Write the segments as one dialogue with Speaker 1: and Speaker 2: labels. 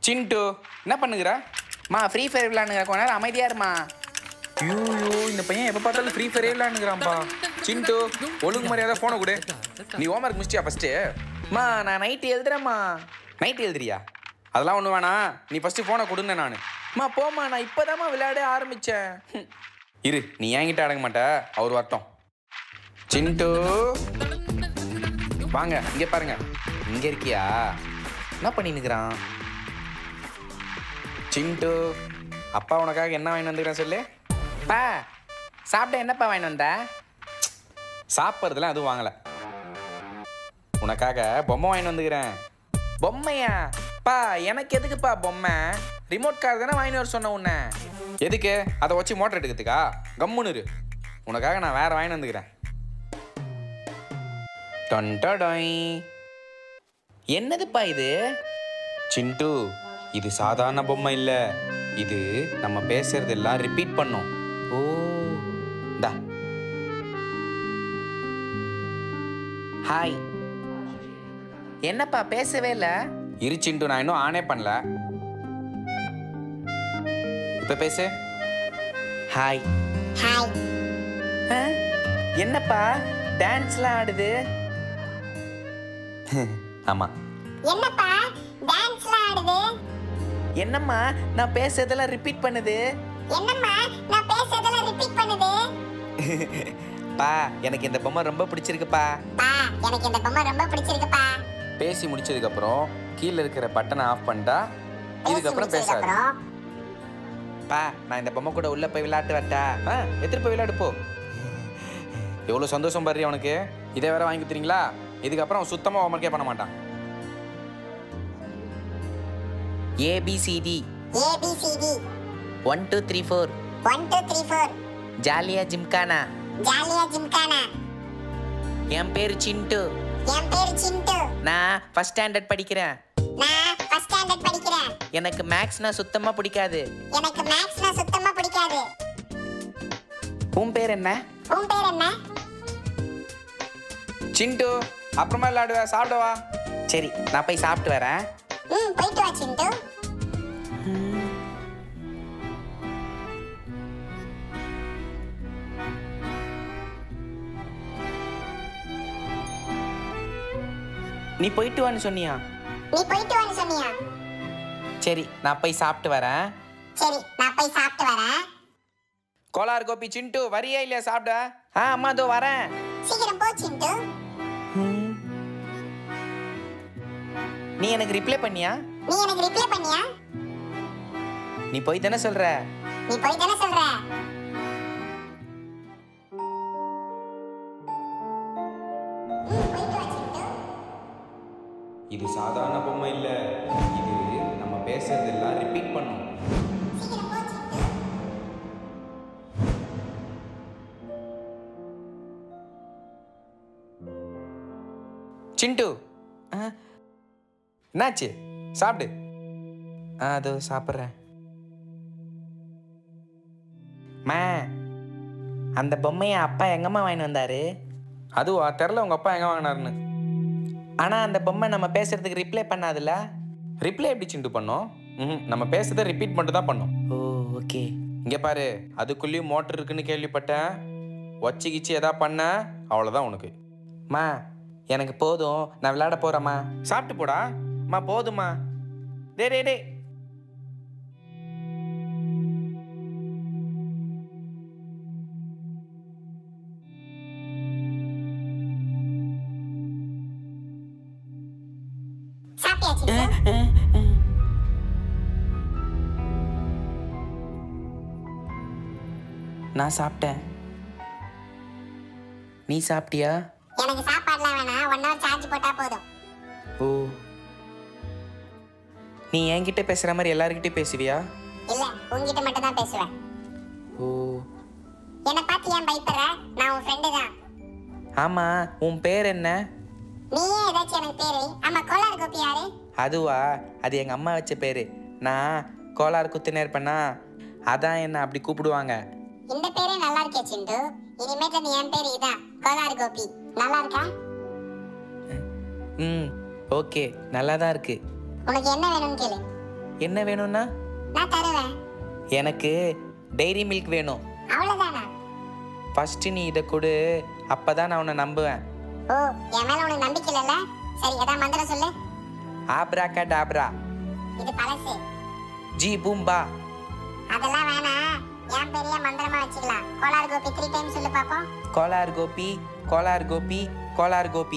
Speaker 1: சிண்டு என்ன பண்ணுகிற
Speaker 2: மா ஃப்ரீ ஃபயர் விளாண்டுங்க கொஞ்ச நேரம் அமைதியா இருமா
Speaker 1: ஐயோ இந்த பையன் எப்போ பார்த்தாலும் ஃப்ரீ ஃபயரே விளாண்டுங்கிறான்ப்பா சிண்டு ஒழுங்கு மரியாதை ஃபோனை கொடு நீ ஹோம்ஒர்க் முடிச்சியா ஃபஸ்ட்டு
Speaker 2: மா நான் நைட்டு எழுதுறேம்மா
Speaker 1: நைட் எழுதுறியா அதெல்லாம் ஒன்று வேணாம் நீ ஃபஸ்ட்டு ஃபோனை கொடுங்க நான்
Speaker 2: மா போம்மா நான் இப்போதாம்மா விளையாட ஆரம்பிச்சேன் ஹம்.
Speaker 1: இரு நீ என்கிட்ட அடங்க மாட்ட அவர் வரட்டும் சிண்டு வாங்க இங்கே பாருங்க இங்கே இருக்கியா
Speaker 2: என்ன பண்ணினுக்கிறான்
Speaker 1: சிண்டு அப்பா உனக்காக என்ன வாங்கி வந்துக்கிறேன் சொல்லு
Speaker 2: பா சாப்பிட என்னப்பா வாங்கிட்டு வந்த
Speaker 1: சாப்பிட்றதுலாம் எதுவும் வாங்கலை உனக்காக பொம்மை வாங்கி வந்துக்கிறேன்
Speaker 2: பொம்மையா பா எனக்கு எதுக்குப்பா பொம்மை ரிமோட் கார் தானே வாங்கிட்டு வர சொன்ன உன்னை
Speaker 1: எதுக்கு அதை வச்சு மோட்டர் எடுக்கிறதுக்கா கம்முன்னு இரு உனக்காக நான் வேற வாங்கி வந்துக்கிறேன் டொன்டொடொய்.
Speaker 2: என்னதுப்பா இது
Speaker 1: சிண்டு இது சாதாரண பொம்மை இல்லை இது நம்ம பேசுறதெல்லாம் ரிப்பீட் பண்ணும்
Speaker 2: ஓ
Speaker 1: இந்தா
Speaker 2: ஹாய் என்னப்பா பேசவே இல்லை
Speaker 1: இரு சிண்டு நான் இன்னும் ஆனே பண்ணல இப்போ பேசு
Speaker 2: ஹாய்
Speaker 3: ஹாய்
Speaker 2: ஆ? என்னப்பா டான்ஸ்லாம் ஆடுது
Speaker 1: ஆமாம்
Speaker 3: என்னப்பா டான்ஸ்லாம் ஆடுது
Speaker 2: என்னம்மா நான் பேசுறதெல்லாம் ரிப்பீட் பண்ணுது
Speaker 3: என்னம்மா நான் பேசுறதெல்லாம் ரிப்பீட் பண்ணுது
Speaker 2: பா எனக்கு இந்த பொம்மை ரொம்ப பிடிச்சிருக்குப்பா
Speaker 3: பா எனக்கு இந்த பொம்மை ரொம்ப பிடிச்சிருக்குப்பா
Speaker 1: பேசி முடிச்சதுக்கப்புறம் கீழே இருக்கிற பட்டனை ஆஃப் பண்ணிட்டா இதுக்கப்புறம்
Speaker 3: பேசி
Speaker 1: பேசாது
Speaker 3: முடிச்சதுக்கப்புறம்
Speaker 2: பா நான் இந்த பொம்மை கூட உள்ள போய் விளையாட்டு வரட்டா
Speaker 1: ஆ எடுத்துட்டு போய் விளையாடு போ எவ்வளோ சந்தோஷம் பாரு அவனுக்கு இதை வேற வாங்கி கொடுத்துறீங்களா இதுக்கப்புறம் அவன் சுத்தமாக ஹோம்ஒர்க்கே பண்ண மாட்டான்
Speaker 2: A B C D
Speaker 3: A B C D
Speaker 2: one two three four
Speaker 3: one two three four
Speaker 2: ஜாலியா ஜிம்கானா
Speaker 3: ஜாலியா ஜிம்கானா
Speaker 2: என் பேர் சிண்டு
Speaker 3: என் பேரு சிண்டு
Speaker 2: நான் ஃபர்ஸ்ட் ஸ்டாண்டர்ட் படிக்கிறேன்
Speaker 3: நான் ஃபர்ஸ்ட் ஸ்டாண்டர்ட் படிக்கிறேன்
Speaker 2: எனக்கு மேக்ஸ்னா சுத்தமா பிடிக்காது
Speaker 3: எனக்கு மேக்ஸ்னா சுத்தமா பிடிக்காது
Speaker 2: உன் பேர் என்ன
Speaker 3: உன் பேர் என்ன
Speaker 1: சிண்டு அப்புறமா விளையாடுவ சாப்பிடவா
Speaker 2: சரி நான் போய் சாப்பிட்டு வரேன்
Speaker 3: ம் போயிட்டு வா சிண்டு
Speaker 2: நீ போயிட்டு வான்னு சொன்னியா
Speaker 3: நீ போயிட்டு வான்னு சொன்னியா
Speaker 2: சரி நான் போய் சாப்பிட்டு வரேன்
Speaker 3: சரி நான் போய் சாப்பிட்டு வரேன்
Speaker 1: கோலார் கோபி சிண்டு வரியா இல்லையா சாப்பிட
Speaker 2: ஆ அம்மா இதோ வரேன்
Speaker 3: சீக்கிரம் போ சிண்டு
Speaker 2: நீ எனக்கு ரிப்ளை பண்ணியா
Speaker 3: நீ எனக்கு ரிப்ளை பண்ணியா
Speaker 2: நீ போய் தானே சொல்ற
Speaker 3: நீ போய் தானே சொல்ற ம், போயிட்டு வா சிண்டு.
Speaker 1: இது சாதாரண பொம்மை இல்லை இது நம்ம பேசுறதெல்லாம் ரிப்பீட் பண்ணும்
Speaker 3: சீக்கிரம் போ சிண்டு.
Speaker 2: சிண்டு ஆ, என்னாச்சு சாப்பிடு ஆ அதோ சாப்பிட்றேன் மா அந்த பொம்மையை அப்பா எங்கம்மா வாங்கிட்டு வந்தாரு
Speaker 1: அதுவா தெரில உங்க அப்பா எங்க வாங்கினாருன்னு
Speaker 2: ஆனா அந்த பொம்மை நம்ம பேசுறதுக்கு ரிப்ளை பண்ணாதுல்ல
Speaker 1: ரிப்ளை எப்படி சிண்டு பண்ணோம் ம் நம்ம பேசுறதை ரிப்பீட் பண்ணிட்டு தான் பண்ணோம்
Speaker 2: ஓ ஓகே
Speaker 1: இங்கே பாரு அதுக்குள்ளேயும் மோட்டர் இருக்குன்னு கேள்விப்பட்டேன் வச்சு கிச்சு எதா பண்ண அவ்வளோதான் உனக்கு
Speaker 2: மா எனக்கு போதும் நான் விளையாட போறேம்மா
Speaker 1: சாப்பிட்டு போடா
Speaker 2: மா போதுமா டே டே டே
Speaker 3: சாப்பிட்டியா சிண்டு?
Speaker 2: நான் சாப்பிட்டேன் நீ சாப்பிட்டியா
Speaker 3: எனக்கு சாப்பாடுலாம் வேணாம் ஒன் ஹவர் சார்ஜ் போட்டா போதும்
Speaker 2: ஓ நீ என்கிட்ட பேசுற மாதிரி எல்லார்கிட்டயும் பேசுவியா
Speaker 3: இல்ல உன்கிட்ட மட்டும் தான் பேசுவேன்
Speaker 2: ஓ
Speaker 3: என்னை பார்த்து ஏன் பயப்படுற நான் உன் ஃப்ரெண்டு தான்
Speaker 2: ஆமா உன் பேர் என்ன
Speaker 3: நீயே ஏதாச்சும் எனக்கு பேரு ஆமா கோலார் கோபி யாரு
Speaker 2: அதுவா அது எங்க அம்மா வச்ச பேரு நான் கோளாறு குத்துனே இருப்பேனா அதான் என்ன அப்படி கூப்பிடுவாங்க
Speaker 3: இந்த பேரே நல்லா இருக்கே சிண்டு இனிமேட்டு நீ என் பேரு இதான் கோலார் கோபி நல்லா இருக்கா
Speaker 2: ம் ஓகே நல்லா தான் இருக்கு
Speaker 3: உனக்கு என்ன வேணும்னு கேளு
Speaker 2: என்ன வேணும்னா
Speaker 3: நான் தருவேன்
Speaker 2: எனக்கு டெய்ரி மில்க் வேணும்
Speaker 3: அவ்வளவுதானா
Speaker 2: ஃபர்ஸ்ட் நீ இதை கொடு அப்பதான் நான் உன்னை நம்புவேன்
Speaker 3: ஓ என் மேல உனக்கு நம்பிக்கை இல்லைல்ல சரி ஏதாவது மந்திரம் சொல்லு
Speaker 2: ஆப்ராக்கா டாப்ரா
Speaker 3: இது பழசு
Speaker 2: ஜி பூம்பா
Speaker 3: அதெல்லாம் வேணாம் என் பெரிய மந்திரமா வச்சுக்கலாம் கோலார் கோபி த்ரீ டைம் சொல்லு பாப்போம்
Speaker 2: Kolar Gopi Kolar Gopi Kolar Gopi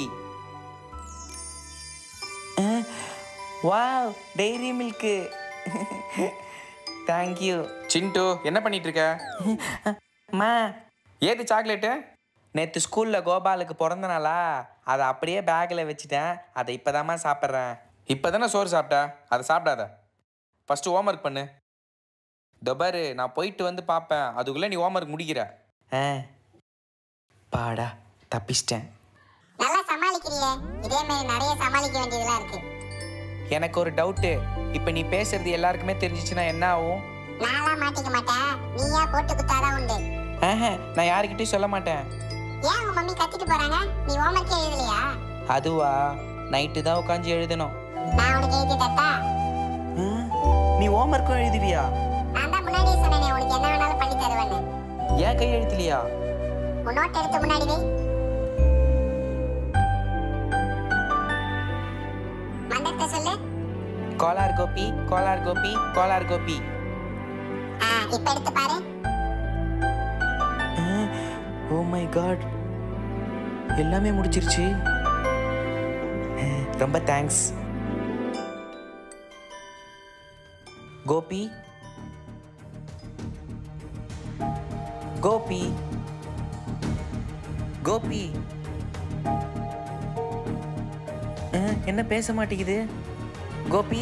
Speaker 2: wow dairy milk thank you
Speaker 1: Chintu என்ன பண்ணிட்டு இருக்க
Speaker 2: மா
Speaker 1: ஏது சாக்லேட்டு
Speaker 2: நேற்று ஸ்கூலில் கோபாலுக்கு பிறந்த நாளா அதை அப்படியே பேக்கில் வச்சுட்டேன் அதை இப்போதாம்மா சாப்பிட்றேன்
Speaker 1: இப்போ தானே சோறு சாப்பிட்ட அதை சாப்பிடாத ஃபஸ்ட்டு ஹோம்ஒர்க் பண்ணு டொபாரு நான் போயிட்டு வந்து பார்ப்பேன் அதுக்குள்ளே நீ ஹோம்ஒர்க் முடிக்கிற
Speaker 2: ஆ பாடா தப்பிச்சிட்டேன்
Speaker 3: நல்லா சமாளிக்கிறியே இதே மாதிரி நிறைய சமாளிக்க வேண்டியதெல்லாம் இருக்கு
Speaker 2: எனக்கு ஒரு டவுட்டு இப்போ நீ பேசுறது எல்லாருக்குமே தெரிஞ்சிச்சுன்னா என்ன ஆகும்
Speaker 3: நான்லாம் மாட்டிக்க மாட்டேன் நீயா போட்டு குத்தாதான் உண்டு
Speaker 2: ஆஹா நான் யாருக்கிட்டையும் சொல்ல மாட்டேன்
Speaker 3: ஏன் உங்க மம்மி கத்திட்டு போறாங்க நீ ஹோம்ஒர்க்கே எழுதலையா
Speaker 2: அதுவா நைட்டு தான் உட்காந்து எழுதணும்
Speaker 3: நான் உனக்கு எழுதி தட்டா
Speaker 2: ஆ, நீ ஹோம்ஒர்க்கும் எழுதுவியா
Speaker 3: நான் தான் முன்னாடியே சொன்னேனே உனக்கு என்ன வேணாலும் பண்ணி தருவேன்னு
Speaker 2: ஏன் கை எழுதலையா
Speaker 3: உன் நோட் எடுத்து முன்னாடி வை மந்திரத்தை சொல்லு
Speaker 2: கோலார் கோபி கோலார் கோபி கோலார் கோபி
Speaker 3: ஆ இப்ப எடுத்து பாரு
Speaker 2: ஓ மை காட் எல்லாமே முடிச்சிருச்சு அஹ், ரொம்ப தேங்க்ஸ் கோபி கோபி கோபி அஹ், என்ன பேச மாட்டேங்குது கோபி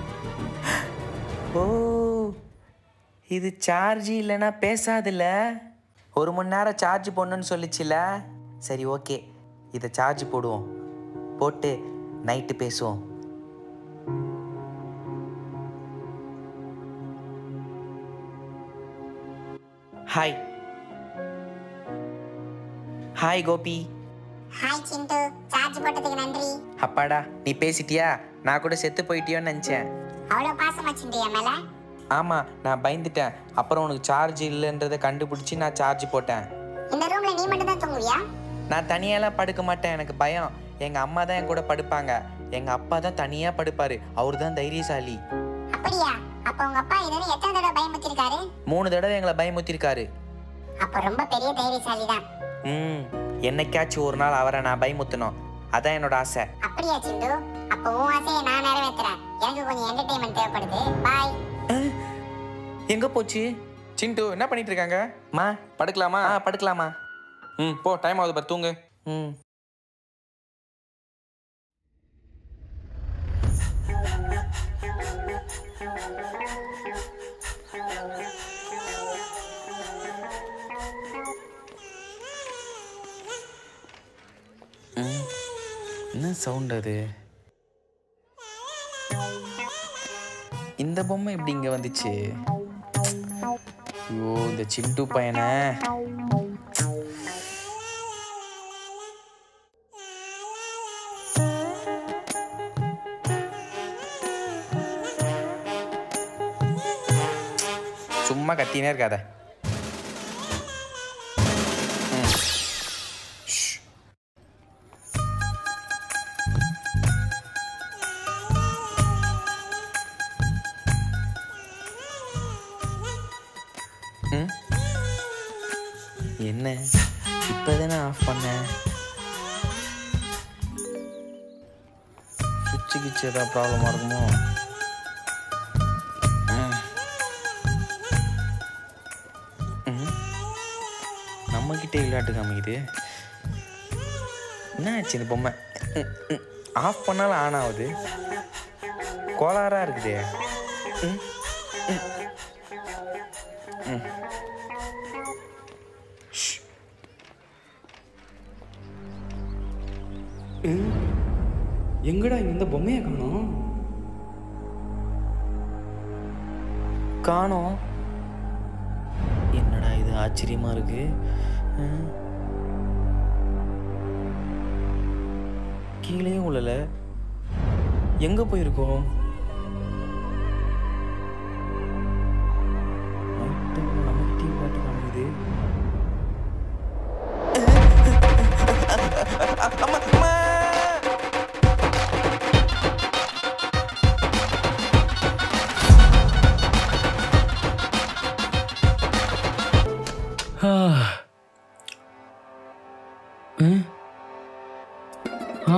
Speaker 2: ஓ இது சார்ஜ் இல்லைன்னா பேசாதுல்ல ஒரு மணி நேரம் சார்ஜ் போடணும்னு சொல்லிச்சுல சரி ஓகே இதை சார்ஜ் போடுவோம் போட்டு நைட்டு பேசுவோம் hi hi Gopi
Speaker 3: hi Chintu charge போட்டதுக்கு நன்றி
Speaker 2: அப்பாடா நீ பேசிட்டியா நான் கூட செத்து போயிட்டியோன்னு நினச்சேன்
Speaker 3: அவ்வளவு பாசமா சிண்டு என் மேல
Speaker 2: ஆமாம் நான் பயந்துட்டேன் அப்புறம் உனக்கு சார்ஜ் இல்லைன்றதை கண்டுபிடிச்சி நான் சார்ஜ் போட்டேன்
Speaker 3: இந்த ரூம்ல நீ மட்டும் தான் தூங்குவியா
Speaker 2: நான் தனியாலாம் படுக்க மாட்டேன் எனக்கு பயம் எங்கள் அம்மா தான் என் கூட படுப்பாங்க எங்கள் அப்பா தான் தனியாக படுப்பார் அவர் தான் தைரியசாலி
Speaker 3: அப்படியா அப்ப உங்க அப்பா இதுவரை எத்தனை தடவை பயமுத்திருக்காரு
Speaker 2: மூணு தடவை எங்களை பயமுத்திருக்காரு
Speaker 3: அப்ப ரொம்ப பெரிய தைரியசாலி தான்
Speaker 2: ம் என்னைக்காச்சும் ஒரு நாள் அவரை நான் பயமுத்தணும் அதான் என்னோட ஆசை
Speaker 3: அப்படியா சிண்டு அப்ப உன் ஆசையை நான் நிறைவேத்துறேன் எனக்கு கொஞ்சம் என்டர்டைன்மெண்ட் தேவைப்படுது பாய்
Speaker 2: எங்கே போச்சு
Speaker 1: சிண்டு என்ன பண்ணிட்டு இருக்காங்க
Speaker 2: மா
Speaker 1: படுக்கலாமா
Speaker 2: ஆ படுக்கலாமா
Speaker 1: ம் போ டைம் ஆகுது பாரு தூங்கு
Speaker 2: ம் ம். என்ன சவுண்ட் அது இந்த பொம்மை எப்படி இங்க வந்துச்சு ஐயோ இந்த சிண்டு பையனை சும்மா கத்தினே இருக்காத ம். ஷ். ம். என்ன இப்பதானே ஆஃப் பண்ணேன் சுவிட்சு கிச்சு ஏதாவது ப்ராப்ளமாக இருக்குமோ ம். ம். நம்மக்கிட்ட விளையாட்டு காமிக்குது என்ன ஆச்சு இந்த பொம்மை ஆஃப் பண்ணாலும் ஆன் ஆகுது கோளாறாக இருக்குதே ம். ம். ம். ஷ்.
Speaker 4: ம். எங்கடா இங்க இந்த பொம்மையை காணோம்
Speaker 2: காணோம் என்னடா இது ஆச்சரியமா இருக்கு ம். கீழேயும் உள்ளல எங்க போயிருக்கோம்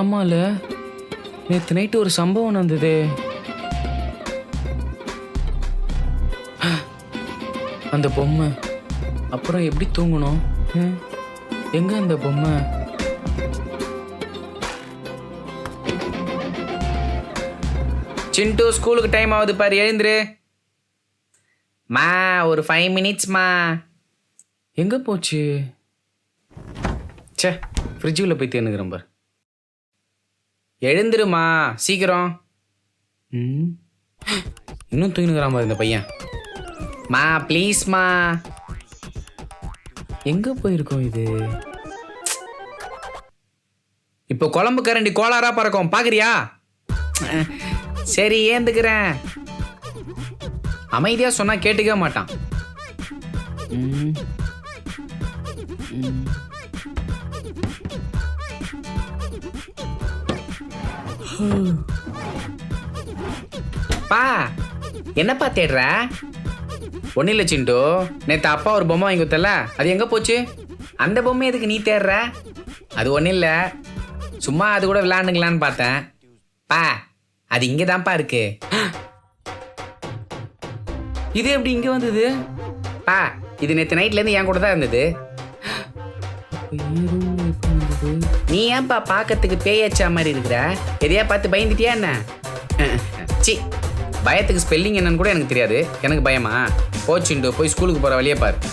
Speaker 2: ஆமால நேற்று நைட்டு ஒரு சம்பவம் நடந்தது அந்த பொம்மை அப்புறம் எப்படி தூங்கணும் ம்? எங்க அந்த பொம்மை சிண்டு ஸ்கூலுக்கு டைம் ஆகுது பாரு எழுந்துரு மா ஒரு ஃபைவ் மினிட்ஸ்மா எங்க போச்சு ச்சே ஃப்ரிட்ஜுக்குள்ளே போய் தேனுக்கிறேன் பார் எழுந்துருமா சீக்கிரம் ம் இன்னும் தூங்கினுக்கிறான் பாரு இந்த பையன் மா ப்ளீஸ்மா எங்க போயிருக்கோம் இது இப்போ குழம்பு கரண்டி கோளாரா பறக்கும் பாக்குறியா அஹ், சரி ஏந்துக்கிறேன் அமைதியா சொன்னா கேட்டுக்க மாட்டான் ம். ம். பா என்னப்பா தேடுற ஒன்றும் இல்லை சிண்டு நேற்று அப்பா ஒரு பொம்மை வாங்கி கொடுத்தல அது எங்கே போச்சு அந்த பொம்மை எதுக்கு நீ தேடுற அது ஒன்றும் இல்லை சும்மா அது கூட விளாண்டுங்களான்னு பார்த்தேன் பா அது இங்கே தான்ப்பா இருக்கு இது எப்படி இங்கே வந்தது பா இது நேற்று நைட்லேருந்து என் கூட தான் இருந்தது நீ ஏன்பா பார்க்கறதுக்கு பேயச்சா மாதிரி இருக்கிற எதையா பார்த்து பயந்துட்டியா என்ன சி பயத்துக்கு ஸ்பெல்லிங் என்னன்னு கூட எனக்கு தெரியாது எனக்கு பயமா போச்சுண்டு போய் ஸ்கூலுக்கு போகிற வழியே பாரு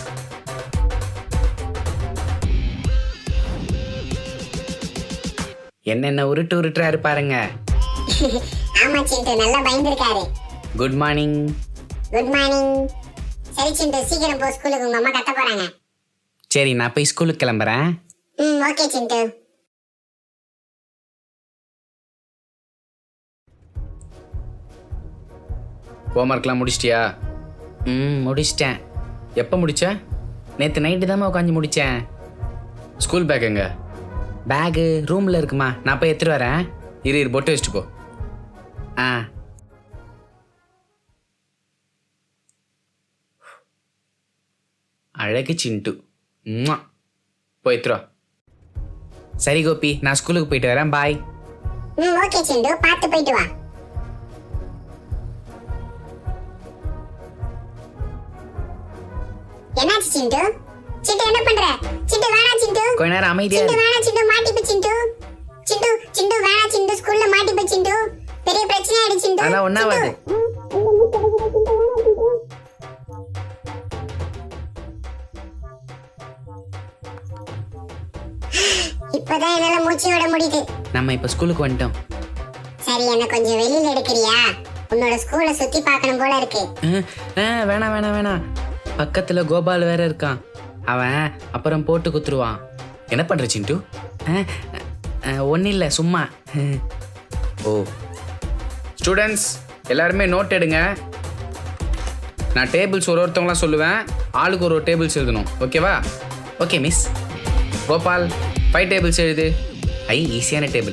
Speaker 2: என்னென்ன உருட்டு உருட்டுறாரு பாருங்க
Speaker 3: ஆமா சிண்டு நல்லா பயந்துருக்காரு
Speaker 2: குட் மார்னிங்
Speaker 3: குட் மார்னிங் சரி சிண்டு சீக்கிரம் போ ஸ்கூலுக்கு உங்க அம்மா கத்த போறாங்க
Speaker 2: சரி நான் போய் ஸ்கூலுக்கு கிளம்புறேன்
Speaker 3: ம் ஓகே சிண்டு
Speaker 2: ஹோம்ஒர்க்லாம் முடிச்சிட்டியா ம் முடிச்சிட்டேன் எப்போ முடிச்ச நேற்று நைட்டு தான் உட்காந்து முடித்தேன் ஸ்கூல் பேக் எங்க பேகு ரூமில் இருக்குமா நான் போய் எடுத்துட்டு வரேன் இரு இரு பொட்டு வச்சுட்டு போ ஆ அழகு சிண்டு ம்மா. போய் எடுத்துட்டு வா சரி கோபி நான் ஸ்கூலுக்கு போயிட்டு வரேன் பாய்
Speaker 3: ம் ஓகே சிண்டு பார்த்து போயிட்டு வா என்னாச்சு சிண்டு சிண்டு என்ன பண்ற சிண்டு வேணா சிண்டு
Speaker 2: கொஞ்ச நேரம் அமைதியா
Speaker 3: சிண்டு
Speaker 2: இரு.
Speaker 3: வேணா சிண்டு மாட்டிப்பு சிண்டு சிண்டு சிண்டு வேணா சிண்டு ஸ்கூல்ல மாட்டிப்பு சிண்டு பெரிய பிரச்சனை ஆயிடுச்சு சிண்டு
Speaker 2: அதெல்லாம் ஒன்றாவது
Speaker 3: இப்பதான் என்னால மூச்சு விட முடியுது
Speaker 2: நம்ம இப்போ ஸ்கூலுக்கு வந்துட்டோம்
Speaker 3: சரி என்ன கொஞ்சம் வெளியில எடுக்கிறியா உன்னோட ஸ்கூலை சுத்தி பார்க்கணும் போல இருக்கு
Speaker 2: அஹ், அஹ், வேணாம் வேணாம் வேணாம் பக்கத்துல கோபால் வேற இருக்கான் அவன் அப்புறம் போட்டு குத்துருவான் என்ன பண்ற சிண்டு ஒன்றும் இல்லை சும்மா அஹ். ஓ ஸ்டூடெண்ட்ஸ் எல்லாருமே நோட் எடுங்க நான் டேபிள்ஸ் ஒரு ஒருத்தவங்களாம் சொல்லுவேன் ஆளுக்கு ஒரு ஒரு டேபிள்ஸ் எழுதணும் ஓகேவா okay miss Gopal five tables எழுது ஐ ஈஸியான டேபிள்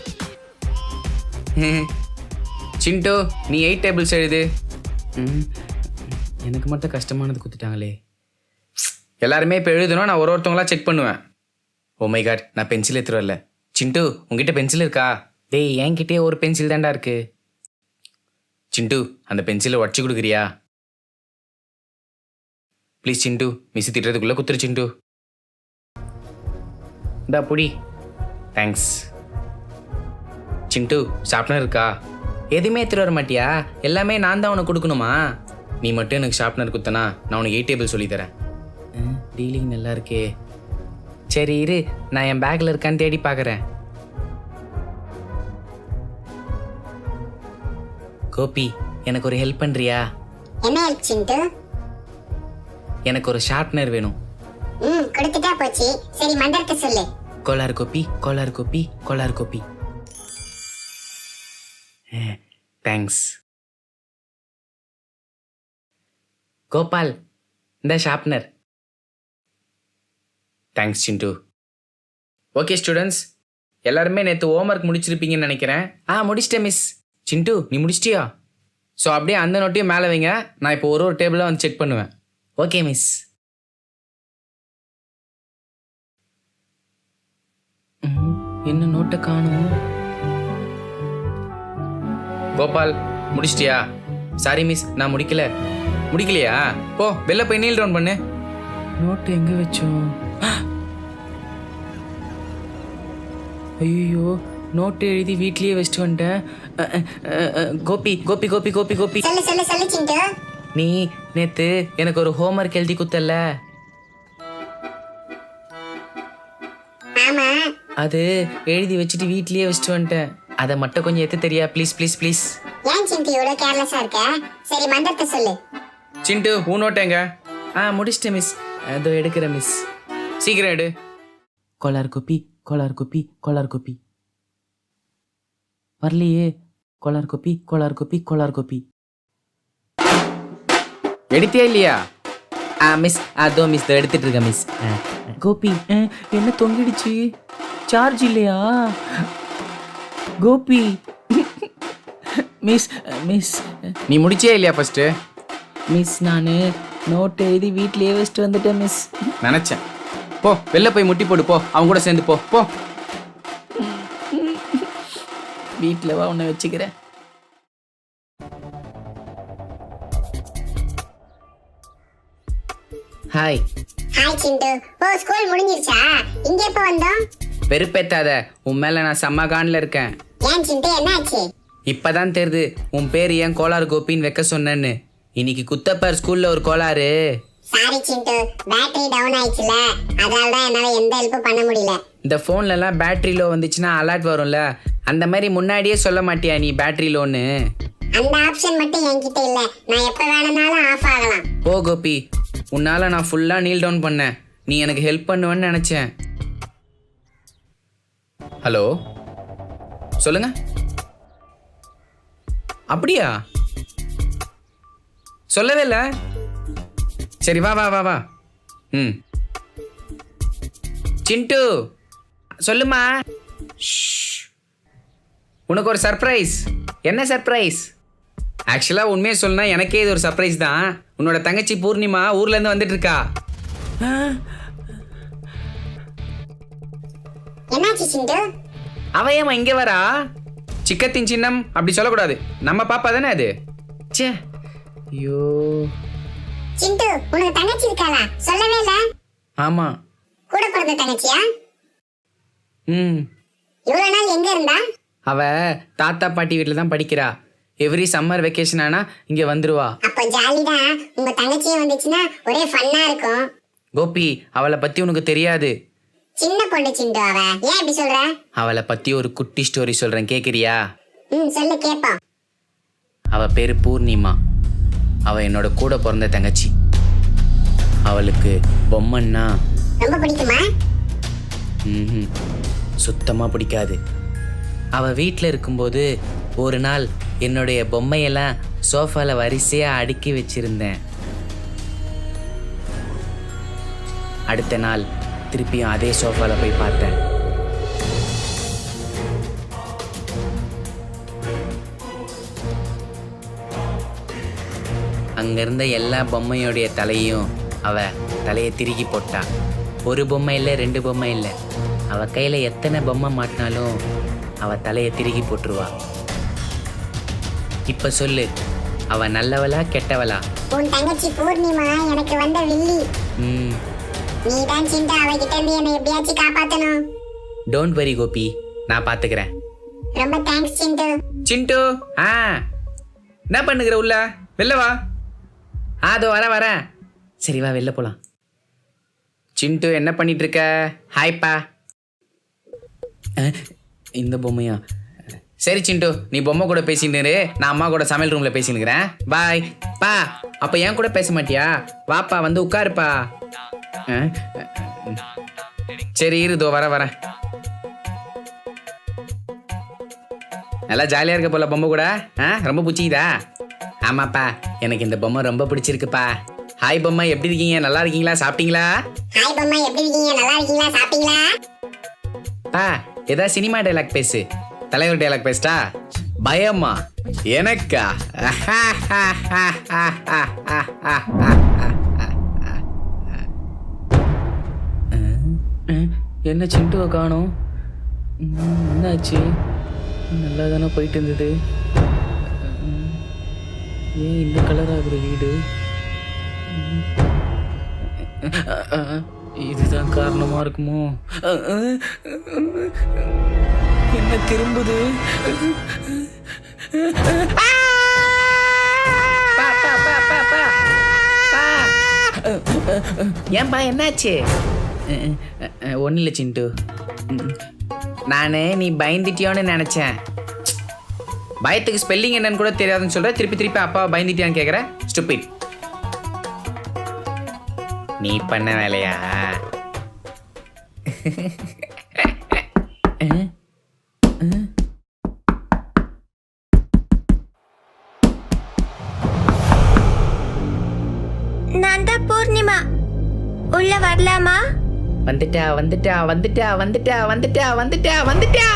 Speaker 2: சிண்டு நீ எயிட் டேபிள்ஸ் எழுது ம், எனக்கு மட்டும் கஷ்டமானது குத்துட்டாங்களே எல்லாருமே இப்போ எழுதணும் நான் ஒரு ஒருத்தவங்களா செக் பண்ணுவேன் ஓ மை காட் நான் பென்சில் எடுத்துட்டு வரல சிண்டு உங்ககிட்ட பென்சில் இருக்கா டேய் என்கிட்டயே ஒரு பென்சில் தான்டா இருக்கு சிண்டு அந்த பென்சிலை உடச்சி கொடுக்குறியா ப்ளீஸ் சிண்டு மிஸ் திட்டுறதுக்குள்ளே குத்துரு சிண்டு இந்தா புடி தேங்க்ஸ் சிண்டு ஷார்ப்னர் இருக்கா எதுவுமே எடுத்துட்டு வர மாட்டியா எல்லாமே நான் தான் உனக்கு கொடுக்கணுமா நீ மட்டும் எனக்கு ஷார்ப்னர் குத்தனா நான் உனக்கு எயிட் டேபிள் சொல்லித்தரேன் டீலிங் நல்லா இருக்கே சரி இரு நான் என் பேக்கில் இருக்கான்னு தேடி பார்க்குறேன் கோபி எனக்கு ஒரு ஹெல்ப் பண்ணுறியா
Speaker 3: என்ன ஹெல்ப் சிண்டு
Speaker 2: எனக்கு ஒரு ஷார்ப்னர் வேணும்
Speaker 3: ம் கொடுத்துட்டா போச்சு சரி மந்திரத்தை சொல்லு
Speaker 2: கோலார் கோப்பி கோலார் கோப்பி கோலார் கோப்பி தேங்க்ஸ் கோபால் இந்த sharpener thanks Chintu okay students எல்லாருமே நேற்று ஹோம்ஒர்க் முடிச்சிருப்பீங்கன்னு நினைக்கிறேன் ஆ முடிச்சிட்டேன் மிஸ் சிண்டு நீ முடிச்சிட்டியா ஸோ அப்படியே அந்த நோட்டையும் மேலே வைங்க நான் இப்போ ஒரு ஒரு டேபிளாக வந்து செக் பண்ணுவேன் ஓகே மிஸ் என்ன நோட்டை காணும்
Speaker 1: கோபால் முடிச்சிட்டியா சாரி மிஸ் நான் முடிக்கல முடிக்கலையா போ வெளில போய் நீல் டவுன் பண்ணு நோட்டு எங்க வச்சோம் ஐயோ நோட்டு எழுதி வீட்லயே வச்சுட்டு வந்துட்டேன் அ, அ, அ, அ, கோபி கோபி கோபி கோபி கோபி
Speaker 3: சொல்லு சொல்லு சொல்லு சிண்டு
Speaker 1: நீ நேத்து எனக்கு ஒரு ஹோம்ஒர்க் எழுதி குத்தல
Speaker 3: ஆமா
Speaker 1: அது எழுதி வச்சுட்டு வீட்லயே வச்சுட்டு வந்துட்டேன் அதை மட்டும் கொஞ்சம் எத்து தெரியா ப்ளீஸ் ப்ளீஸ் ப்ளீஸ்
Speaker 3: ஏன் சிண்டு இவ்வளவு கேர்லெஸ்ஸா இருக்க சரி மந்திரத்தை சொல்லு
Speaker 1: சிண்டு உன் நோட்டேங்க ஆ முடிச்சிட்டேன் மிஸ் அதோ எடுக்கிறேன் மிஸ் சீக்கிரம் எடு கோலார் குப்பி கோலார் குப்பி கோலார் குப்பி வரலையே கோலார் குப்பி கோலார் குப்பி கோலார் குப்பி எடுத்தியா இல்லையா ஆ மிஸ் அதோ மிஸ் இதோ எடுத்துட்டு இருக்கேன் மிஸ் கோபி அஹ், என்ன தொங்கிடுச்சு சார்ஜ் இல்லையா கோபி மிஸ் மிஸ் நீ முடிச்சியா இல்லையா ஃபர்ஸ்ட் மிஸ் நான் நோட் எழுதி வீட்லயே வச்சுட்டு வந்துட்டேன் மிஸ் நினச்சேன் போ வெளில போய் முட்டி போடு போ அவங்க கூட சேர்ந்து போ போ வீட்டில் வா உன்னை வச்சுக்கிறேன் hi
Speaker 3: hi Chintu oh school முடிஞ்சிருச்சா இங்க எப்ப வந்தோம்
Speaker 1: வெறுப்பேத்தாத உன் மேல நான் செம்ம கான்ல இருக்கேன்
Speaker 3: ஏன் சிண்டு என்னாச்சு
Speaker 1: இப்பதான் தெரியுது உன் பேர் ஏன் கோளாறு கோபின்னு வைக்க சொன்னேன்னு இன்னைக்கு குத்தப்பார் ஸ்கூல்ல ஒரு கோளாறு
Speaker 3: சாரி சிண்டு பேட்டரி டவுன் ஆயிடுச்சுல அதனால தான் என்னால எந்த ஹெல்ப்பும் பண்ண முடியல
Speaker 1: இந்த ஃபோன்ல எல்லாம் பேட்டரி லோ வந்துச்சுன்னா அலர்ட் வரும்ல அந்த மாதிரி முன்னாடியே சொல்ல மாட்டியா நீ பேட்டரி லோன்னு
Speaker 3: அந்த ஆப்ஷன் மட்டும் என்கிட்ட இல்ல நான் எப்ப வேணும்னாலும் ஆஃப் ஆகலாம்
Speaker 1: ஓ கோபி உன்னால நான் ஃபுல்லா நீல் டவுன் பண்ணேன் நீ எனக்கு ஹெல்ப் பண்ணுவேன்னு நினைச்சேன் ஹலோ சொல்லுங்க அப்படியா சொல்லவே இல்லை சரி வா வா வா வா ம் சிண்டு சொல்லுமா ஷ். உனக்கு ஒரு சர்ப்ரைஸ் என்ன சர்ப்ரைஸ் ஆக்சுவலாக உண்மையை சொல்லணும்னா எனக்கே இது ஒரு சர்ப்ரைஸ் தான் உன்னோட தங்கச்சி பூர்ணிமா ஊர்லேருந்து வந்துட்டு இருக்கா
Speaker 3: என்னாச்சு சிண்டு
Speaker 1: அவ ஏமா இங்கே வரா சிக்கத்தின் சின்னம் அப்படி சொல்லக்கூடாது நம்ம பாப்பா தானே அது ச்சே ஐயோ
Speaker 3: சிண்டு உனக்கு தங்கச்சி இருக்காளா சொல்லவே இல்ல
Speaker 1: ஆமாம்
Speaker 3: கூட பிறந்த தங்கச்சியா
Speaker 1: ம்
Speaker 3: இவ்வளவு நாள் எங்க இருந்தா
Speaker 1: அவ தாத்தா பாட்டி வீட்டில் தான் படிக்கிறா எவ்ரி சம்மர் வெக்கேஷன் ஆனா இங்கே வந்துருவா
Speaker 3: அப்போ ஜாலிதான் உங்க தங்கச்சியும் வந்துச்சுன்னா ஒரே ஃபன்னா இருக்கும்
Speaker 1: கோபி அவளை பற்றி உனக்கு தெரியாது
Speaker 3: சின்ன பொண்ணு சிண்டு அவ ஏன் இப்படி சொல்ற
Speaker 1: அவளை பற்றி ஒரு குட்டி ஸ்டோரி சொல்கிறேன் கேட்குறியா
Speaker 3: ம் சொல்லு கேப்போம்
Speaker 1: அவ பேரு பூர்ணிமா அவ என்னோட கூட பிறந்த தங்கச்சி அவளுக்கு பொம்மைன்னா
Speaker 3: ரொம்ப பிடிக்குமா
Speaker 1: ம்ஹும், சுத்தமா பிடிக்காது அவ வீட்டில் இருக்கும்போது ஒரு நாள் என்னுடைய பொம்மையெல்லாம் சோஃபால வரிசையா அடுக்கி வச்சிருந்தேன் அடுத்த நாள் திருப்பியும் அதே சோஃபால போய் பார்த்தேன் அங்க இருந்த எல்லா பொம்மையோடைய தலையும் அவ தலையை திருகி போட்டா ஒரு பொம்மை இல்லை ரெண்டு பொம்மை இல்லை அவ கையில எத்தனை பொம்மை மாட்டினாலும் அவ தலையை திருகி போட்டுருவா இப்ப சொல்லு அவ நல்லவளா கெட்டவளா
Speaker 3: உன் தங்கச்சி பூர்ணிமா எனக்கு வந்த வில்லி
Speaker 1: ம்
Speaker 3: நீ தான் சிண்டு அவகிட்ட இருந்து என்னை எப்படியாச்சும் காப்பாத்தணும்
Speaker 1: டோன்ட் வரி கோபி நான் பாத்துக்கிறேன்
Speaker 3: ரொம்ப தேங்க்ஸ் சிண்டு
Speaker 1: சிண்டு ஆ என்ன பண்ணுகிற உள்ள வெளில வா ஆ அதோ வர வரேன் சரி வா வெளில போலாம் சிண்டு என்ன பண்ணிட்டு இருக்க ஹாய்ப்பா அஹ், இந்த பொம்மையா சரி சிண்டு நீ பொம்மை கூட பேசிட்டு இரு, நான் அம்மா கூட சமையல் ரூம்ல பேசினுக்கிறேன் பாய் பா அப்ப என் கூட பேச மாட்டியா வாப்பா வந்து உட்காருப்பா அஹ், சரி இருதோ வர வரேன் நல்லா ஜாலியாக இருக்க போல பொம்மை கூட ஆ ரொம்ப பிடிச்சிக்குதா ஆமாப்பா எனக்கு இந்த பொம்மை ரொம்ப பிடிச்சிருக்குப்பா ஹாய் பொம்மை எப்படி இருக்கீங்க நல்லா இருக்கீங்களா சாப்பிட்டீங்களா
Speaker 3: ஹாய் பொம்மா எப்படி இருக்கீங்க நல்லா இருக்கீங்களா சாப்பிட்டீங்களா
Speaker 1: பா ஏதாவது சினிமா டைலாக் பேசு தலைவர் டைலாக் பேசிட்டா பயமா எனக்கா என்ன சிண்டுவை காணும் என்னாச்சு நல்லா தானே போயிட்டு இருந்தது ஏன் இந்த கலர் ஆகுற வீடு இதுதான் காரணமா இருக்குமோ என்ன திரும்புது பா, பா, பா, பா, பா. பா. ஏன்பா என்னாச்சு ஒன்றும் இல்லை சிண்டு நான் நீ பயந்துட்டியோன்னு நினச்சேன் பயத்துக்கு ஸ்பெல்லிங் என்னன்னு கூட தெரியாதுன்னு சொல்ற திருப்பி திருப்பி அப்பாவை பயந்துட்டியான்னு கேட்குற ஸ்டூபிட் நீ பண்ண வேலையா
Speaker 5: நான் தான் பூர்ணிமா உள்ள வரலாமா
Speaker 1: வந்துட்டா வந்துட்டா வந்துட்டா வந்துட்டா வந்துட்டா வந்துட்டா வந்துட்டா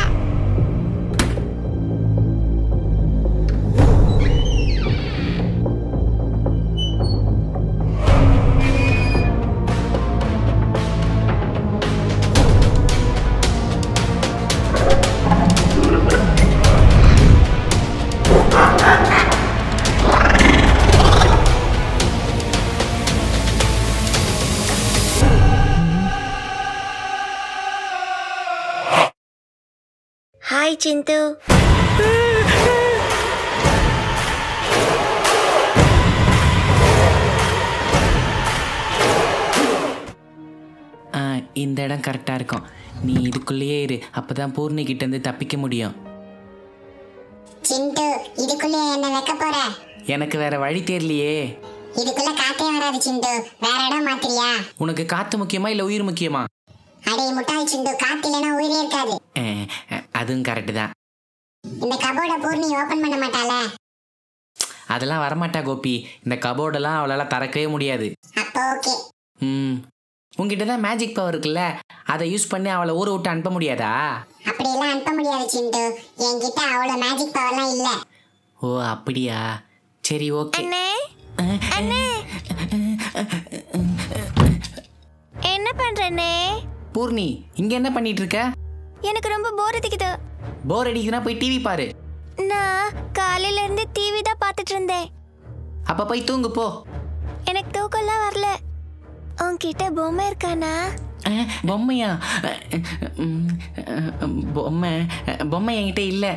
Speaker 5: ஹாய் சிந்து
Speaker 1: ஆ, இந்த இடம் கரெக்டாக இருக்கும் நீ இதுக்குள்ளேயே இரு அப்பதான் பூர்ணி கிட்ட இருந்து தப்பிக்க முடியும்
Speaker 3: சிண்டு இதுக்குள்ளே என்ன வைக்க போற
Speaker 1: எனக்கு வேற வழி தெரியலையே
Speaker 3: இதுக்குள்ள காத்தே வராது சிண்டு வேற இடம் மாத்திரியா
Speaker 1: உனக்கு காத்து முக்கியமா இல்லை உயிர் முக்கியமா
Speaker 3: அடே முட்டாள் சிண்டு காத்து இல்லைன்னா உயிரே இருக்காது
Speaker 1: ஆ, ஆ, அதுவும் கரெக்டு தான்
Speaker 3: இந்த கபோர்ட பூர்ணி ஓபன் பண்ண மாட்டாள
Speaker 1: அதெல்லாம் வரமாட்டா கோபி இந்த கபோர்டெல்லாம் அவளால் திறக்கவே முடியாது
Speaker 3: அப்போ ஓகே
Speaker 1: ம் உங்ககிட்ட தான் மேஜிக் பவர் இருக்குல்ல அதை யூஸ் பண்ணி அவளை ஊரை விட்டு அனுப்ப முடியாதா
Speaker 3: அப்படியெல்லாம் அனுப்ப முடியாது சிண்டு என்கிட்ட அவ்வளவு மேஜிக் பவர்லாம் இல்ல
Speaker 1: ஓ அப்படியா சரி ஓகே
Speaker 5: அண்ணே அண்ணே என்ன பண்றனே
Speaker 1: பூர்ணி இங்க என்ன பண்ணிட்டு இருக்க
Speaker 5: எனக்கு ரொம்ப போர் அடிக்குது
Speaker 1: போர் அடிக்குதுன்னா போய் டிவி பாரு
Speaker 5: நான் காலையில இருந்து டிவி தான் பார்த்துட்டு இருந்தேன்
Speaker 1: அப்ப போய் தூங்கு போ
Speaker 5: எனக்கு தூக்கம்லாம் வரல உன்கிட்ட பொம்மை இருக்கானா
Speaker 1: அஹ், பொம்மையா அஹ், உம், அஹ், பொம்மை பொம்மை என்கிட்ட இல்லை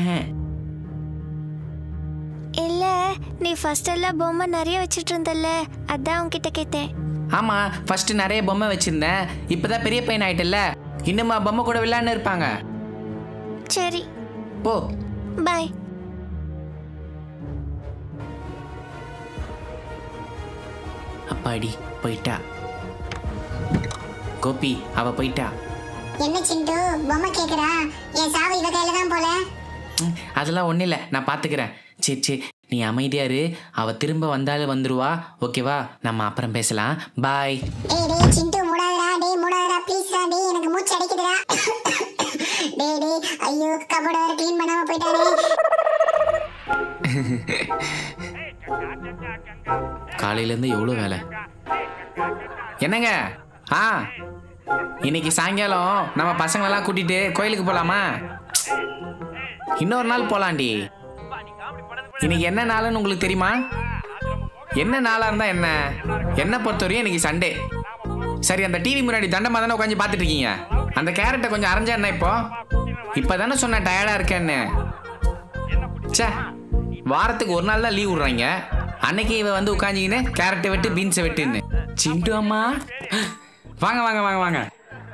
Speaker 5: இல்ல நீ ஃபர்ஸ்ட் எல்லாம் பொம்மை நிறைய வச்சிட்டு இருந்தல்ல அதான் உன்கிட்ட கேட்டேன்
Speaker 1: ஆமா ஃபர்ஸ்ட் நிறைய பொம்மை வச்சிருந்தேன் இப்பதான் பெரிய பையன் ஆயிட்டல்ல இன்னுமா பொம்மை கூட விளையாண்டு இருப்பாங்க
Speaker 5: சரி
Speaker 1: போ
Speaker 5: பாய்
Speaker 1: அப்பாடி போயிட்டா கோபி அவ போயிட்டா
Speaker 3: என்ன சிண்டு பொம்மை கேக்குறா என் சாவு இவ கையில தான் போல
Speaker 1: ம், அதெல்லாம் ஒன்றும் இல்லை நான் பார்த்துக்கிறேன் சரி சரி நீ அமைதியா இரு அவ திரும்ப வந்தாலும் வந்துருவா ஓகேவா நம்ம அப்புறம் பேசலாம் பாய்
Speaker 3: டேய் டேய் சிண்டு மூடாதடா டேய் மூடாதடா ப்ளீஸ்டா டேய் எனக்கு மூச்சு அடைக்குதுடா டேய் டேய் ஐயோ கபோர்ட வேற க்ளீன் பண்ணாம போயிட்டானே
Speaker 1: காலையிலேருந்து எவ்வளோ வேலை என்னங்க ஆ இன்னைக்கு சாயங்காலம் நம்ம பசங்களெல்லாம் கூட்டிட்டு கோயிலுக்கு போலாமா இன்னொரு நாள் போலாண்டி இன்னைக்கு என்ன நாளுன்னு உங்களுக்கு தெரியுமா என்ன நாளா இருந்தா என்ன என்ன பொறுத்தவரையும் இன்னைக்கு சண்டே சரி அந்த டிவி முன்னாடி தண்டமா தானே உட்காந்து பார்த்துட்டு இருக்கீங்க அந்த கேரட்டை கொஞ்சம் அரைஞ்சா என்ன இப்போ இப்போ தானே சொன்னேன் டயர்டா இருக்கேன்னு ச்சே வாரத்துக்கு ஒரு நாள் தான் லீவ் விடுறாங்க அன்னைக்கு இவ வந்து உட்காந்துக்கின்னு கேரட்டை வெட்டு பீன்ஸை வெட்டுன்னு சிண்டு அம்மா வாங்க வாங்க வாங்க வாங்க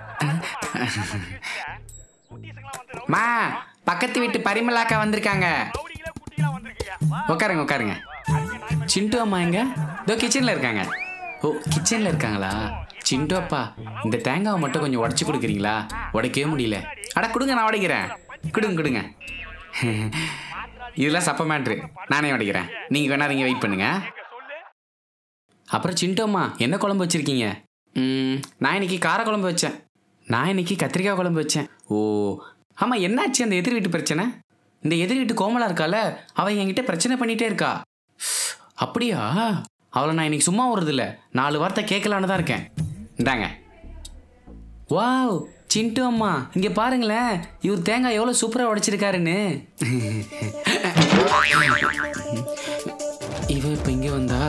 Speaker 1: மா பக்கத்து வீட்டு பரிமலாக்கா வந்திருக்காங்க உட்காருங்க உட்காருங்க சிண்டு அம்மா எங்க இதோ கிச்சன்ல இருக்காங்க ஓ கிச்சன்ல இருக்காங்களா சிண்டு அப்பா இந்த தேங்காவை மட்டும் கொஞ்சம் உடச்சி கொடுக்குறீங்களா உடைக்கவே முடியல அட கொடுங்க நான் உடைக்கிறேன் கொடுங்க கொடுங்க இதெல்லாம் சப்ப மேட்ரு நானே உடைக்கிறேன் நீங்கள் வேணா இங்கே வெயிட் பண்ணுங்க அப்புறம் சிண்டோம்மா என்ன குழம்பு வச்சுருக்கீங்க ம், நான் இன்னைக்கு கார குழம்பு வச்சேன் நான் இன்னைக்கு கத்திரிக்காய் குழம்பு வச்சேன் ஓ ஆமாம் என்னாச்சு அந்த எதிர் வீட்டு பிரச்சனை இந்த எதிர் வீட்டு கோமலா இருக்கால அவள் என்கிட்ட பிரச்சனை பண்ணிகிட்டே இருக்கா அப்படியா அவளை நான் இன்னைக்கு சும்மா வர்றதில்ல நாலு வார்த்தை கேட்கலான்னு தான் இருக்கேன் இந்தாங்க வாவ் சிண்டு அம்மா இங்க பாருங்களேன் இவர் தேங்காய் எவ்வளவு சூப்பரா உடைச்சிருக்காருன்னு இவ இப்போ இங்கே வந்தா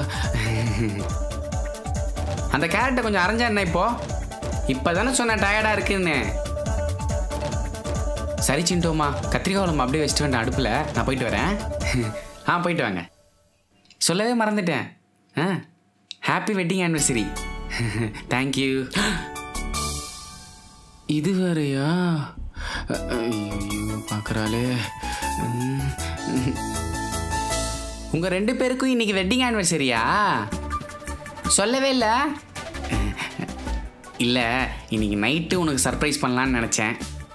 Speaker 1: அந்த கேரட்டை கொஞ்சம் அரைஞ்சா என்ன இப்போ இப்போ தானே சொன்னேன் டயர்டாக இருக்குன்னு சரி சின்டோமா கத்திரிக்காய் குழம்பு அப்படியே வச்சுட்டு வேண்டாம் அடுப்பில் நான் போயிட்டு வரேன் ஆ போயிட்டு வாங்க சொல்லவே மறந்துட்டேன் ஆ ஹாப்பி வெட்டிங் ஆனிவர்சரி தேங்க்யூ இது வேறையா ஐயோ பார்க்குறாளே உங்கள் ரெண்டு பேருக்கும் இன்னைக்கு வெட்டிங் ஆனிவர்சரியா சொல்லவே இல்லை இல்லை இன்னைக்கு நைட்டு உனக்கு சர்ப்ரைஸ் பண்ணலான்னு நினச்சேன்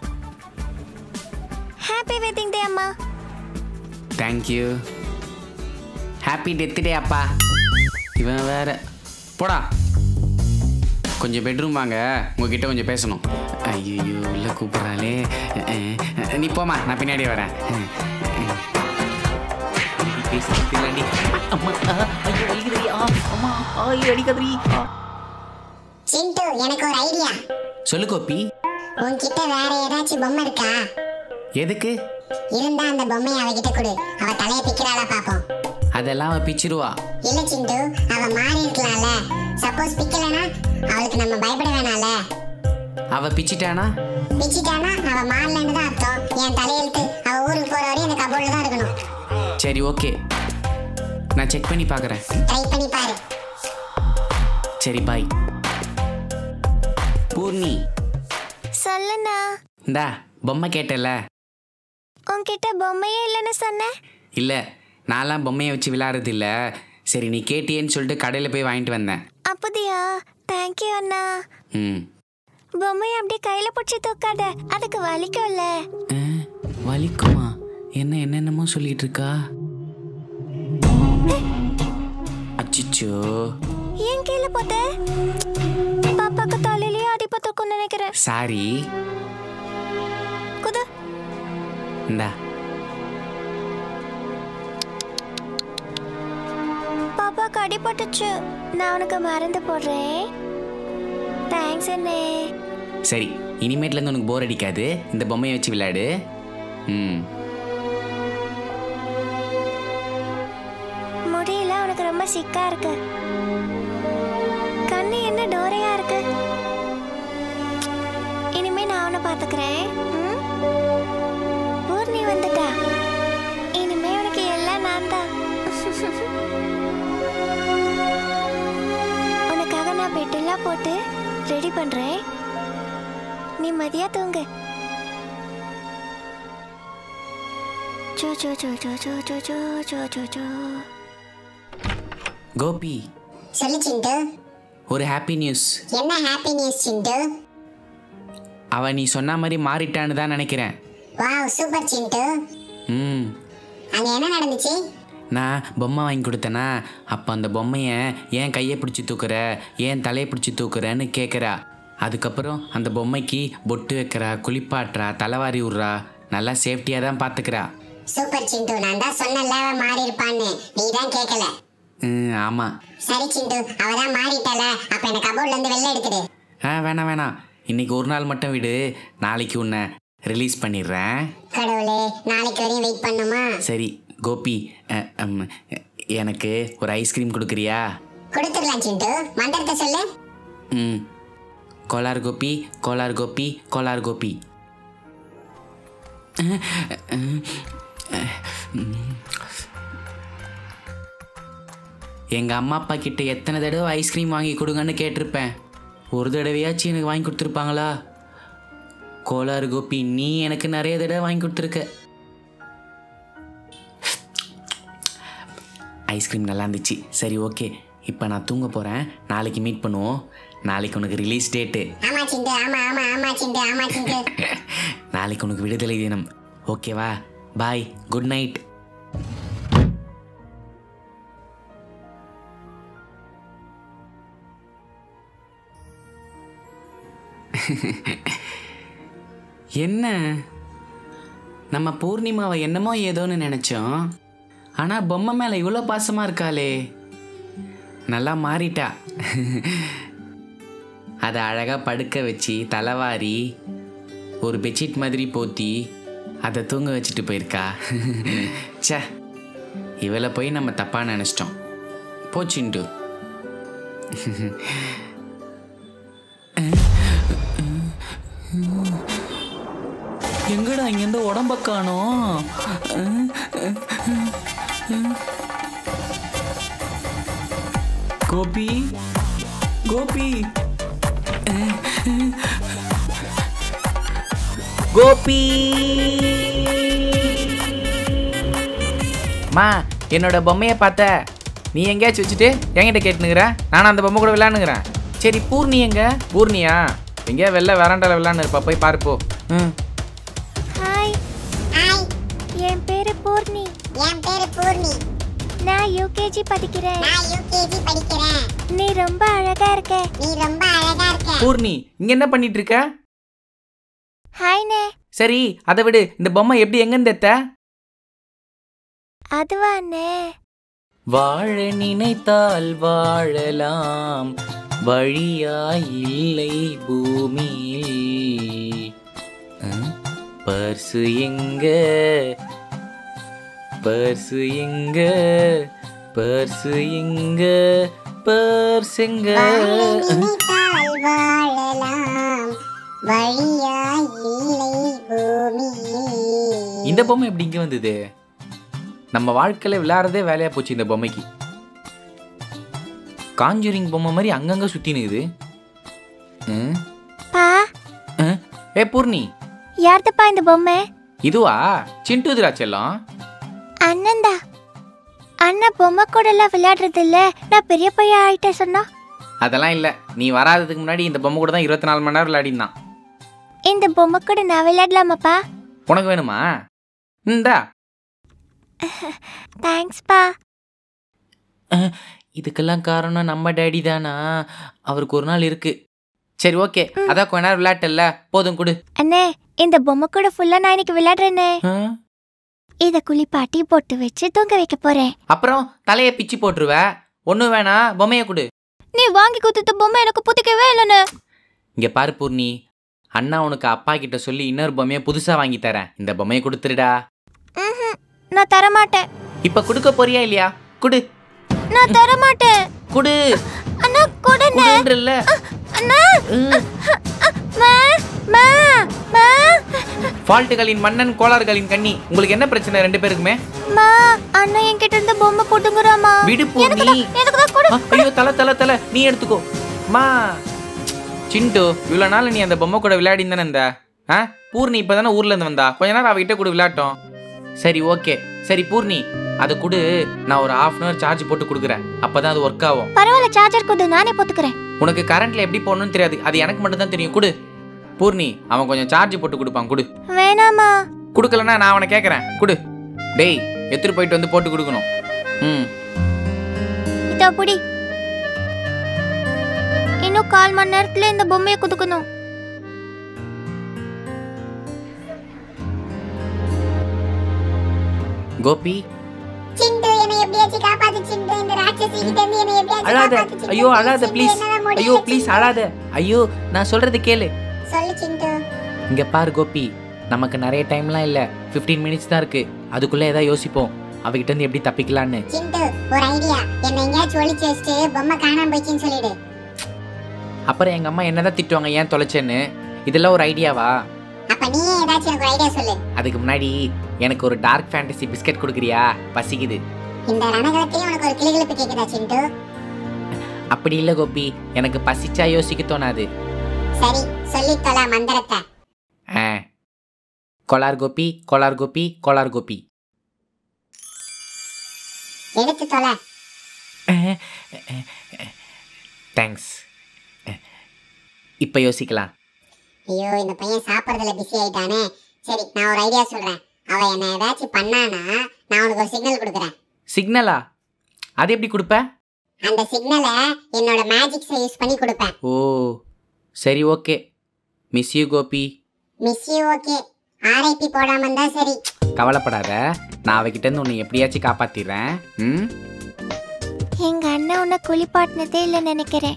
Speaker 5: ஹாப்பி வெட்டிங் டே அம்மா
Speaker 1: தேங்க்யூ ஹாப்பி டெத் டே அப்பா இவன் வேற போடா கொஞ்சம் பெட்ரூம் வாங்க உங்ககிட்ட கொஞ்சம் பேசணும் ஐயோ உள்ள கூப்பிட்றாளே அஹ், அஹ், நீ போமா நான் பின்னாடி வரேன் அஹ், அஹ். பேசிட்டு இல்லடி. அம்மா, ஆ, ஐயோ, வலிக்குதுடி. ஆ, அம்மா, ஐயோ, அடிக்காதடி. ஆ.
Speaker 3: சிண்டு எனக்கு ஒரு ஐடியா
Speaker 1: சொல்லு கோப்பி
Speaker 3: உன்கிட்ட வேற ஏதாச்சும் பொம்மை இருக்கா
Speaker 1: எதுக்கு
Speaker 3: இருந்தா அந்த பொம்மையை அவகிட்ட கொடு அவ தலைய பிக்கிறாளா பாப்போம்
Speaker 1: அதெல்லாம் அவ பிச்சிருவா
Speaker 3: இல்ல சிண்டு அவ மாறி இருக்கலாம்ல சப்போஸ் பிக்கலனா அவளுக்கு நம்ம பயப்பட வேணாம்ல
Speaker 1: அவ பிச்சிட்டானா
Speaker 3: பிச்சிட்டானா அவ மாறலன்னு தான் அர்த்தம் என் தலையெழுத்து அவ ஊருக்கு போற வரையும் இந்த கபோர்ட்ல தான் இருக்கணும்
Speaker 1: சரி ஓகே நான் செக் பண்ணி பார்க்குறேன்
Speaker 3: ட்ரை பண்ணி பாரு
Speaker 1: சரி பாய் பூர்ணி
Speaker 5: சொல்லுண்ணா
Speaker 1: இந்தா பொம்மை கேட்டல
Speaker 5: உன்கிட்ட பொம்மையே இல்லைன்னு சொன்னேன்
Speaker 1: இல்லை நான்லாம் பொம்மையை வச்சு விளையாடுறது இல்ல சரி நீ கேட்டியேன்னு சொல்லிட்டு கடையில் போய் வாங்கிட்டு வந்தேன்
Speaker 5: அப்படியா தேங்க்யூ அண்ணா
Speaker 1: ம்
Speaker 5: பொம்மையை அப்படியே கையில பிடிச்சி தூக்காத அதுக்கு வலிக்கும்ல
Speaker 1: அஹ், வலிக்குமா என்ன என்னென்னமோ சொல்லிட்டு இருக்கா அச்சிச்சோ
Speaker 5: ஏன் கீழே போட்ட பாப்பாக்கு தலையிலேயே அடிபட்டிருக்கும்னு நினைக்கிறேன்
Speaker 1: சாரி
Speaker 5: குது
Speaker 1: இந்தா
Speaker 5: பாப்பாக்கு அடிபட்டுச்சு நான் உனக்கு மருந்து போடுறேன் தேங்க்ஸ் அண்ணே
Speaker 1: சரி இனிமேட்லேருந்து உனக்கு போர் அடிக்காது இந்த பொம்மையை வச்சு விளையாடு ம்
Speaker 5: முடியல உனக்கு ரொம்ப சிக்கா இருக்கு கண்ணு என்ன டோரையா இருக்கு இனிமே நான் அவனை பாத்துக்கிறேன் ம்? பூர்ணி வந்துட்டா இனிமே உனக்கு எல்லாம் நான் தான் உனக்காக நான் பெட்டெல்லாம் போட்டு ரெடி பண்றேன் நிம்மதியா தூங்கு சோ சோ சோ சோ சோ சோ சோ சோ சோ சோ
Speaker 1: கோபி
Speaker 3: சொல்லு சிண்டு
Speaker 1: ஒரு ஹாப்பி நியூஸ்
Speaker 3: என்ன ஹாப்பி நியூஸ் சிண்டு
Speaker 1: அவ நீ சொன்ன மாதிரி மாறிட்டான்னு தான் நினைக்கிறேன்
Speaker 3: வாவ் சூப்பர் சிண்டு
Speaker 1: ம்
Speaker 3: அங்க என்ன நடந்துச்சு
Speaker 1: நான் பொம்மை வாங்கி கொடுத்தேனா அப்போ அந்த பொம்மையை ஏன் கையை பிடிச்சி தூக்குற ஏன் தலையை பிடிச்சி தூக்குறேன்னு கேட்குறா அதுக்கப்புறம் அந்த பொம்மைக்கு பொட்டு வைக்கிறா குளிப்பாட்டுறா தலைவாரி விட்றா நல்லா சேஃப்டியாக தான் பார்த்துக்கிறா
Speaker 3: சூப்பர் சிண்டு நான் தான் சொன்னல அவ மாறி இருப்பான்னு நீ தான் கேட்கல
Speaker 1: ம் ஆமாம்
Speaker 3: சரி சிண்டு அவ தான் மாறிட்டால அப்ப என்ன கபோர்ட்ல இருந்து வெளில எடுத்துடு
Speaker 1: ஆ வேணாம் வேணாம் இன்னைக்கு ஒரு நாள் மட்டும் விடு நாளைக்கு உன்னை ரிலீஸ் பண்ணிடுறேன்
Speaker 3: கடவுளே நாளைக்கு வரையும் வெயிட் பண்ணுமா
Speaker 1: சரி கோபி அ, அம், எனக்கு ஒரு ஐஸ்கிரீம் கொடுக்குறியா
Speaker 3: கொடுத்துடலாம் சிண்டு மந்திரத்தை சொல்லு
Speaker 1: ம் கோலார் கோபி கோலார் கோபி கோலார் கோபி எங்கள் அம்மா அப்பா கிட்ட எத்தனை தடவை ஐஸ்கிரீம் வாங்கி கொடுங்கன்னு கேட்டிருப்பேன் ஒரு தடவையாச்சும் எனக்கு வாங்கி கொடுத்துருப்பாங்களா கோலார் கோபி நீ எனக்கு நிறைய தடவை வாங்கி கொடுத்துருக்க ஐஸ்கிரீம் நல்லா இருந்துச்சு சரி ஓகே இப்போ நான் தூங்க போகிறேன் நாளைக்கு மீட் பண்ணுவோம் நாளைக்கு உனக்கு ரிலீஸ் டேட்டு
Speaker 3: ஆமா சிண்டு ஆமா ஆமா ஆமா சிண்டு ஆமா சிண்டு
Speaker 1: நாளைக்கு உனக்கு விடுதலை தினம் ஓகேவா பாய் குட் நைட் என்ன நம்ம பூர்ணிமாவை என்னமோ ஏதோன்னு நினச்சோம் ஆனால் பொம்மை மேலே இவ்வளோ பாசமாக இருக்காளே நல்லா மாறிட்டா அதை அழகாக படுக்க வச்சு தலைவாரி ஒரு பெட்ஷீட் மாதிரி போத்தி அதை தூங்க வச்சுட்டு போயிருக்கா ச்சே இவளை போய் நம்ம தப்பாக நினச்சிட்டோம் போச்சின்ட்டு
Speaker 2: எங்கடா இங்கேருந்து உடம்ப காணோம் கோபி கோபி கோபி
Speaker 1: மா என்னோட பொம்மையை பார்த்த நீ எங்கேயாச்சும் வச்சுட்டு என்கிட்ட கேட்டுனுக்குற நானும் அந்த பொம்மை கூட விளாண்டுக்கிறேன் சரி பூர்ணி எங்க பூர்ணியா எங்கேயா வெளில வராண்டால விளாண்டு இருப்பா போய் பாரு போ ம்
Speaker 5: ஹாய்
Speaker 3: ஹாய்
Speaker 5: என் பேரு பூர்ணி
Speaker 3: என் பேரு பூர்ணி
Speaker 5: நான் யூகேஜி படிக்கிறேன்
Speaker 3: நான் யூகேஜி படிக்கிறேன்
Speaker 5: நீ ரொம்ப அழகா இருக்க
Speaker 3: நீ ரொம்ப அழகா இருக்க
Speaker 1: பூர்ணி இங்க என்ன பண்ணிட்டு இருக்க
Speaker 5: ஹாய்னே
Speaker 1: சரி அதை விடு இந்த பொம்மை எப்படி எங்கேருந்து எத்த
Speaker 5: அதுவா அண்ணே
Speaker 2: வாழ நினைத்தால் வாழலாம் வழியாய் இல்லை பூமியில் அஹ், பர்சு எங்க பர்சு எங்க பர்சு எங்க பர்ஸ் எங்க
Speaker 3: வாழ நினைத்தால் வாழலாம் வழியாய் இல்லை பூமியில்
Speaker 1: இந்த பொம்மை எப்படி இங்க வந்தது நம்ம வாழ்க்கையில விளையாடுறதே வேலையா போச்சு இந்த பொம்மைக்கு காஞ்சூரிங் பொம்மை மாதிரி அங்கங்க சுத்தி நிக்குது ம்,
Speaker 5: பா
Speaker 1: ம். ஏ பூர்ணி
Speaker 5: யார்தப்பா இந்த பொம்மை
Speaker 1: இதுவா சிண்டு திராட்செல்லாம்
Speaker 5: அண்ணன்தா அண்ணன் பொம்மை கூட எல்லாம் விளையாடுறது இல்ல நான் பெரிய பையன் ஆயிட்டேன் சொன்னா
Speaker 1: அதெல்லாம் இல்ல நீ வராததுக்கு முன்னாடி இந்த பொம்மை கூட தான் இருபத்தி நாலு மணி நேரம் விளையாடினான்
Speaker 5: இந்த பொம்மை கூட நான் விளையாடலாமாப்பா
Speaker 1: உனக்கு வேணுமா இந்தா
Speaker 5: தேங்க்ஸ்ப்பா
Speaker 2: இதுக்கெல்லாம் காரணம் நம்ம டேடி தானா அவருக்கு ஒரு நாள் இருக்கு
Speaker 1: சரி ஓகே அதான் கொஞ்ச நேரம் விளையாட்டல்ல போதும் கொடு
Speaker 5: அண்ணே இந்த பொம்மை கூட ஃபுல்லா நான் இன்னைக்கு விளையாடுறேனே
Speaker 2: அஹ்,
Speaker 5: இத குளிப்பாட்டி பொட்டு வச்சு தூங்க வைக்க போறேன்
Speaker 1: அப்புறம் தலையை பிச்சு போட்டுருவ ஒன்றும் வேணாம் பொம்மையை கொடு
Speaker 5: நீ வாங்கி கொடுத்த பொம்மை எனக்கு புத்திக்கவே இல்லைன்னு
Speaker 1: இங்க பாரு பூர்ணி அண்ணா உனக்கு அப்பா கிட்ட சொல்லி இன்னொரு பொம்மையை புதுசா வாங்கி தரேன் இந்த பொம்மையை கொடுத்துருடா
Speaker 5: ம்ஹும். நான் தர மாட்டேன்
Speaker 1: இப்ப கொடுக்க போறியா இல்லையா குடு
Speaker 5: நான் தர மாட்டேன்
Speaker 1: குடு
Speaker 5: அண்ணா கொடுண்ணே
Speaker 1: குடுன்றல்ல
Speaker 5: அண்ணா மா மா மா
Speaker 1: ஃபால்ட்டுகளின் மன்னன் கோளாறுகளின் கண்ணி உங்களுக்கு என்ன பிரச்சனை ரெண்டு பேருக்குமே
Speaker 5: மா அண்ணா என்கிட்ட இருந்து பொம்மை போட்டுங்கறாமா
Speaker 1: விடு பூர்ணி
Speaker 5: எனக்கு தான் கொடு
Speaker 1: ஆ, ஐயோ தலை தலை தலை நீ எடுத்துக்கோ மா சிண்டு இவ்வளோ நாள் நீ அந்த பொம்மை கூட விளையாடி தானே இருந்த ஆ பூர்ணி இப்போ தானே ஊர்லேருந்து வந்தா கொஞ்ச நேரம் அவகிட்ட கூட விளையாட்டோம் சரி ஓகே சரி பூர்ணி அதை கொடு நான் ஒரு ஹாஃப் அன் ஹவர் சார்ஜ் போட்டு கொடுக்குறேன் அப்போ தான் அது ஒர்க் ஆகும்
Speaker 5: பரவாயில்ல சார்ஜர் கொடு நானே போட்டுக்கிறேன்
Speaker 1: உனக்கு கரண்ட்ல எப்படி போடணும்னு தெரியாது அது எனக்கு மட்டும் தான் தெரியும் கொடு பூர்ணி அவன் கொஞ்சம் சார்ஜ் போட்டு கொடுப்பான் கொடு
Speaker 5: வேணாமா
Speaker 1: கொடுக்கலன்னா நான் அவனை கேட்குறேன் கொடு டேய் எடுத்துட்டு போயிட்டு வந்து போட்டு கொடுக்கணும் ம்
Speaker 5: இதோ புடி இன்னும் கால் மணி நேரத்துல இந்த பொம்மையை குதுக்கணும்
Speaker 1: கோபி
Speaker 3: சிண்டு என்னை எப்படியாச்சும் காப்பாத்து சிண்டு இந்த ராட்சசி கிட்ட இருந்து என்னை எப்படியாச்சும்
Speaker 1: அழாத
Speaker 3: காப்பாத்து சிண்டு.
Speaker 1: ஐயோ அழாத
Speaker 3: சிண்டு,
Speaker 1: ப்ளீஸ்
Speaker 3: என்னால முடியல,
Speaker 1: ஐயோ ப்ளீஸ்
Speaker 3: சிண்டு.
Speaker 1: அழாத ஐயோ நான் சொல்றது கேளு
Speaker 3: சொல்லு சிண்டு
Speaker 1: இங்க பாரு கோபி நமக்கு நிறைய டைம்லாம் இல்ல 15 மினிட்ஸ் தான் இருக்கு அதுக்குள்ள ஏதாவது யோசிப்போம் அவகிட்ட இருந்து எப்படி தப்பிக்கலான்னு
Speaker 3: சிண்டு ஒரு ஐடியா என்னை எங்கேயாச்சும் ஒளிச்சு வச்சுட்டு பொம்மை காணாம போயிடுச்சுன்னு சொல்லிடு
Speaker 1: அப்புறம் எங்க அம்மா என்னதான் திட்டுவாங்க ஏன் தொலைச்சேன்னு இதெல்லாம் ஒரு ஐடியாவா
Speaker 3: அப்ப நீயே ஏதாச்சும் எனக்கு ஒரு ஐடியா சொல்லு
Speaker 1: அதுக்கு முன்னாடி எனக்கு ஒரு டார்க் ஃபேண்டசி பிஸ்கட் கொடுக்குறியா பசிக்குது
Speaker 3: இந்த ரணகலத்தையும் உனக்கு ஒரு கிளிகிழப்பு கேக்குதா சிண்டு
Speaker 1: அப்படி இல்ல கோபி எனக்கு பசிச்சா யோசிக்க தோணாது
Speaker 3: சரி சொல்லி தொலை மந்திரத்தை
Speaker 1: ஆ கொலார் கோபி கொலார் கோபி கொலார் கோபி
Speaker 3: எடுத்து தொலை
Speaker 1: தேங்க்ஸ் இப்போ யோசிக்கலாம்
Speaker 3: ஐயோ இந்த பையன் சாப்பிட்றதுல பிஸி ஆயிட்டானே சரி நான் ஒரு ஐடியா சொல்றேன் அவ என்ன ஏதாச்சும் பண்ணானா நான் உனக்கு ஒரு சிக்னல் கொடுக்குறேன்
Speaker 1: சிக்னலா அது எப்படி கொடுப்ப
Speaker 3: அந்த சிக்னலை என்னோட மேஜிக்ஸை யூஸ் பண்ணி கொடுப்பேன்
Speaker 1: ஓ சரி okay miss you Gopi
Speaker 3: miss you okay RIP போடாம இருந்தா சரி
Speaker 1: கவலைப்படாத நான் அவகிட்ட இருந்து உன்னை எப்படியாச்சும் காப்பாத்திடுறேன் ம்
Speaker 5: எங்க அண்ணன் உன்னை குளிப்பாட்டினதே இல்லை நினைக்கிறேன்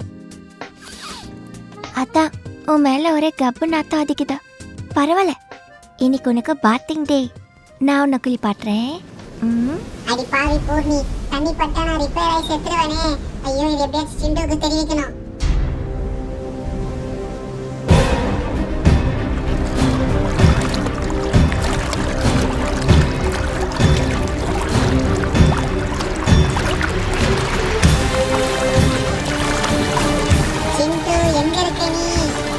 Speaker 5: அதான் உன் மேல ஒரே கப்பு நாத்தம் அதிக்குதா பரவாயில்ல இன்னைக்கு உனக்கு பாத்திங் டே நான் உன்னை குளிப்பாட்டுறேன் ம்
Speaker 3: அடி பாவி பூர்ணி தண்ணி பட்டா நான் ரிப்பேர் ஆகி செத்துருவேனே ஐயோ இது எப்படியாச்சும் சிண்டுவுக்கு தெரிவிக்கணும் சிண்டு எங்க இருக்க நீ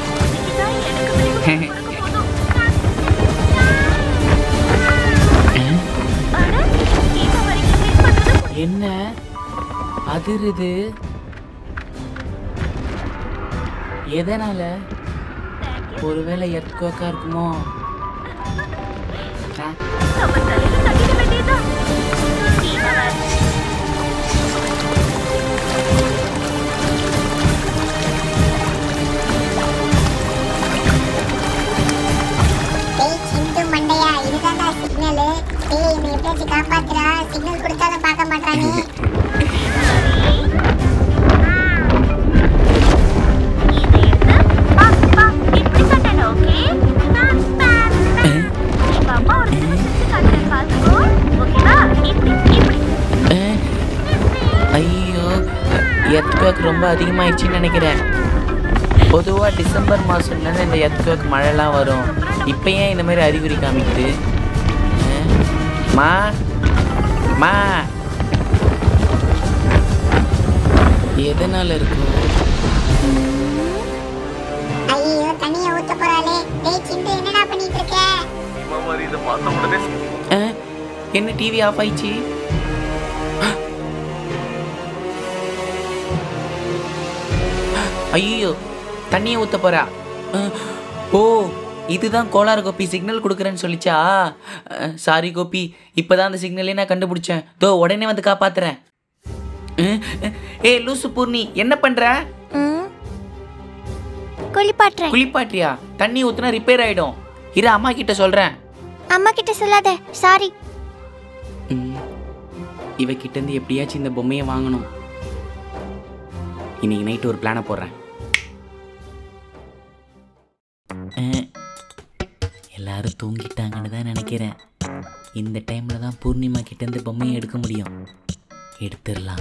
Speaker 2: என்ன அதிருது எதனால ஒருவேளை எர்த்குவாக்கா இருக்குமோ ஆ,
Speaker 3: டேய் சிண்டு மண்டையா இதுதான்டா சிக்னல் டேய் என்னை எப்படியாச்சும் காப்பாத்துறா சிக்னல் கொடுத்தாலும் பார்க்க மாட்டானே
Speaker 2: ஆ, ஐயோ எர்த்குவாக் ரொம்ப அதிகமாயிடுச்சுன்னு நினைக்கிறேன் பொதுவாக டிசம்பர் மாதம் தானே இந்த எர்த்குவாக் மழைலாம் வரும் இப்போ ஏன் இந்த மாதிரி அறிகுறி காமிக்குது ஆ, மா மா எதனால இருக்கும்
Speaker 3: ஐயோ தண்ணியை ஊத்த போறாளே டேய் சிண்டு என்னடா பண்ணிட்டு இருக்க
Speaker 2: ஆ, என்ன டிவி ஆஃப் ஆயிடுச்சு ஐயோ தண்ணியை ஊத்த போறா ஆ, ஓ இதுதான் கோளாறு கோபி சிக்னல் கொடுக்குறேன்னு சொல்லிச்சா சாரி கோபி இப்போதான் அந்த சிக்னலே நான் கண்டுபிடிச்சேன் தோ உடனே வந்து காப்பாத்துறேன் ஆ, ஏ லூசு பூர்ணி என்ன பண்ற
Speaker 5: ம் குளிப்பாட்டுறேன்
Speaker 2: குளிப்பாட்டியா தண்ணி ஊத்துனா ரிப்பேர் ஆயிடும் இரு அம்மா கிட்ட சொல்றேன்
Speaker 5: அம்மா கிட்ட சொல்லாத சாரி
Speaker 2: ம். இவகிட்ட இருந்து எப்படியாச்சும் இந்த பொம்மையை வாங்கணும் இன்னைக்கு நைட்டு ஒரு பிளானை போடுறேன் அஹ், எல்லாரும் தூங்கிட்டாங்கன்னு தான் நினைக்கிறேன் இந்த டைம்ல தான் பூர்ணிமா கிட்ட இருந்து பொம்மையை எடுக்க முடியும் எடுத்துடலாம்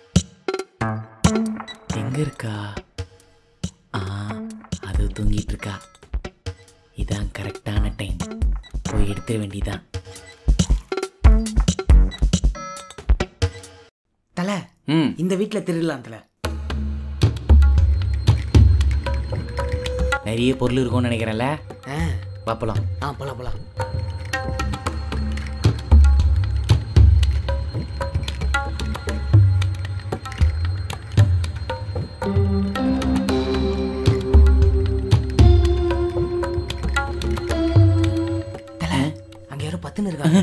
Speaker 2: எங்க இருக்கா ஆ அது தூங்கிட்டு இருக்கா இதான் கரெக்டான டைம் போய் எடுத்துட வேண்டியதான்
Speaker 4: தல
Speaker 2: ம்
Speaker 4: இந்த வீட்டில் திருடலாம் தல
Speaker 2: நிறைய பொருள் இருக்கும்னு நினைக்கிறேன்ல
Speaker 4: ஆ
Speaker 2: பாப்பலாம்
Speaker 4: ஆ போலாம் போலாம் தல அங்க யாரோ பத்துன்னு இருக்காங்க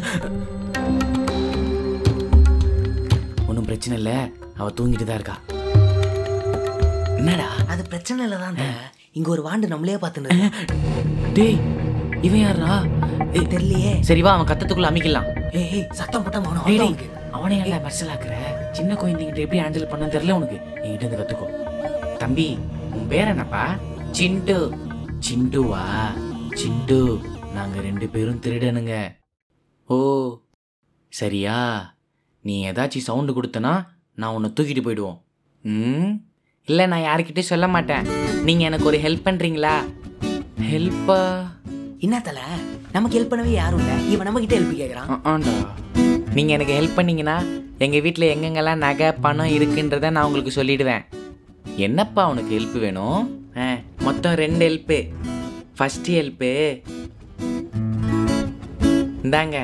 Speaker 2: ஒன்றும் பிரச்சனை இல்லை அவ தூங்கிட்டு தான் இருக்கா என்னடா
Speaker 4: அது பிரச்சனை இல்லை தான் தல. இங்க ஒரு வாண்டு நம்மளே பார்த்துன்னு இருக்கான்.
Speaker 2: டேய் இவன் யாரா
Speaker 4: ஏய் தெரியலையே
Speaker 2: சரி வா அவன் கத்தத்துக்குள்ள அமைக்கலாம்
Speaker 4: ஏய் ஏய் சத்தம் போட்டா மௌனம்
Speaker 2: டேய்,
Speaker 4: அவ்வளவுதான்
Speaker 2: டேய்,
Speaker 4: உனக்கு.
Speaker 2: அவனே ஏன்டா மெர்சலாக்குற சின்ன குழந்தைங்கிட்ட எப்படி ஹேண்டில் பண்ண தெரியல உனக்கு என்கிட்ட இருந்து கத்துக்கோ தம்பி உன் பேர் என்னப்பா சிண்டு சிண்டுவா சிண்டு நாங்க ரெண்டு பேரும் திருடனுங்க ஓ சரியா நீ ஏதாச்சும் சவுண்டு கொடுத்தனா நான் உன்னை தூக்கிட்டு போயிடுவோம் ம் இல்லை நான் யாருக்கிட்டே சொல்ல மாட்டேன் நீங்கள் எனக்கு ஒரு ஹெல்ப் பண்ணுறீங்களா ஹெல்ப்பா
Speaker 4: என்ன தல நமக்கு ஹெல்ப் பண்ணவே யாரும் இல்ல இவன் நம்ம கிட்ட ஹெல்ப் கேக்குறான்
Speaker 2: ஆண்டா நீங்கள் எனக்கு ஹெல்ப் பண்ணீங்கன்னா எங்கள் வீட்டில் எங்கெங்கெல்லாம் நகை பணம் இருக்குன்றத நான் உங்களுக்கு சொல்லிடுவேன் என்னப்பா உனக்கு ஹெல்ப் வேணும் ஆ மொத்தம் ரெண்டு ஹெல்ப்பு ஃபஸ்ட்டு ஹெல்ப்பு இந்தாங்க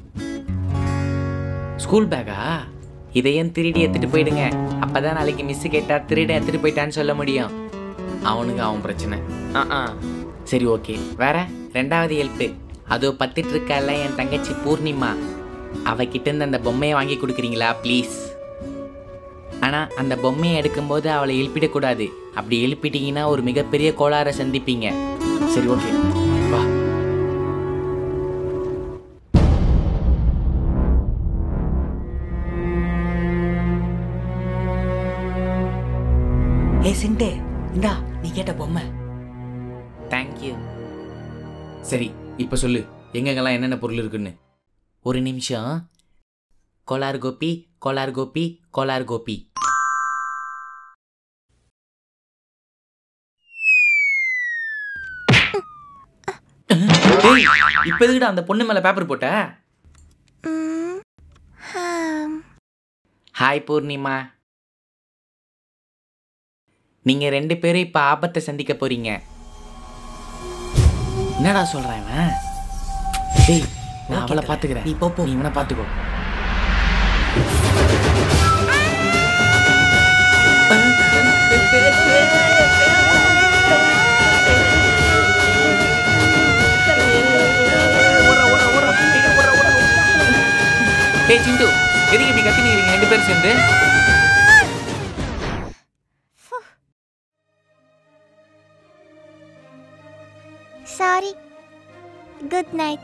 Speaker 2: ஸ்கூல் பேக்கா இதையும் திருடி எடுத்துட்டு போயிடுங்க அப்பதான் நாளைக்கு மிஸ் கேட்டா திருட எடுத்துட்டு போயிட்டான்னு சொல்ல முடியும் அவனுக்கு அவன் பிரச்சனை ஆ ஆ சரி ஓகே வேற ரெண்டாவது ஹெல்ப்பு அதோ பத்துட்டு இருக்கால என் தங்கச்சி பூர்ணிமா அவகிட்ட இருந்து அந்த பொம்மையை வாங்கி கொடுக்குறீங்களா ப்ளீஸ் ஆனால் அந்த பொம்மையை எடுக்கும்போது அவளை எழுப்பிடக்கூடாது அப்படி எழுப்பிட்டீங்கன்னா ஒரு மிகப்பெரிய கோளாறை சந்திப்பீங்க சரி ஓகே வா
Speaker 4: ஏய் சிண்டே இந்தா நீ கேட்ட பொம்மை
Speaker 2: தேங்க்யூ சரி இப்போ சொல்லு எங்கெங்கெல்லாம் என்னென்ன பொருள் இருக்குன்னு ஒரு நிமிஷம்
Speaker 4: கோலார் கோபி கோலார் கோபி கோலார் கோபி டேய் இப்போ எதுக்குடா அந்த பொண்ணு மேல பேப்பர் போட்ட
Speaker 5: ம், ஹம்.
Speaker 4: ஹாய் பூர்ணிமா நீங்க ரெண்டு பேரும் இப்ப ஆபத்தை சந்திக்க போறீங்க என்னடா சொல்றேன் இவன்? டேய் நான் அவளை பாத்துக்கிறேன்
Speaker 2: நீ போ, போ.
Speaker 4: நீ இவனை பாத்துக்கோ டேய் சிண்டு எதுக்கு இப்படி கத்தினீங்க ரெண்டு பேரும் சேர்ந்து
Speaker 5: சாரி குட் நைட்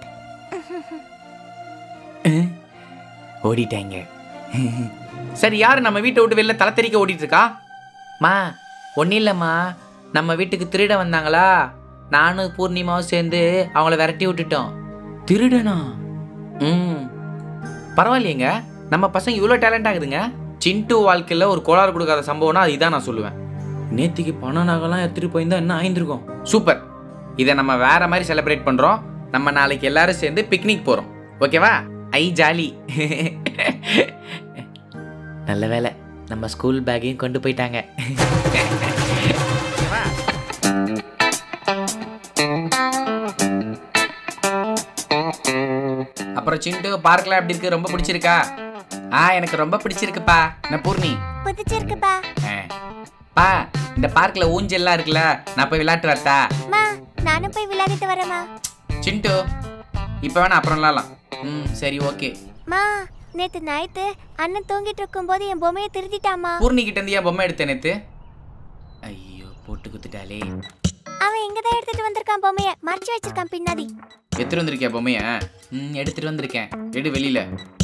Speaker 4: ஓடிட்டாங்க சரி யாரு நம்ம வீட்டை விட்டு வெளில தலை தெறிக்க ஓடிட்டு இருக்கா மா ஒன்றும் இல்லைம்மா நம்ம வீட்டுக்கு திருட வந்தாங்களா நானும் பூர்ணிமாவும் சேர்ந்து அவங்கள விரட்டி விட்டுட்டோம் திருடனா ம் பரவாயில்லையேங்க நம்ம பசங்க இவ்வளோ டேலண்ட் ஆகுதுங்க சிண்டு வாழ்க்கையில் ஒரு கோளாறு கொடுக்காத சம்பவம்னா இதான் நான் சொல்லுவேன் நேத்திக்கு பணம் நகைலாம் எடுத்துகிட்டு போயிருந்தா என்ன ஆயிருந்திருக்கும் சூப்பர் இதை நம்ம வேற மாதிரி செலிப்ரேட் பண்ணுறோம் நம்ம நாளைக்கு எல்லாரும் சேர்ந்து பிக்னிக் போகிறோம் ஓகேவா ஐ ஜாலி நல்ல வேலை நம்ம ஸ்கூல் பேக்கையும் கொண்டு போயிட்டாங்க அப்புறம் சிண்டு பார்க்லாம் எப்படி இருக்கு ரொம்ப பிடிச்சிருக்கா ஆ எனக்கு ரொம்ப பிடிச்சிருக்குப்பா நான் பூர்ணி
Speaker 5: புதிச்சிருக்குப்பா
Speaker 4: ஆ. பா இந்த பார்க்ல ஊஞ்சல்லாம் இருக்குல்ல நான் போய் விளையாட்டு வரட்டா
Speaker 5: மா நானும் போய் விளையாடிட்டு வரேம்மா
Speaker 4: சிண்டு இப்போ வேணா அப்புறம் விளாடலாம் ம் சரி ஓகே
Speaker 5: மா நேத்து நைட்டு அண்ணன் தூங்கிட்டு இருக்கும்போது என் பொம்மையை திருடிட்டாமா
Speaker 4: பூர்ணி கிட்ட இருந்து ஏன் பொம்மை எடுத்தேன் நேத்து ஐயோ போட்டு குத்துட்டாலே
Speaker 5: அவன் எங்க தான் எடுத்துட்டு வந்திருக்கான் பொம்மைய மறைச்சு வச்சிருக்கான் பின்னாடி
Speaker 4: எடுத்துட்டு வந்திருக்கியா பொம்மைய ம் எடுத்துட்டு வந்திருக்கேன் எடு வெளியில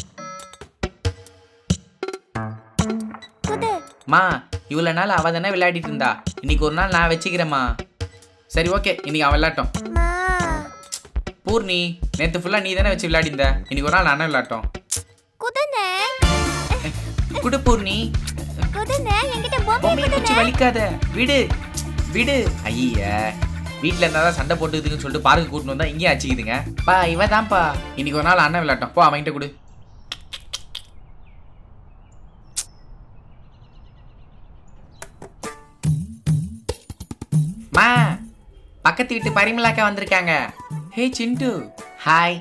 Speaker 5: குது
Speaker 4: மா இவ்வளோ நாள் அவ தானே விளையாடிட்டு இருந்தா இன்னைக்கு ஒரு நாள் நான் வச்சுக்கிறேம்மா சரி ஓகே இன்னைக்கு அவன் விளையாட்டும்
Speaker 5: மா
Speaker 4: பூர்ணி நேத்து ஃபுல்லா நீ தானே வச்சு விளையாடிந்த இன்னைக்கு ஒரு நாள் நானே விளையாட்டும்
Speaker 5: குதுனே
Speaker 4: குடு பூர்ணி
Speaker 5: குதுனே என்கிட்ட பொம்மை
Speaker 4: பொம்மையை
Speaker 5: குதுனே
Speaker 4: பிடிச்சி வலிக்காத விடு விடு ஐய வீட்டில் இருந்தால் தான் சண்டை போட்டுக்குதுன்னு சொல்லிட்டு பார்க்கு கூட்டிட்டு வந்தா இங்கேயே அடிச்சுக்குதுங்க பா இவ தான்ப்பா இன்னைக்கு ஒரு நாள் அண்ணன் விளையாட்டோம் போ அவன்கிட்ட கொடு மா பக்கத்து வீட்டு பரிமலாக்கா வந்திருக்காங்க ஹே சிண்டு ஹாய்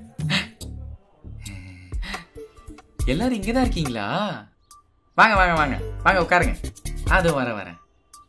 Speaker 4: எல்லாரும் இங்கே தான் இருக்கீங்களா வாங்க வாங்க வாங்க வாங்க உட்காருங்க அது வர வரேன்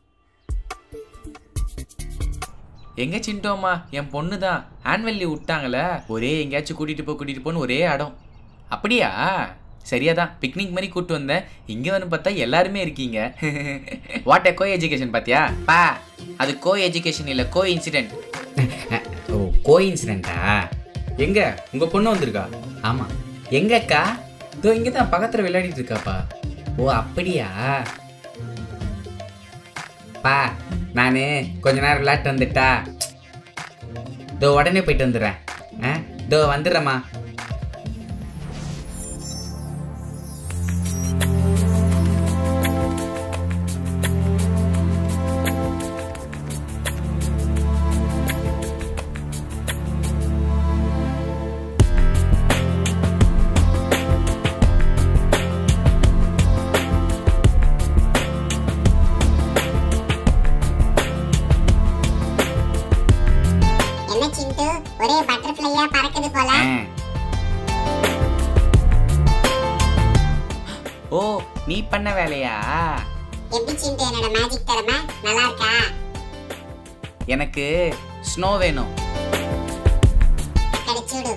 Speaker 4: எங்க சிண்டோமா என் பொண்ணு தான் ஆன்வல் லீவ் விட்டாங்களே ஒரே எங்கேயாச்சும் கூட்டிட்டு போ கூட்டிட்டு போன்னு ஒரே இடம் அப்படியா சரியா தான் பிக்னிக் மாதிரி கூட்டு வந்தேன் இங்க வந்து பார்த்தா எல்லாருமே இருக்கீங்க வாட் எ கோ எஜுகேஷன் பாத்தியா பா அது கோ எஜுகேஷன் இல்ல கோ இன்சிடென்ட்
Speaker 1: ஓ கோ இன்சிடென்ட்டா எங்க உங்க பொண்ணு வந்திருக்கா
Speaker 4: ஆமா
Speaker 1: எங்கக்கா இதோ இங்கே தான் பக்கத்தில் விளையாடிட்டு இருக்காப்பா ஓ அப்படியா பா நான் கொஞ்ச நேரம் விளையாட்டு வந்துட்டா இதோ உடனே போயிட்டு வந்துடுறேன் ஆ இதோ வந்துடுறேம்மா
Speaker 3: என்ன சிண்டு ஒரே பட்டர்ஃப்ளையா பறக்குது போல
Speaker 4: ஆ. ஓ நீ பண்ண வேலையா
Speaker 3: எப்படி சிண்டு என்னோட மேஜிக் திறமை நல்லா இருக்கா
Speaker 4: எனக்கு ஸ்னோ வேணும்
Speaker 3: கிடைச்சுடு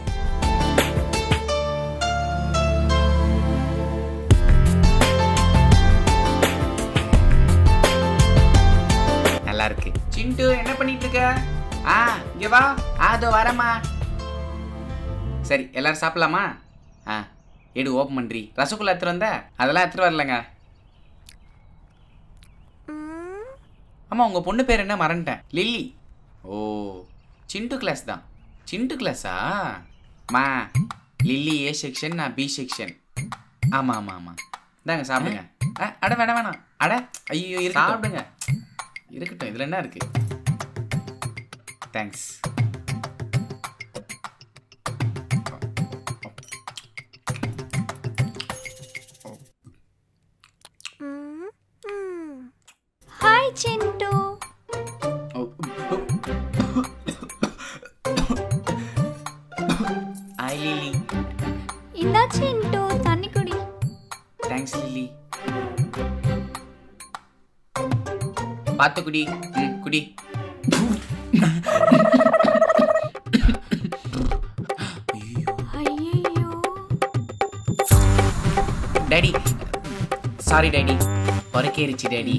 Speaker 4: நல்லா இருக்கு சிண்டு என்ன பண்ணிட்டு இருக்க ஆ இங்க வா ஆ அதோ வரமா சரி எல்லாரும் சாப்பிடலாமா ஆ எடு ஓப்பன் பண்றி ரசகுல்லா எடுத்துட்டு வந்த அதெல்லாம் எடுத்துட்டு வரலங்க
Speaker 5: ம்,
Speaker 4: ஆமா உங்க பொண்ணு பேர் என்ன மறந்துட்டேன் லில்லி ஓ சிண்டு கிளாஸ் தான் சிண்டு கிளாஸா மா லில்லி ஏ செக்ஷன் நான் பி செக்ஷன் ஆமாம் ஆமாம் ஆமாம் இந்தாங்க சாப்பிடுங்க ஆ, அட வேணாம் வேணாம் அட ஐயோ இருக்கு சாப்பிடுங்க இருக்கட்டும் இதில் என்ன இருக்கு தேங்க்ஸ்
Speaker 5: ஹாய் சிண்டு
Speaker 4: ஐ லிலி
Speaker 5: இந்தா சிண்டு தண்ணி குடி
Speaker 4: தேங்க்ஸ் லிலி பார்த்து குடி ம் குடி
Speaker 5: ஐயோ
Speaker 4: டாடி சாரி டாடி பொறக்கேறிச்சு டாடி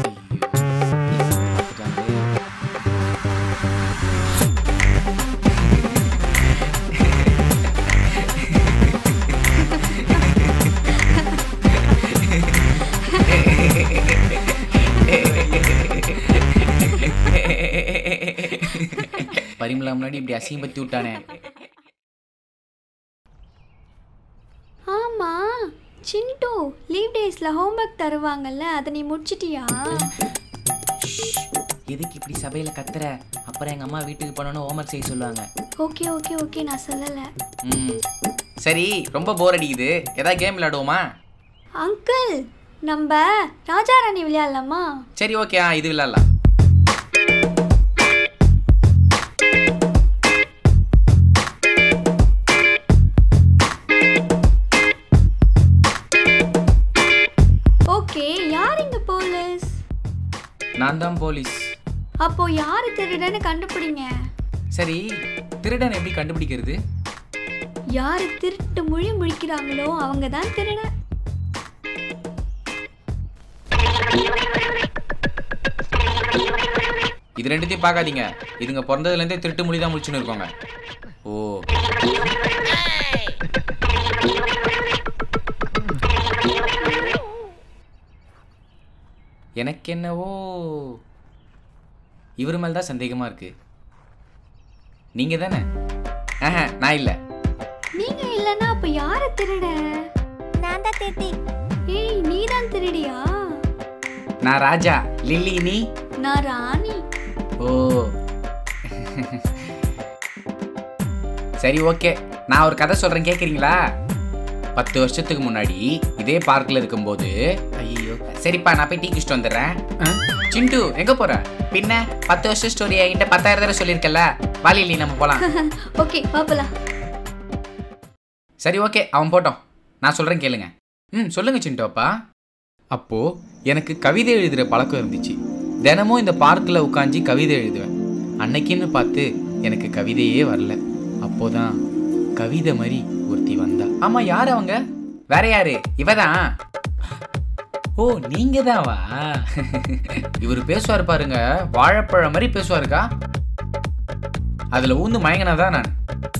Speaker 4: பரிமளா முன்னாடி இப்படி அசிங்கப்படுத்தி விட்டானே
Speaker 5: ஆமா சிண்டு லீவ் டேஸ்ல ஹோம்ஒர்க் தருவாங்கல்ல அதை நீ முடிச்சிட்டியா
Speaker 4: எதுக்கு இப்படி சபையில கத்துற அப்புறம் எங்க அம்மா வீட்டுக்கு போனோன்னு ஹோம்ஒர்க் செய்ய சொல்லுவாங்க
Speaker 5: ஓகே ஓகே ஓகே நான் சொல்லலை
Speaker 4: ம் சரி ரொம்ப போர் அடிக்குது ஏதாவது கேம் விளையாடுவோமா
Speaker 5: அங்கிள் நம்ம ராஜா ராணி விளையாடலாமா
Speaker 4: சரி ஓகே ஆ இது விளையாடலாம்
Speaker 5: ஓகே யார் இங்க போலீஸ்
Speaker 4: நான் தான் போலீஸ்
Speaker 5: அப்போ யாரு திருடன்னு கண்டுபிடிங்க
Speaker 4: சரி திருடன் எப்படி கண்டுபிடிக்கிறது
Speaker 5: யாரு திருட்டு மொழி முழிக்கிறாங்களோ அவங்க தான் திருடன்
Speaker 4: இது ரெண்டுத்தையும் பார்க்காதீங்க இதுங்க பிறந்ததுலேருந்தே திருட்டு மொழி தான் முடிச்சுன்னு இருக்கோங்க ஓ எனக்கு என்னவோ இவர் மேல தான் சந்தேகமா இருக்கு நீங்க தானே ஆஹா நான் இல்லை
Speaker 5: நீங்க இல்லைன்னா அப்ப யாரு திருட
Speaker 6: நான் தான் திருடி
Speaker 5: ஏய் நீ தான் திருடியா
Speaker 4: நான் ராஜா லில்லி நீ
Speaker 5: நான் ராணி
Speaker 4: ஓ சரி ஓகே நான் ஒரு கதை சொல்றேன் கேக்குறீங்களா பத்து வருஷத்துக்கு முன்னாடி இதே பார்க்ல இருக்கும்போது ஐயோ சரிப்பா நான் போய் டீ குடிச்சிட்டு வந்துடுறேன் ஆ? சிண்டு எங்க போற பின்ன பத்து வருஷம் ஸ்டோரி என்கிட்ட பத்தாயிரம் தடவை சொல்லியிருக்கல வாலிலி நம்ம போலாம்
Speaker 5: ஓகே பாப்பலாம்
Speaker 4: சரி ஓகே அவன் போட்டோம் நான் சொல்கிறேன் கேளுங்க ம் சொல்லுங்க சிண்டோப்பா அப்போ எனக்கு கவிதை எழுதுகிற பழக்கம் இருந்துச்சு தினமும் இந்த பார்க்கில் உட்காந்து கவிதை எழுதுவேன் அன்னைக்குன்னு பார்த்து எனக்கு கவிதையே வரல அப்போதான் கவிதை மாதிரி ஒருத்தி வந்தா ஆமா யார் அவங்க வேற யாரு இவதான் ஓ நீங்க தான்வா இவர் பேசுவார் பாருங்க வாழைப்பழம் மாதிரி பேசுவாருக்கா அதுல ஊந்து மயங்கினதான் நான்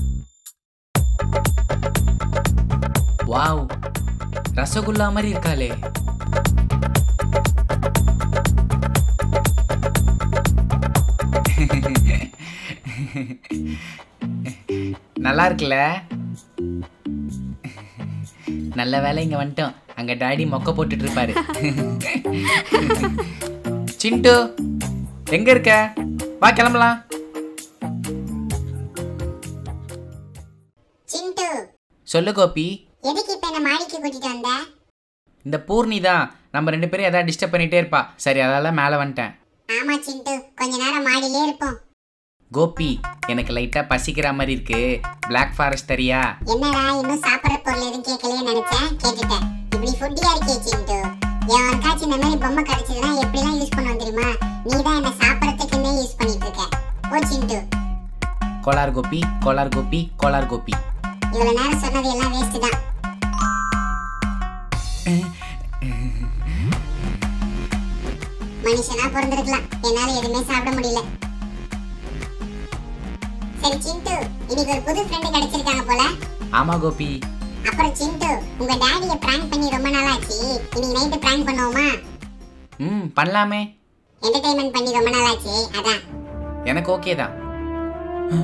Speaker 4: வாவ் ரசகுல்லா மாதிரி இருக்காளே நல்லா இருக்குல்ல நல்ல வேலை இங்க வந்துட்டோம் அங்க டாடி மொக்க போட்டுட்டு இருப்பாரு சிண்டு எங்க இருக்க வா கிளம்பலாம்
Speaker 3: சிண்டு
Speaker 4: சொல்லு கோபி
Speaker 3: எதுக்கு இப்ப என்ன மாடிக்கு கூட்டிட்டு வந்த
Speaker 4: இந்த பூர்ணி தான் நம்ம ரெண்டு பேரும் ஏதாவது டிஸ்டர்ப் பண்ணிட்டே இருப்பா சரி அதெல்லாம் மேலே வந்துட்டேன்
Speaker 3: ஆமா சிண்டு கொஞ்ச நேரம் மாடியிலே இருப்போம்
Speaker 4: கோபி எனக்கு லைட்டாக பசிக்கிற மாதிரி இருக்கு பிளாக் ஃபாரஸ்ட் தரியா
Speaker 3: என்னடா இன்னும் சாப்பிடுற பொருள் எதுவும் கேட்கலையே நினைச்சேன் கேட்டுட்டேன் இப்படி ஃபுட்டியா இருக்கே சிண்டு எவனுக்காச்சும் இந்த மாதிரி பொம்மை கிடைச்சதுன்னா எப்படிலாம் யூஸ் பண்ணுவோம் தெரியுமா நீ தான் என்ன சாப்பிடறதுக்குன்னே யூஸ் பண்ணிட்டு இருக்க ஓ சிண்டு
Speaker 4: கோலார் கோபி கோலார் கோபி கோலார் கோபி
Speaker 3: இவ்வளவு நேரம் சொன்னது எல்லாம் வேஸ்ட் தான் மனுஷனா பிறந்திருக்கலாம் என்னால எதுவுமே சாப்பிட முடியல சரி சிண்டு இன்னைக்கு ஒரு புது ஃப்ரெண்டு கிடைச்சிருக்காங்க போல
Speaker 4: ஆமா கோபி
Speaker 3: அப்புறம் சிண்டு உங்க டாடியை பிராங்க் பண்ணி ரொம்ப நாள் ஆச்சு இன்னைக்கு நைட்டு பிராங்க் பண்ணுவோமா
Speaker 4: ம் பண்ணலாமே
Speaker 3: என்டர்டைன்மெண்ட் பண்ணி ரொம்ப நாள் ஆச்சு அதான்
Speaker 4: எனக்கு ஓகே தான்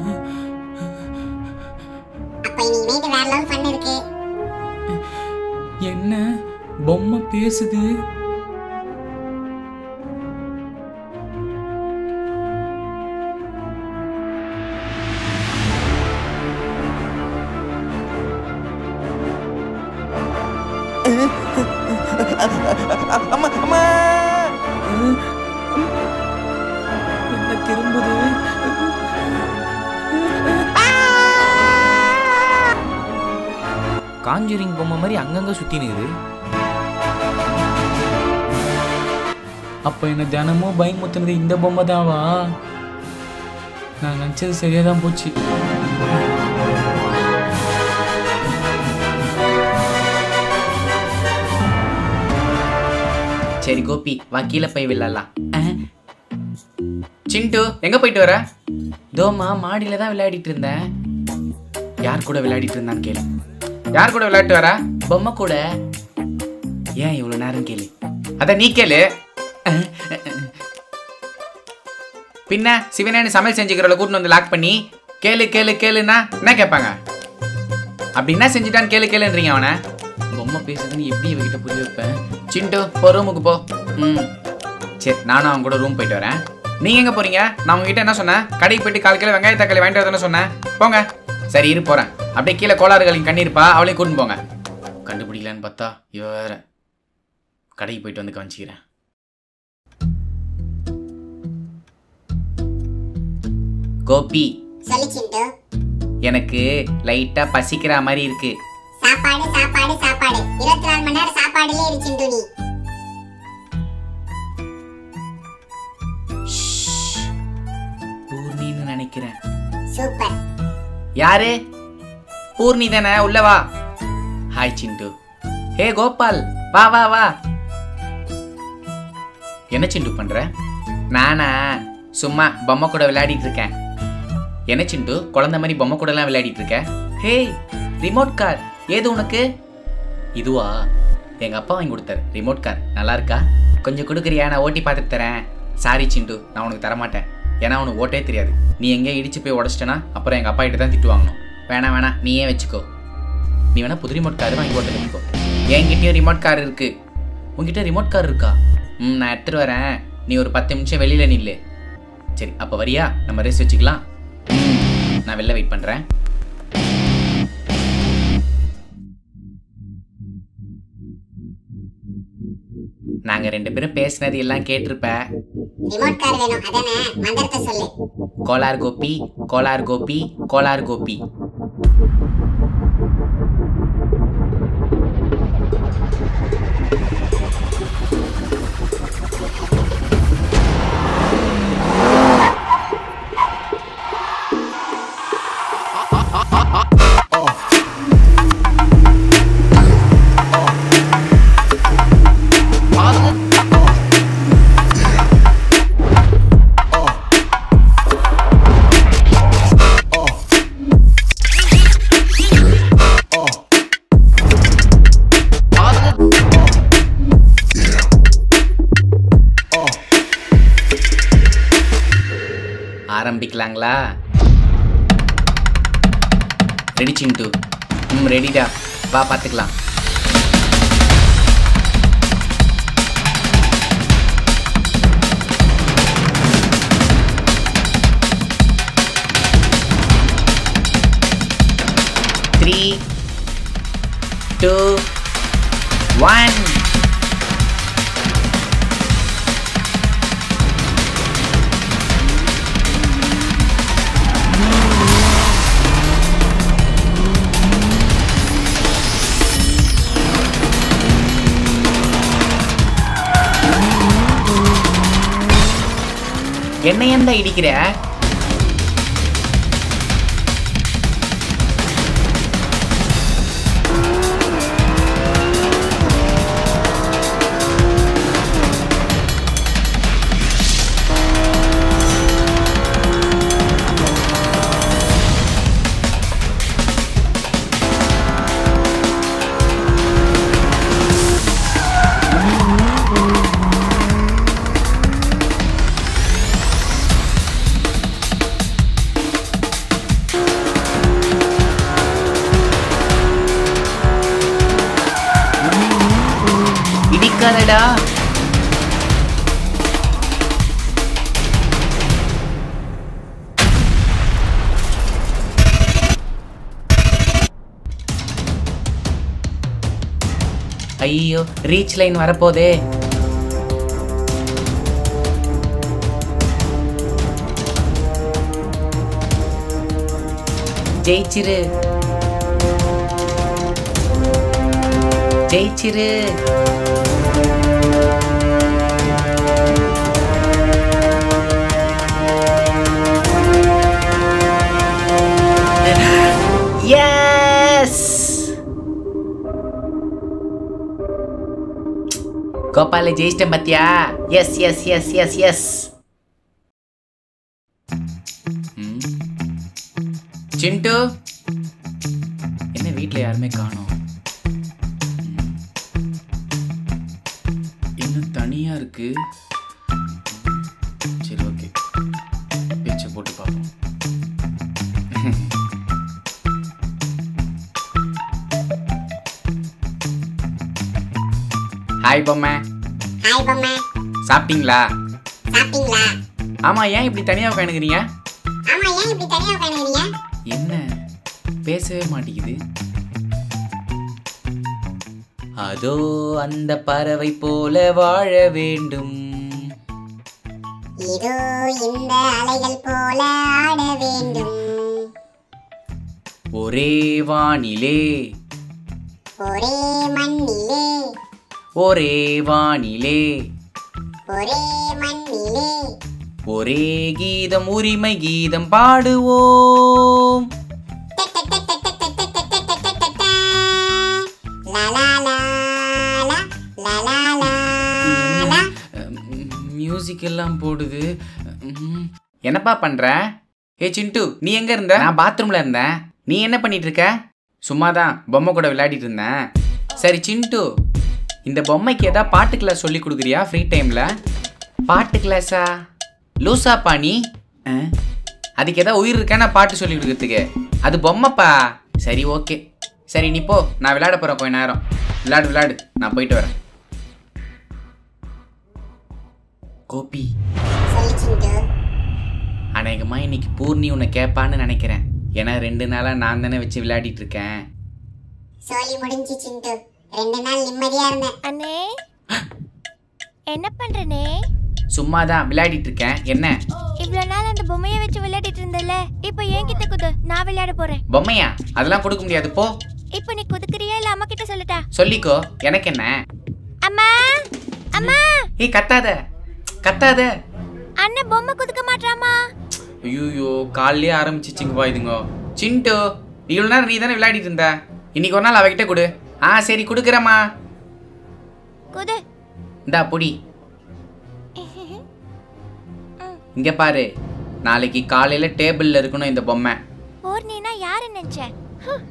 Speaker 3: அப்ப இன்னைக்கு நைட்டு வேற லெவல் ஃபன் இருக்கு
Speaker 7: என்ன பொம்மை பேசுது
Speaker 2: அம்மா அம்மா
Speaker 7: என்ன திரும்புது
Speaker 4: காஞ்சூரிங் பொம்மை மாதிரி அங்கங்க சுத்தி நிக்குது
Speaker 7: அப்ப என்ன தினமும் பயமுத்துனது இந்த பொம்மை தாவா நான் நினச்சது சரியா தான் போச்சு
Speaker 4: சரி கோபி வா கீழே போய் விளையாடலாம் அஹ். சிண்டு எங்க போயிட்டு வர தோமா மாடியில தான் விளையாடிட்டு இருந்தேன் யார் கூட விளையாடிட்டு இருந்தான்னு கேளு யார் கூட விளையாட்டு வர பொம்மை கூட ஏன் இவ்வளவு நேரம் கேளு அத நீ கேளு அஹ். பின்ன சிவனேன்னு சமையல் செஞ்சுக்கிறவள கூட்டின்னு வந்து லாக் பண்ணி கேளு கேளு கேளுன்னா என்ன கேட்பாங்க அப்படி என்ன செஞ்சுட்டான்னு கேளு கேளுன்றீங்க அவனை பொம்மை பேசுதுன்னு எப்படி இவகிட்ட புரிய வைப்பேன் சிண்டு போ ரூமுக்கு போ ம் சரி நானும் அவன் கூட ரூம் போயிட்டு வரேன் நீங்க எங்க போறீங்க நான் உங்ககிட்ட என்ன சொன்னேன் கடைக்கு போயிட்டு கால் கிலோ வெங்காய தக்காளி வாங்கிட்டு வரதுன்னு சொன்னேன் போங்க சரி இரு போறேன் அப்படியே கீழே கோளாறுகளின் கண்ணீர்ப்பா அவளையும் கூட்டின்னு போங்க கண்டுபிடிக்கலான்னு பார்த்தா இவ வேற கடைக்கு போயிட்டு வந்து கவனிச்சிக்கிறேன் கோபி
Speaker 3: சொல்லு சிண்டு
Speaker 4: எனக்கு லைட்டா பசிக்கிற மாதிரி இருக்கு
Speaker 3: சாப்பாடு சாப்பாடு சாப்பாடு இருபத்தி நாலு மணி நேரம் சாப்பாடுலயே இரு சிண்டு நீ
Speaker 4: பூர்ணின்னு நினைக்கிறேன்
Speaker 3: சூப்பர்
Speaker 4: யாரு பூர்ணி தானே உள்ள வா ஹாய் சிண்டு ஹே கோபால் வா வா வா என்ன சிண்டு பண்ற நானா சும்மா பொம்மை கூட விளையாடிட்டு இருக்கேன் என்ன சிண்டு குழந்தை மாதிரி பொம்மை கூட எல்லாம் விளையாடிட்டு இருக்க ஹே ரிமோட் கார் ஏது உனக்கு இதுவா எங்க அப்பா வாங்கி கொடுத்தாரு ரிமோட் கார் நல்லா இருக்கா கொஞ்சம் கொடுக்குறியா நான் ஓட்டி பார்த்துட்டு தரேன் சாரி சிண்டு நான் உனக்கு தர மாட்டேன் ஏன்னா உனக்கு ஓட்டே தெரியாது நீ எங்கேயும் இடிச்சு போய் உடச்சிட்டனா அப்புறம் எங்கள் அப்பா கிட்ட தான் திட்டு வாங்கணும் வேணாம் வேணாம் நீயே வச்சுக்கோ நீ வேணா புது ரிமோட் கார் வாங்கி ஓட்ட வச்சுக்கோ என்கிட்டயும் ரிமோட் கார் இருக்கு உங்ககிட்ட ரிமோட் கார் இருக்கா ம் நான் எடுத்துட்டு வரேன் நீ ஒரு பத்து நிமிஷம் வெளியில நில்லு சரி அப்போ வரியா நம்ம ரேஸ் வச்சுக்கலாம் ம், நான் வெளில வெயிட் பண்ணுறேன் நாங்கள் ரெண்டு பேரும் பேசினது எல்லாம் கேட்டிருப்ப
Speaker 3: ரிமோட் கார் வேணும் அதானே மந்திரத்தை சொல்லு
Speaker 4: கோலார் கோபி கோலார் கோபி கோலார் கோபி ஆரம்பிக்கலாங்களா ரெடி சிண்டு ம் ரெடிடா வா பார்த்துக்கலாம் த்ரீ டூ ஒன் என்ன ஏன்டா இடிக்கிற என்னடா ஐயோ ரீச் லைன் வரப்போதே ஜெயிச்சிரு ஜெயிச்சிரு எஸ் கோபால ஜெயிச்சிட்டேன் பாத்தியா yes yes yes yes yes Chintu என்ன வீட்டில் யாருமே காணோம் இன்னும் தனியா இருக்கு சரி ஓகே பேச்சை போட்டு பார்ப்போம் ஹாய் பொம்மை
Speaker 3: ஹாய் பொம்மை
Speaker 4: சாப்பிட்டீங்களா
Speaker 3: சாப்பிட்டீங்களா
Speaker 4: ஆமா ஏன் இப்படி தனியா உட்காந்துக்கிறீங்க
Speaker 3: ஆமா ஏன் இப்படி தனியா உட்காந்துக்கிறீங்க
Speaker 4: என்ன பேசவே மாட்டேங்குது அதோ அந்த பறவை போல வாழ வேண்டும்
Speaker 3: இதோ இந்த அலைகள் போல ஆட வேண்டும்
Speaker 4: ஒரே வானிலே
Speaker 3: ஒரே மண்ணிலே
Speaker 4: ஒரே வானிலே
Speaker 3: ஒரே மண்ணிலே
Speaker 4: ஒரே கீதம் உரிமை கீதம் பாடுவோம்
Speaker 3: லா லா லா லா லா லா லா லா
Speaker 4: மியூசிக் எல்லாம் போடுது ம், என்னப்பா பண்ற ஏ சிண்டு நீ எங்க இருந்த நான் பாத்ரூம்ல இருந்தேன் நீ என்ன பண்ணிட்டு இருக்க சும்மா தான் பொம்மை கூட விளையாடிட்டு இருந்தேன் சரி சிண்டு இந்த பொம்மைக்கு ஏதாவது பாட்டு கிளாஸ் சொல்லி கொடுக்குறியா ஃப்ரீ டைம்ல பாட்டு கிளாஸா லூசாப்பா நீ ஆ? அதுக்கு ஏதாவது உயிர் இருக்கா நான் பாட்டு சொல்லி கொடுக்கறதுக்கு அது பொம்மைப்பா சரி ஓகே சரி நீ போ நான் விளையாட போறேன் கொஞ்ச நேரம் விளையாடு விளையாடு நான் போயிட்டு வரேன் கோபி
Speaker 3: சொல்லு சிண்டு
Speaker 4: அநேகமா இன்னைக்கு பூர்ணி உன்னை கேட்பான்னு நினைக்கிறேன் ஏன்னா ரெண்டு நாளா நான் தானே வச்சு விளையாடிட்டு இருக்கேன்
Speaker 3: சோலி முடிஞ்சு சிண்டு ரெண்டு நாள் நிம்மதியா இருந்தேன்
Speaker 5: அண்ணே என்ன பண்றனே
Speaker 4: சும்மா தான் விளையாடிட்டு இருக்கேன் என்ன
Speaker 5: இவ்வளவு நாள் அந்த பொம்மையை வச்சு விளையாடிட்டு இருந்தல இப்போ என்கிட்ட குது நான் விளையாட போறேன்
Speaker 4: பொம்மையா அதெல்லாம் கொடுக்க முடியாது போ
Speaker 5: இப்போ நீ குதுக்குறியா இல்ல அம்மா கிட்ட சொல்லட்டா
Speaker 4: சொல்லிக்கோ எனக்கு என்ன
Speaker 5: அம்மா அம்மா
Speaker 4: ஏய் கத்தாத கத்தாத
Speaker 5: அண்ணன் பொம்மை குதுக்க மாட்டாமா
Speaker 4: ஐயோ காலையிலே ஆரம்பிச்சிச்சிங்கப்பா இதுங்க சிண்டு இவ்வளோ நேரம் நீ தானே விளையாடிட்டு இருந்த இன்னைக்கு ஒரு நாள் அவகிட்ட கொடு ஆ சரி கொடுக்குறேம்மா
Speaker 5: குது
Speaker 4: இந்தா புடி இங்க பாரு நாளைக்கு காலையில டேபிள்ல இருக்கணும் இந்த பொம்மை
Speaker 5: பூர்ணினா யாரு நினைச்ச ஹம்,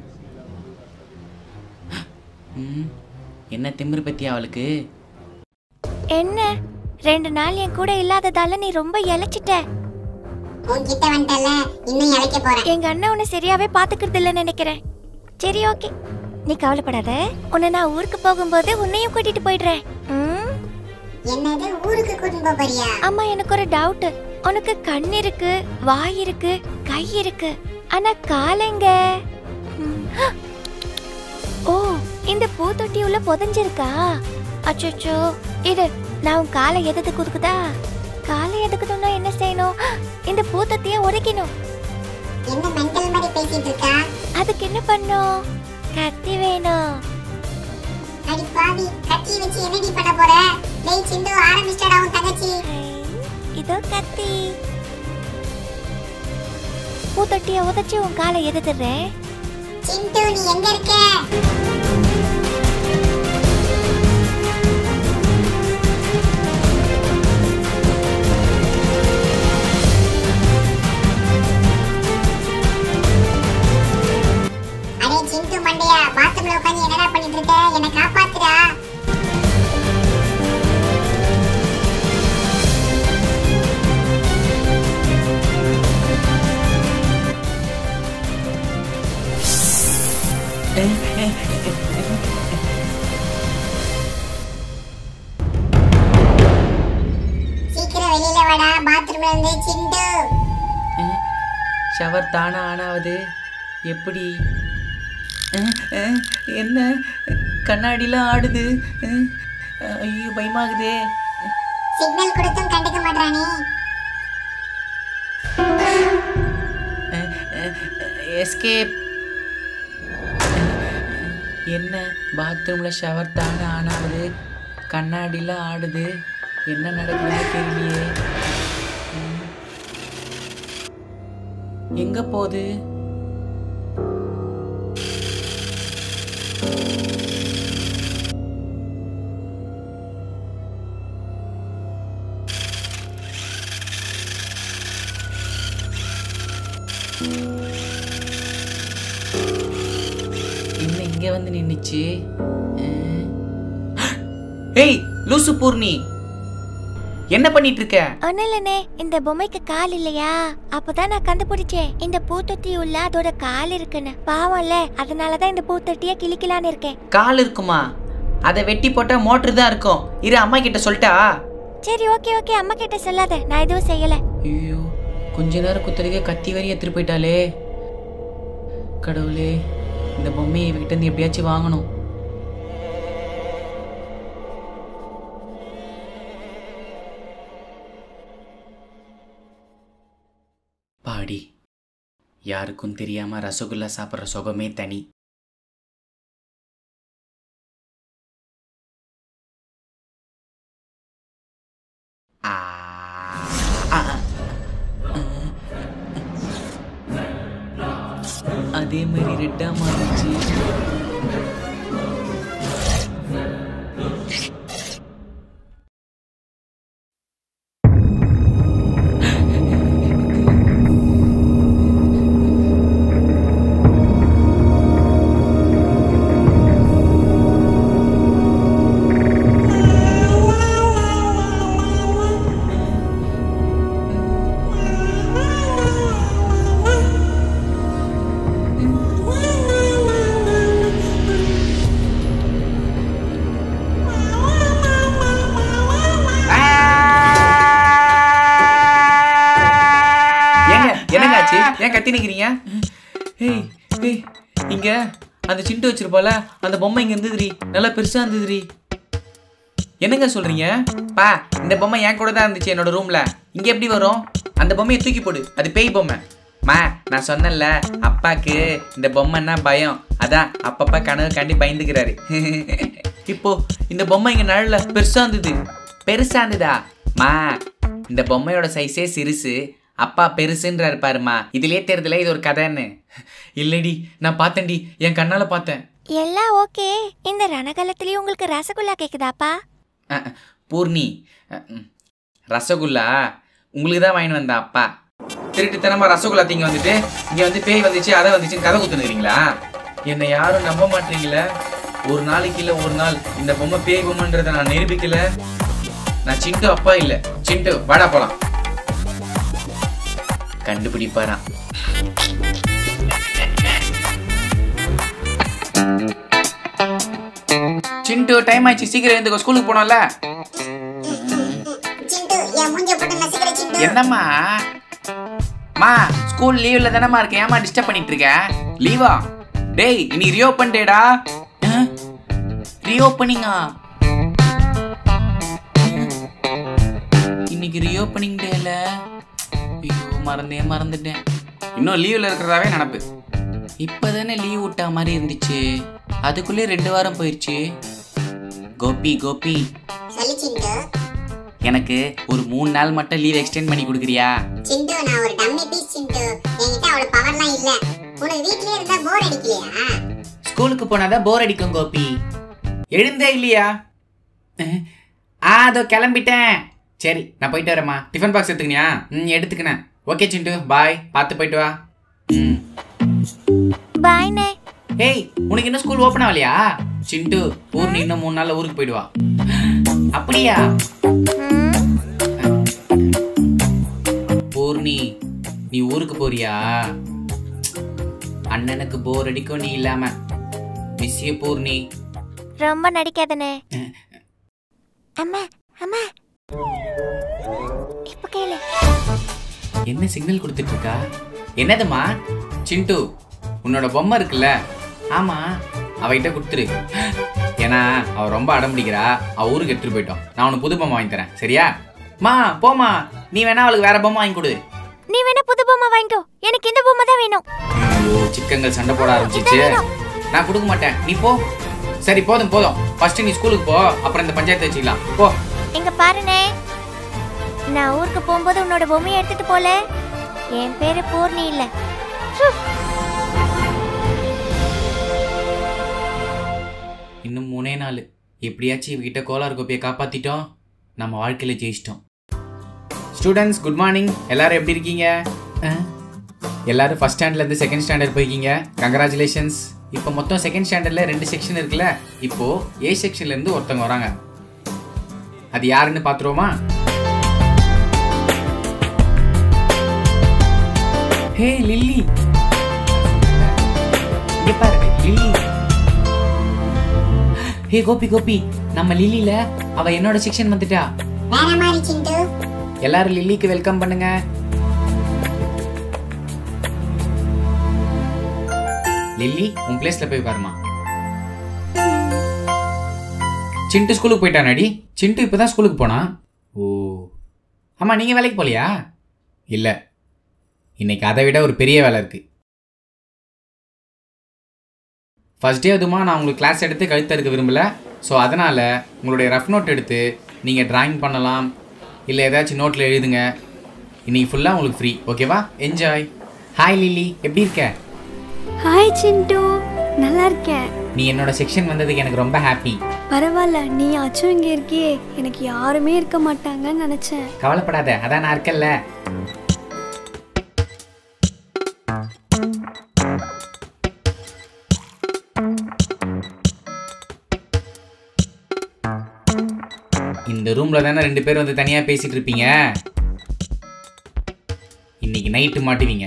Speaker 4: ம், என்ன திமிரு பத்தி அவளுக்கு
Speaker 5: என்ன ரெண்டு நாள் என் கூட இல்லாததால நீ ரொம்ப இழைச்சிட்ட
Speaker 3: உன்கிட்ட வந்துட்டல இன்னும் இழைக்க போறேன்
Speaker 5: எங்க அண்ணன் உன்னை சரியாவே பாத்துக்கிறது இல்லைன்னு நினைக்கிறேன் சரி ஓகே நீ கவலைப்படாத உன்னை நான் ஊருக்கு போகும்போது உன்னையும் கூட்டிட்டு போயிடுறேன் ம்?
Speaker 3: என்னது ஊருக்கு கூட்டிட்டு போப் போறியா
Speaker 5: அம்மா எனக்கு ஒரு டவுட் உனக்கு கண் இருக்கு வாய் இருக்கு கை இருக்கு ஆனா காலைங்க ம். ஓ இந்த பூத்தொட்டி உள்ள புதஞ்சிருக்கா அச்சோ இரு நான் உன் காலை எதுக்கு குதுக்குதா காலை எதுக்குதுன்னா என்ன செய்யணும் இந்த பூத்தொட்டிய உடைக்கணும்
Speaker 3: என்ன மென்டல் மாதிரி பேசிட்டு இருக்கா
Speaker 5: அதுக்கு என்ன பண்ணும் கத்தி வேணும்
Speaker 3: அடி பாவி கத்தி வச்சு என்னடி பண்ண போற டேய் சிண்டு ஆரம்பிச்சிட்டடா உன் தங்கச்சி
Speaker 5: ஐ, இதோ கத்தி பூத்தொட்டிய உதைச்சு உன் காலை எதுத்துறேன்
Speaker 3: சிண்டு நீ எங்க இருக்க அடே சிண்டு மண்டையா பாத்ரூம்ல உட்கார்ந்து என்னடா பண்ணிட்டு இருக்க என்ன காப்பாத்துடா வாடா பாத்ரூம்ல இருந்து சிண்டு
Speaker 4: ஷவர் தானா ஆனாவது எப்படி அஹ், அஹ், என்ன கண்ணாடிலாம் ஆடுது அஹ், ஐயோ பயமாகுதே
Speaker 3: சிக்னல் கொடுத்தும் கண்டுக்க மாட்டானே
Speaker 4: எஸ்கேப் என்ன பாத்ரூமில் ஷவர் தானே ஆனாவது கண்ணாடிலாம் ஆடுது என்ன நடக்குதுன்னு தெரியலையே ம். எங்க போகுது என்ன இங்க வந்து நின்னுச்சு அஹ். ஏய் லூசு பூர்ணி என்ன பண்ணிட்டு இருக்க
Speaker 5: ஒன்னும் இல்லனே இந்த பொம்மைக்கு கால் இல்லையா அப்பதான் நான் கண்டுபிடிச்சேன் இந்த பூத்தொட்டி உள்ள அதோட கால் இருக்குன்னு பாவம்ல அதனாலதான் இந்த பூத்தொட்டிய கிளிக்கலான்னு இருக்கேன்
Speaker 4: கால் இருக்குமா அதை வெட்டி போட்டா மோட்டர் தான் இருக்கும் இரு அம்மா கிட்ட சொல்லிட்டா
Speaker 5: சரி ஓகே ஓகே அம்மா கிட்ட சொல்லாத நான் எதுவும் செய்யல
Speaker 4: ஐயோ கொஞ்ச நேரம் குத்தலுக்கே கத்தி வரி எடுத்துட்டு போயிட்டாளே கடவுளே இந்த பொம்மையை இவகிட்ட இருந்து எப்படியாச்சும் வாங்கணும் பாடி யாருக்கும் தெரியாம ரசகுல்லா சாப்பிட்ற சுகமே தனி ஆ ஆ அதே மாதிரி ரெட்டா மாறிச்சு ஏங்க என்னங்காச்சு ஏன் கத்தி நிக்கிறீங்க ஏய் ஏய் இங்க அந்த சிண்டு வச்சிருப்பால அந்த பொம்மை இங்க இருந்ததுரி நல்லா பெருசா இருந்ததுரி என்னங்க சொல்றீங்க பா இந்த பொம்மை என் கூட தான் இருந்துச்சு என்னோட ரூம்ல இங்க எப்படி வரும் அந்த பொம்மையை தூக்கி போடு அது பேய் பொம்மை மா நான் சொன்னேன்ல அப்பாக்கு இந்த பொம்மைன்னா பயம் அதான் அப்பப்பா கனவு காண்டி பயந்துக்கிறாரு இப்போ இந்த பொம்மை இங்க நிழல்ல பெருசா இருந்தது பெருசா இருந்ததா மா இந்த பொம்மையோட சைஸே சிறுசு அப்பா பெருசுன்றாரு பாருமா இதுலயே தெரியுதுல இது ஒரு கதைன்னு இல்லடி நான் பார்த்தேன்டி என் கண்ணால பார்த்தேன்
Speaker 5: எல்லாம் ஓகே இந்த ரணகலத்திலயும் உங்களுக்கு ரசகுல்லா கேக்குதாப்பா
Speaker 4: அஹ், அஹ், பூர்ணி அஹ், ம். ரசகுல்லா உங்களுக்கு தான் வாங்கிட்டு வந்தா அப்பா திருட்டுத்தனமா ரசகுல்லா தீங்க வந்துட்டு இங்க வந்து பேய் வந்துச்சு அதை வந்துச்சுன்னு கதை குத்துனுக்கிறீங்களா என்னை யாரும் நம்ப மாட்டீங்களே ஒரு நாளைக்கு இல்ல ஒரு நாள் இந்த பொம்மை பேய் பொம்மைன்றதை நான் நிரூபிக்கல நான் சிண்டு அப்பா இல்ல சிண்டு வாடா போலாம் கண்டுபிடிப்பாராம் சிண்டு டைம் ஆயிடுச்சு சீக்கிரம் எழுந்துக்கோ ஸ்கூலுக்கு போனோம்ல
Speaker 3: சிண்டு என் மூஞ்ச போட்டு நசுக்கிற சிண்டு
Speaker 4: என்னம்மா மா ஸ்கூல் லீவ்ல தானம்மா இருக்கேன் ஏமா டிஸ்டர்ப் பண்ணிட்டு இருக்க லீவா டேய் இன்னைக்கு ரீஓப்பன் டேடா ரீஓப்பனிங்கா இன்னைக்கு ரீஓப்பனிங் டேல ஐயோ மறந்தே மறந்துட்டேன் இன்னும் லீவ்ல இருக்கிறதாவே நினப்பு இப்பதானே லீவ் விட்டா மாதிரி இருந்துச்சு அதுக்குள்ளே ரெண்டு வாரம் போயிடுச்சு கோபி கோபி
Speaker 3: சொல்லு சிண்டு
Speaker 4: எனக்கு ஒரு மூணு நாள் மட்டும் லீவ் எக்ஸ்டெண்ட் பண்ணி கொடுக்குறியா
Speaker 3: சிண்டு நான் ஒரு டம்மி பீஸ் சிண்டு என்கிட்ட அவ்வளவு பவர்லாம் இல்ல உனக்கு வீட்லயே இருந்தா போர் அடிக்கலையா
Speaker 4: ஸ்கூலுக்கு போனாதான் போர் அடிக்கும் கோபி எழுந்தே இல்லையா அஹ், ஆ அதோ கிளம்பிட்டேன் சரி நான் போயிட்டு வரேம்மா டிஃபன் பாக்ஸ் எடுத்துக்கினியா ம் எடுத்துக்கினேன் ஓகே சிண்டு பாய் பார்த்து போயிட்டு வா ம்
Speaker 5: பாய்னே
Speaker 4: ஏய் உனக்கு இன்னும் ஸ்கூல் ஓப்பன் ஆகலையா சிண்டு பூர்ணி இன்னும் மூணு நாள்ல ஊருக்கு போயிடுவா அப்படியா பூர்ணி நீ ஊருக்கு போறியா அண்ணனுக்கு போர் அடிக்கும் நீ இல்லாம மிஸ் யூ பூர்ணி
Speaker 5: ரொம்ப நடிக்காதனே அம்மா அம்மா இப்ப கேளு
Speaker 4: என்ன சிக்னல் கொடுத்துட்டு இருக்கா என்னதுமா சிண்டு உன்னோட பொம்மை இருக்குல்ல ஆமா அவகிட்ட கொடுத்துரு ஏன்னா அவ ரொம்ப அடம் பிடிக்கிறா அவ ஊருக்கு எடுத்துட்டு போயிட்டோம் நான் உனக்கு புது பொம்மை வாங்கி தரேன் சரியா மா போமா நீ வேணா அவளுக்கு வேற பொம்மை வாங்கி கொடு
Speaker 5: நீ வேணா புது பொம்மை வாங்கிக்கோ எனக்கு இந்த பொம்மை தான் வேணும்
Speaker 4: ஐயோ சிக்கங்கள் சண்டை போட ஆரம்பிச்சிச்சு நான் கொடுக்க மாட்டேன் நீ போ சரி போதும் போதும் ஃபர்ஸ்ட் நீ ஸ்கூலுக்கு போ அப்புறம் இந்த பஞ்சாயத்து வச்சுக்கலாம் போ
Speaker 5: இங்க பாருனே நான் ஊருக்கு போகும்போது உன்னோட பொம்மையை எடுத்துட்டு போல என் பேரு பூர்ணி இல்ல
Speaker 4: இன்னும் மூணே நாள் எப்படியாச்சும் இவகிட்ட கோலார் கோப்பையை காப்பாத்திட்டோம் நம்ம வாழ்க்கையில ஜெயிச்சிட்டோம் ஸ்டூடெண்ட்ஸ் குட் மார்னிங் எல்லாரும் எப்படி இருக்கீங்க அஹ், எல்லாரும் ஃபர்ஸ்ட் ஸ்டாண்டர்ட்லேருந்து செகண்ட் ஸ்டாண்டர்ட் போய்க்கிங்க கங்க்ராச்சுலேஷன்ஸ் இப்போ மொத்தம் செகண்ட் ஸ்டாண்டர்டில் ரெண்டு செக்ஷன் இருக்குல்ல இப்போ ஏ செக்ஷன்லேருந்து ஒருத்தவங்க வராங்க அது யாருன்னு பார்த்துருவோமா ஹே லில்லி இங்க பாரு லில்லி ஹே கோபி கோபி நம்ம லில்லில அவ என்னோட செக்ஷன் வந்துட்டா
Speaker 3: வேற மாதிரி சிண்டு
Speaker 4: எல்லாரும் லில்லிக்கு வெல்கம் பண்ணுங்க லில்லி உன் பிளேஸ்ல போய் உட்காருமா சிண்டு ஸ்கூலுக்கு போயிட்டானாடி சிண்டு இப்பதான் ஸ்கூலுக்கு போனா ஓ ஆமா நீங்க வேலைக்கு போலியா இல்ல இன்னைக்கு அதை விட ஒரு பெரிய வேலை இருக்கு ஃபர்ஸ்ட் டே அதுமா நான் உங்களுக்கு கிளாஸ் எடுத்து கழுத்து இருக்க விரும்பல ஸோ அதனால் உங்களுடைய ரஃப் நோட் எடுத்து நீங்கள் டிராயிங் பண்ணலாம் இல்லை ஏதாச்சும் நோட்டில் எழுதுங்க இன்னைக்கு ஃபுல்லாக உங்களுக்கு ஃப்ரீ ஓகேவா என்ஜாய் ஹாய் லில்லி எப்படி இருக்க
Speaker 8: ஹாய் சிண்டு நல்லா இருக்கேன்
Speaker 4: நீ என்னோட செக்ஷன் வந்ததுக்கு எனக்கு ரொம்ப ஹாப்பி
Speaker 8: பரவாயில்ல நீ அச்சும் இங்கே இருக்கியே எனக்கு யாருமே இருக்க மாட்டாங்கன்னு நினச்சேன்
Speaker 4: கவலைப்படாத அதான் நான் இருக்கல்ல இந்த ரூம்ல தானே ரெண்டு பேரும் வந்து தனியா பேசிட்டு இருப்பீங்க இன்னைக்கு நைட்டு மாட்டுவீங்க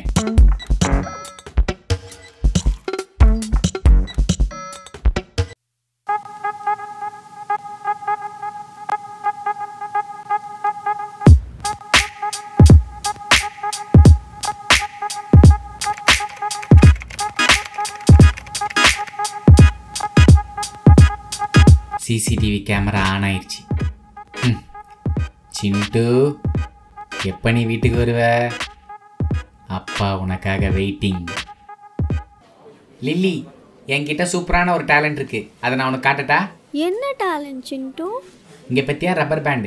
Speaker 4: சிசிடிவி கேமரா ஆன் ஆயிடுச்சு ம். சிண்டு எப்போ நீ வீட்டுக்கு வருவ அப்பா உனக்காக வெயிட்டிங் லில்லி என்கிட்ட சூப்பரான ஒரு டேலண்ட் இருக்கு அதை நான் உனக்கு காட்டட்டா
Speaker 8: என்ன டேலண்ட் சிண்டு
Speaker 4: இங்க பத்தியா ரப்பர் பேண்டு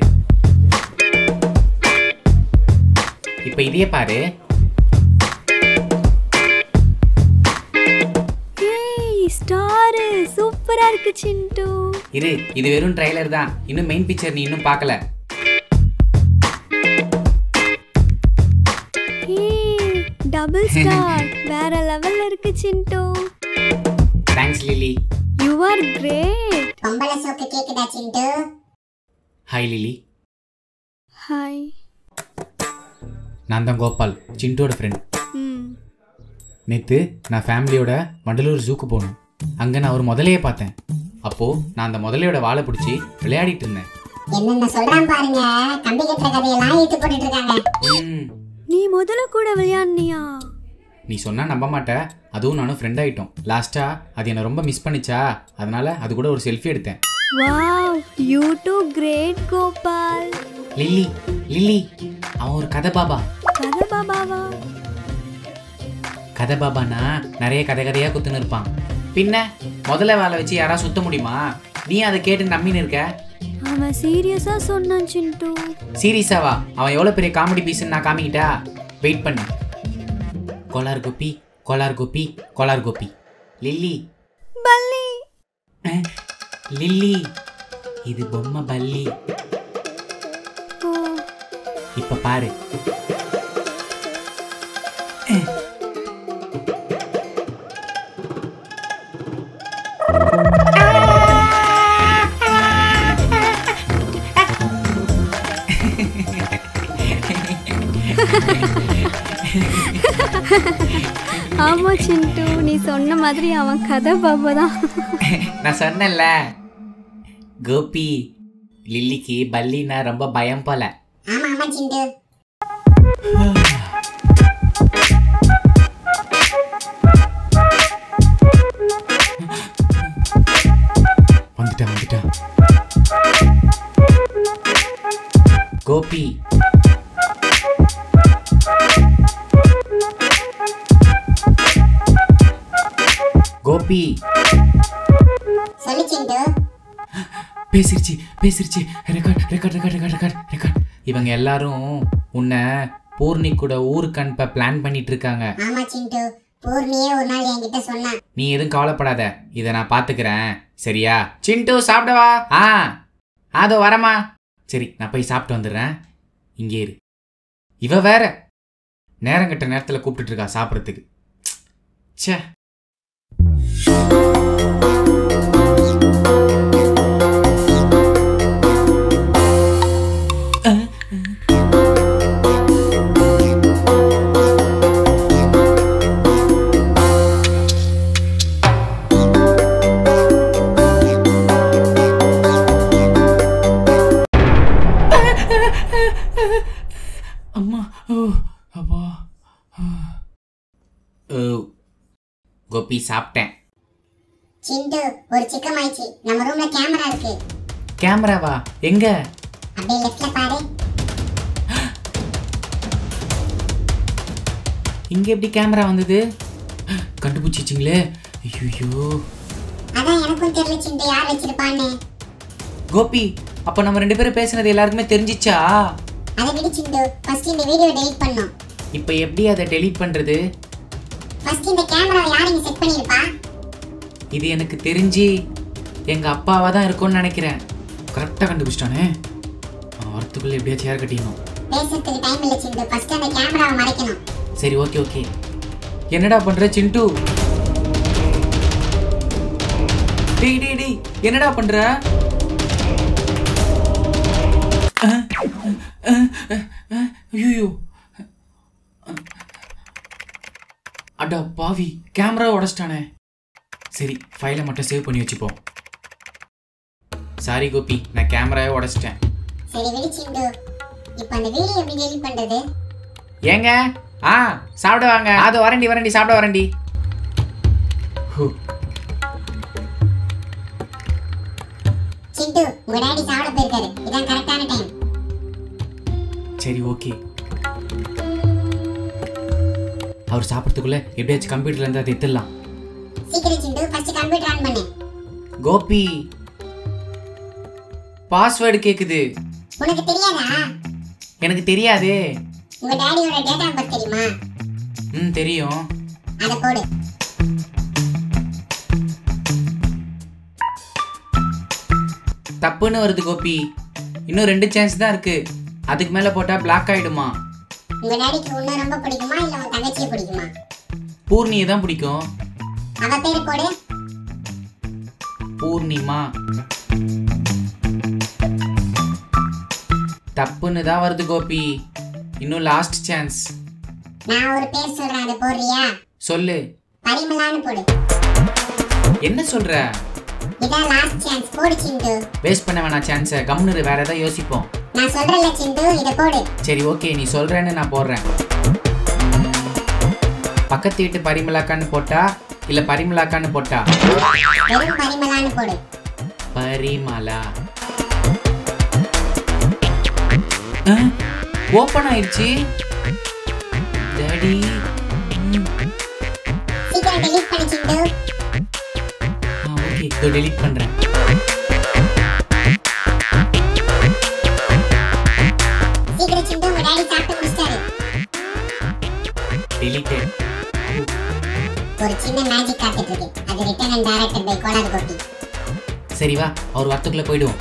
Speaker 4: இப்போ இதையே பாரு
Speaker 8: ஏய் ஸ்டாரு சூப்பரா இருக்கு சிண்டு
Speaker 4: இரு இது வெறும் ட்ரைலர் தான் இன்னும் மெயின் பிக்சர் நீ இன்னும் பார்க்கல
Speaker 8: ஏய் டபுள் ஸ்டார் வேற லெவல்ல இருக்கு Chintu
Speaker 4: thanks Lily
Speaker 8: you are great
Speaker 3: பொம்பளை சோக்கு கேக்குதா சிண்டு
Speaker 4: ஹாய் லில்லி
Speaker 8: ஹாய்
Speaker 4: நான் தான் கோபால் சிண்டோட ஃப்ரெண்ட்
Speaker 8: ம்
Speaker 4: நேற்று நான் ஃபேமிலியோட வண்டலூர் ஜூக்கு போனோம் அங்கே நான் ஒரு முதலையை பார்த்தேன் அப்போது நான் அந்த முதலையோட வாழை பிடிச்சி விளையாடிட்டு இருந்தேன்
Speaker 3: என்னென்ன சொல்றான் பாருங்க கம்பி கட்டுற கதையெல்லாம் இழுத்து போட்டுட்டு இருக்காங்க
Speaker 4: ம்,
Speaker 8: நீ முதல்ல கூட விளையாடுனியா
Speaker 4: நீ சொன்னால் நம்ப மாட்ட அதுவும் நானும் ஃப்ரெண்ட் ஆகிட்டோம் லாஸ்ட்டாக அது என்னை ரொம்ப மிஸ் பண்ணிச்சா அதனால் அது கூட ஒரு செல்ஃபி எடுத்தேன்
Speaker 8: wow you too great Gopal
Speaker 4: Lily Lily அவன் ஒரு கதை பாபா
Speaker 8: கதை பாபாவா
Speaker 4: கதை பாபானா நிறைய கதை கதையாக குத்துன்னு இருப்பான் பின்ன முதல்ல வேலை வச்சு யாராவது சுத்த முடியுமா நீ அதை கேட்டு நம்பின்னு இருக்க
Speaker 8: அவன் சீரியஸா சொன்னான் சிண்டு
Speaker 4: சீரியஸாவா அவன் எவ்வளோ பெரிய காமெடி பீஸ்ன்னு நான் காமிக்கிட்டா வெயிட் பண்ணு கோலார் கோபி கோலார் கோபி கோலார் கோபி லில்லி
Speaker 8: பல்லி
Speaker 4: அஹ், லில்லி இது பொம்மை பல்லி
Speaker 8: ஓ
Speaker 4: இப்ப பாரு
Speaker 8: ஆமா சிண்டு நீ சொன்ன மாதிரி அவன் கதை பாபா தான்
Speaker 4: நான் சொன்னேன்ல கோபி லில்லிக்கு பல்லினா ரொம்ப பயம் போல
Speaker 3: ஆமா ஆமா சிண்டு
Speaker 4: வந்துட்டேன் வந்துட்டேன் கோபி கோபி
Speaker 3: சொல்லு சிண்டு
Speaker 4: பேசிருச்சு பேசிருச்சு record record record record record record இவங்க எல்லாரும் உன்னை பூர்ணி கூட ஊருக்கு அனுப்ப பிளான் பண்ணிட்டு இருக்காங்க
Speaker 3: ஆமா சிண்டு பூர்ணியே ஒரு நாள் என்கிட்ட சொன்னா
Speaker 4: நீ எதுவும் கவலைப்படாத இதை நான் பார்த்துக்கிறேன் சரியா சிண்டு சாப்பிடவா ஆ அதோ வரமா சரி நான் போய் சாப்பிட்டு வந்துடுறேன் இங்கே இரு இவ வேற நேரங்கட்ட நேரத்தில் கூப்பிட்டுட்டு இருக்கா சாப்பிட்றதுக்கு ச்சே அம்மா ஓ அப்பா ஓ கோபி சாப்பிட்டேன்
Speaker 3: சிண்டு ஒரு சிக்கம் ஆயிடுச்சு நம்ம ரூம்ல கேமரா இருக்கு
Speaker 4: கேமராவா எங்க
Speaker 3: அப்படியே லெஃப்ட்ல பாரு
Speaker 4: இங்க எப்படி கேமரா வந்தது கண்டுபிடிச்சிச்சிங்களே ஐயோ
Speaker 3: அதான் எனக்கும் தெரியல சிண்டு யார் வச்சிருப்பான்னு
Speaker 4: கோபி அப்ப நம்ம ரெண்டு பேரும் பேசுனது எல்லாருக்குமே தெரிஞ்சிச்சா
Speaker 3: அதை விடு சிண்டு ஃபர்ஸ்ட் இந்த வீடியோ டெலீட் பண்ணோம்
Speaker 4: இப்போ எப்படி அதை டெலீட் பண்றது
Speaker 3: ஃபர்ஸ்ட் இந்த கேமராவை யார் இங்க செட் பண்ணிருப்பா
Speaker 4: இது எனக்கு தெரிஞ்சு எங்க அப்பாவா தான் இருக்கும்னு நினைக்கிறேன் கரெக்டாக கண்டுபிடிச்சிட்டானே அவன் வரத்துக்குள்ள எப்படியாச்சும் ஏர் கட்டிடணும்
Speaker 3: பேசுறதுக்கு டைம் இல்ல சிண்டு ஃபர்ஸ்ட் அந்த கேமராவை மறைக்கணும்
Speaker 4: சரி ஓகே ஓகே என்னடா பண்ற சிண்டு டேய் டேய் டேய் என்னடா பண்ற ஐயோ அடா பாவி கேமரா உடச்சிட்டானே சரி ஃபைலை மட்டும் சேவ் பண்ணி வச்சுப்போம் சாரி கோபி நான் கேமராவே உடச்சிட்டேன்
Speaker 3: சரி விடு சிண்டு இப்போ அந்த வீடியோ எப்படி டெலீட் பண்றது
Speaker 4: ஏங்க ஆ சாப்பிட வாங்க அது வரண்டி வரண்டி சாப்பிட வரண்டி ஹூ,
Speaker 3: சிண்டு உங்க டாடி சாப்பிட போயிருக்காரு இதான் கரெக்டான டைம்
Speaker 4: சரி ஓகே அவர் சாப்பிட்றதுக்குள்ள எப்படியாச்சும் கம்ப்யூட்டர்ல இருந்து அதை எடுத்துடலாம்
Speaker 3: சீக்கிரம் சிண்டு ஃபர்ஸ்ட் கம்ப்யூட்டர் ஆன் பண்ணு
Speaker 4: கோபி பாஸ்வேர்டு கேக்குது
Speaker 3: உனக்கு தெரியாதா
Speaker 4: எனக்கு தெரியாதே
Speaker 3: உங்க டாடியோட டேட் ஆஃப் பர்த் தெரியுமா
Speaker 4: ம் தெரியும்
Speaker 3: அதை போடு
Speaker 4: தப்புன்னு வருது கோபி இன்னும் ரெண்டு சான்ஸ் தான் இருக்கு அதுக்கு மேல போட்டா பிளாக் ஆயிடுமா
Speaker 3: உங்க டாடிக்கு உன்ன ரொம்ப பிடிக்குமா இல்ல உன் தங்கச்சியை பிடிக்குமா
Speaker 4: பூர்ணியை தான் பிடிக்கும்
Speaker 3: அவ பேரு போடு
Speaker 4: பூர்ணிமா தப்புன்னு தான் வருது கோபி இன்னும் லாஸ்ட் சான்ஸ்
Speaker 3: நான் ஒரு பேர் சொல்றேன் அதை போடுறியா
Speaker 4: சொல்லு
Speaker 3: பரிமளான்னு போடு
Speaker 4: என்ன சொல்ற
Speaker 3: இதான் லாஸ்ட் சான்ஸ் போடு சிண்டு
Speaker 4: வேஸ்ட் பண்ண வேணாம் சான்ஸை கம்முன்னு வேற ஏதாவது யோசிப்போம்
Speaker 3: நான் சொல்றேன்ல சிண்டு இதை போடு
Speaker 4: சரி ஓகே நீ சொல்றேன்னு நான் போடுறேன் ம், பக்கத்து வீட்டு பரிமளாக்கான்னு போட்டா இல்ல பரிமளாக்கான்னு போட்டா
Speaker 3: வெறும் பரிமளான்னு போடு
Speaker 4: பரிமலா ஓப்பன் ஆயிடுச்சு டாடி
Speaker 3: சீக்கிரம் டெலீட் பண்ணு சிண்டு
Speaker 4: ஓகே இதோ டெலீட் பண்றேன்
Speaker 3: சீக்கிரம் சிண்டு உங்க டாடி சாப்பிட்டு முடிச்சிட்டாரு
Speaker 4: டெலீட்டட்
Speaker 3: ஒரு சின்ன மேஜிக் காத்துட்டு இருக்கு அது written and directed by Kolar Gopi
Speaker 4: சரி வா அவர் வரத்துக்குள்ள போயிடுவோம்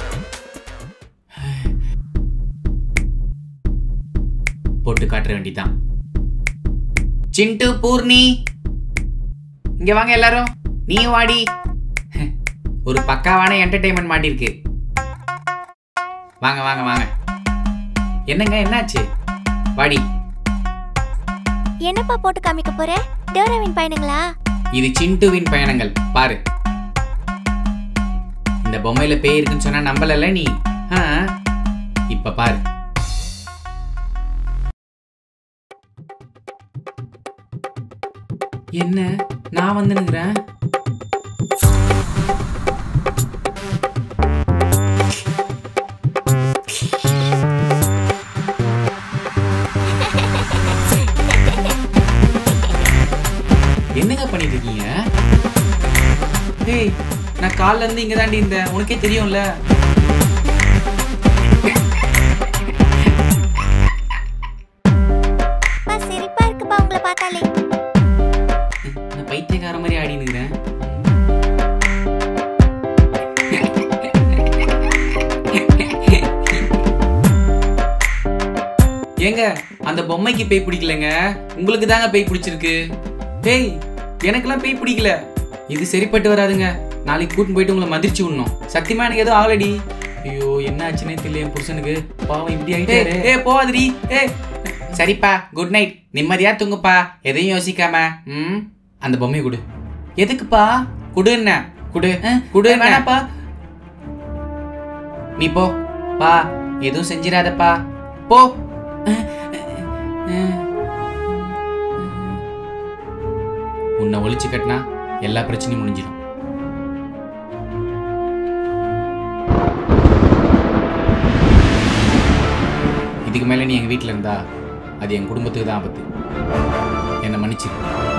Speaker 4: போட்டு காட்டுற வேண்டிதான் சிண்டு பூர்ணி இங்க வாங்க எல்லாரும் நீயும் வாடி ஒரு பக்காவான என்டர்டைன்மெண்ட் மாட்டிருக்கு வாங்க வாங்க வாங்க என்னங்க என்னாச்சு வாடி
Speaker 5: என்னப்பா போட்டு காமிக்க போற டோரவின் பயணங்களா
Speaker 4: இது சிண்டுவின் பயணங்கள் பாரு இந்த பொம்மையில பேய் இருக்குன்னு சொன்னா நம்பலல நீ
Speaker 1: ஆ இப்ப பாரு என்ன நான் வந்துனுங்கிறேன் என்னங்க பண்ணிட்டு இருக்கீங்க ஏய் நான் கால்ல இருந்து இங்க தாண்டி இருந்தேன் உனக்கே தெரியும்ல
Speaker 6: பா சிரிப்பா இருக்குப்பா உங்களை பார்த்தாலே
Speaker 1: நான் பைத்தியக்கார மாதிரி ஆடி நிக்கிறேன் ஏங்க அந்த பொம்மைக்கு பேய் பிடிக்கலங்க உங்களுக்கு தாங்க பேய் பிடிச்சிருக்கு பேய் எனக்கெல்லாம் பேய் பிடிக்கல இது சரிப்பட்டு வராதுங்க நாளைக்கு கூட்டின்னு போயிட்டு உங்களை மதிர்ச்சி விடணும் சத்தியமா எனக்கு எதுவும் ஆகலடி ஐயோ என்ன ஆச்சுன்னே தெரியல என் புருஷனுக்கு பாவம் இப்படி ஆயிட்டே ஏ போவாதடி ஏ சரிப்பா குட் நைட் நிம்மதியா தூங்குப்பா எதையும் யோசிக்காம ம் அந்த பொம்மையை கொடு எதுக்குப்பா குடு என்ன குடு அஹ், குடு வேணாப்பா நீ போ பா எதுவும் செஞ்சிடாதப்பா போ உன்னை ஒழிச்சு கட்டினா எல்லா பிரச்சனையும் முடிஞ்சிடும் இதுக்கு மேலே நீ எங்கள் வீட்டில் இருந்தா அது என் குடும்பத்துக்கு தான் ஆபத்து என்னை மன்னிச்சிரு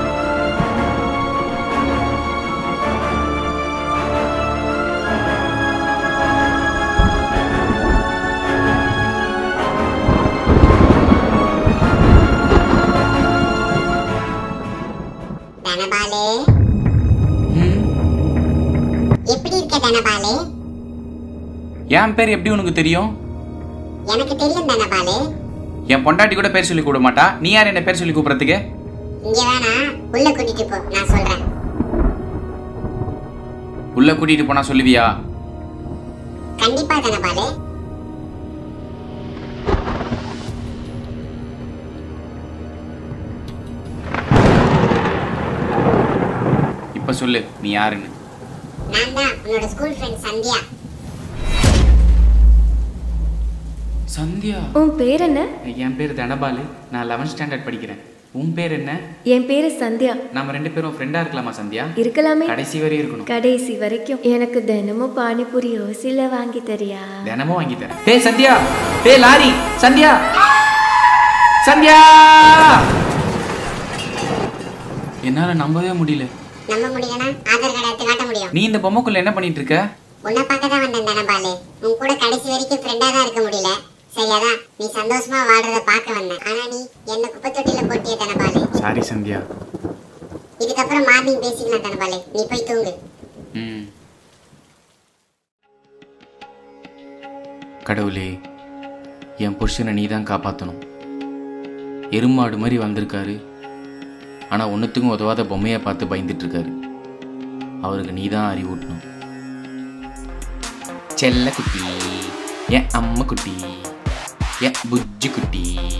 Speaker 3: தனபாலே
Speaker 1: ம்
Speaker 3: எப்படி இருக்க தனபாலே
Speaker 1: என் பேர் எப்படி உனக்கு தெரியும்
Speaker 3: எனக்கு தெரியும் தனபாலே
Speaker 1: என் பொண்டாட்டி கூட பேர் சொல்லி கூப்பிட மாட்டா நீ யார் என்ன பேர் சொல்லி கூப்பிடுறதுக்கு
Speaker 3: இங்க வேணா உள்ள கூட்டிட்டு போ நான் சொல்றேன்
Speaker 1: உள்ள கூட்டிட்டு போனா சொல்லுவியா
Speaker 3: கண்டிப்பா தனபாலே
Speaker 1: இப்ப சொல்லு நீ யாருன்னு
Speaker 3: நான் தான் உன்னோட ஸ்கூல் ஃப்ரெண்ட் சந்தியா
Speaker 1: சந்தியா
Speaker 8: உன் பேர் என்ன
Speaker 1: என் பேர் தனபாலு நான் லெவன்த் ஸ்டாண்டர்ட் படிக்கிறேன் உன் பேர் என்ன
Speaker 8: என் பேரு சந்தியா
Speaker 1: நாம ரெண்டு பேரும் ஃப்ரெண்டா இருக்கலாமா சந்தியா
Speaker 8: இருக்கலாமே
Speaker 1: கடைசி வரை இருக்கணும்
Speaker 8: கடைசி வரைக்கும் எனக்கு தினமும் பானிபூரி யோசில வாங்கி தரியா
Speaker 1: தினமும் வாங்கி தரேன் டேய் சந்தியா டேய் லாரி சந்தியா சந்தியா என்னால நம்பவே முடியல
Speaker 3: நம்ப முடியலனா ஆதார் கார்டு எடுத்து காட்ட முடியும்
Speaker 1: நீ இந்த பொம்மைக்குள்ள என்ன பண்ணிட்டு இருக்க
Speaker 3: உன்னை பார்க்க தான் வந்தேன் தனபாலு உன் கூட கடைசி வரைக்கும் ஃப்ரெண்டா தான் இருக்க முடியல சரி அதான் நீ சந்தோஷமா வாழ்றத பார்க்க வந்தேன் ஆனா நீ என்ன குப்பை தொட்டில போட்டிய தனபாலு
Speaker 1: சாரி சந்தியா
Speaker 3: இதுக்கப்புறம் மார்னிங் பேசிக்கலாம் தனபாலு நீ போய் தூங்கு
Speaker 1: ம் கடவுளே என் புருஷனை நீ தான் காப்பாற்றணும் எருமாடு மாதிரி வந்திருக்காரு ஆனால் ஒன்றுத்துக்கும் உதவாத பொம்மையை பார்த்து பயந்துட்டு இருக்காரு அவருக்கு நீ தான் அறிவூட்டணும் செல்ல குட்டி என் அம்மா குட்டி என் புஜ்ஜி குட்டி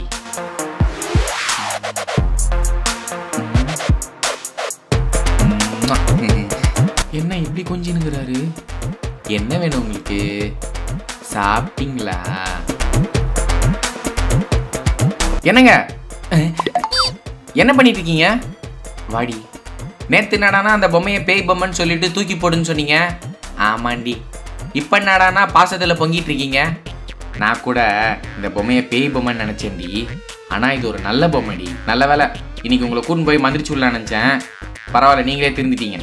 Speaker 1: என்ன இப்படி கொஞ்சினுங்கிறாரு என்ன வேணும் உங்களுக்கு சாப்பிட்டீங்களா என்னங்க என்ன பண்ணிட்டு இருக்கீங்க வாடி நேத்து என்னடானா அந்த பொம்மையை பேய் பொம்மைன்னு சொல்லிட்டு தூக்கி போடுன்னு சொன்னீங்க ஆமாண்டி இப்போ என்னடானா பாசத்தில் பொங்கிட்டு இருக்கீங்க நான் கூட இந்த பொம்மையை பேய் பொம்மைன்னு நினச்சேன்டி ஆனால் இது ஒரு நல்ல பொம்மைடி நல்ல வேலை இன்னைக்கு உங்களை கூட்டின்னு போய் மந்திரிச்சு விடலான்னு நினச்சேன் பரவாயில்ல நீங்களே திருந்திட்டீங்க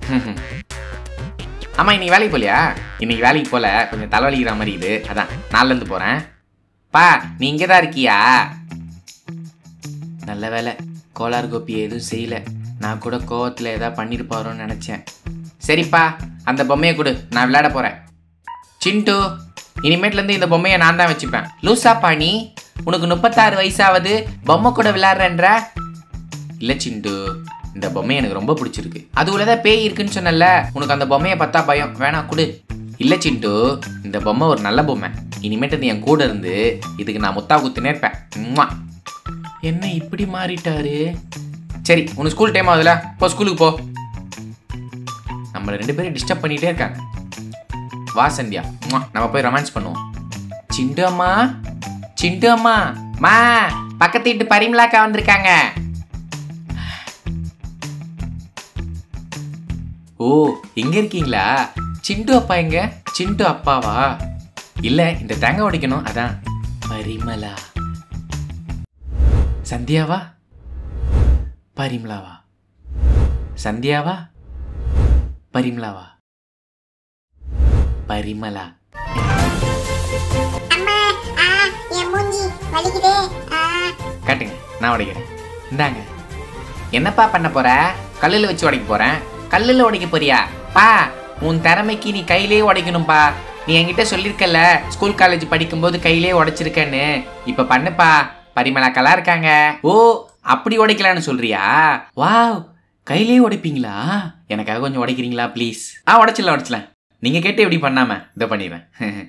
Speaker 1: ஆமாம் இன்னைக்கு வேலைக்கு போகலையா இன்னைக்கு வேலைக்கு போகல கொஞ்சம் தலைவலிக்கிற மாதிரி இது அதான் நாளிலேருந்து போகிறேன் பா நீ இங்கே தான் இருக்கியா நல்ல வேலை கோளாறு கோப்பி எதுவும் செய்யல நான் கூட கோவத்தில் ஏதாவது பண்ணியிருப்பாரோன்னு நினச்சேன் சரிப்பா அந்த பொம்மையை கொடு நான் விளையாட போகிறேன் சிண்டு இனிமேட்லேருந்து இந்த பொம்மையை நான் தான் வச்சுப்பேன் லூசா பாணி உனக்கு முப்பத்தாறு வயசாவது பொம்மை கூட விளையாடுறேன்ற இல்லை சிண்டு இந்த பொம்மை எனக்கு ரொம்ப பிடிச்சிருக்கு அது உள்ளதான் பேய் இருக்குன்னு சொன்னல உனக்கு அந்த பொம்மையை பார்த்தா பயம் வேணாம் கொடு இல்லை சிண்டு இந்த பொம்மை ஒரு நல்ல பொம்மை இனிமேட்டு இது என் கூட இருந்து இதுக்கு நான் முத்தா குத்துனே இருப்பேன் உம்மா. என்ன இப்படி மாறிட்டாரு சரி உனக்கு ஸ்கூல் டைம் ஆகுதுல போ ஸ்கூலுக்கு போ நம்மளை ரெண்டு பேரும் டிஸ்டர்ப் பண்ணிகிட்டே இருக்காங்க வா சந்தியா உம்மா. நம்ம போய் ரொமான்ஸ் பண்ணுவோம்
Speaker 4: சிண்டு அம்மா சிண்டு அம்மா மா பக்கத்து வீட்டு பரிமலாக்கா வந்திருக்காங்க ஓ எங்க இருக்கீங்களா சிண்டு அப்பா எங்க சிண்டு அப்பாவா இல்ல இந்த தேங்காய் உடைக்கணும் அதான் பரிமலா சந்தியாவா பரிமலாவா சந்தியாவா பரிமலாவா பரிமலா
Speaker 3: அம்மா ஆ என் மூஞ்சி வலிக்குதே ஆ
Speaker 4: காட்டுங்க நான் உடைக்கிறேன் இந்தாங்க என்னப்பா பண்ண போற கல்லில் வச்சு உடைக்க போறேன் கல்லில் உடைக்க போறியா பா உன் திறமைக்கு நீ கையிலேயே உடைக்கணும்ப்பா நீ என்கிட்ட சொல்லியிருக்கல ஸ்கூல் காலேஜ் படிக்கும்போது கையிலேயே உடைச்சிருக்கேன்னு இப்போ பண்ணுப்பா பரிமளாக்கெல்லாம் இருக்காங்க ஓ அப்படி உடைக்கலான்னு சொல்றியா வாவ் கையிலேயே உடைப்பீங்களா எனக்காக கொஞ்சம் உடைக்கிறீங்களா ப்ளீஸ் ஆ உடைச்சிடலாம் உடைச்சிடலாம் நீங்க கேட்டு எப்படி பண்ணாம இதை பண்ணிடுறேன்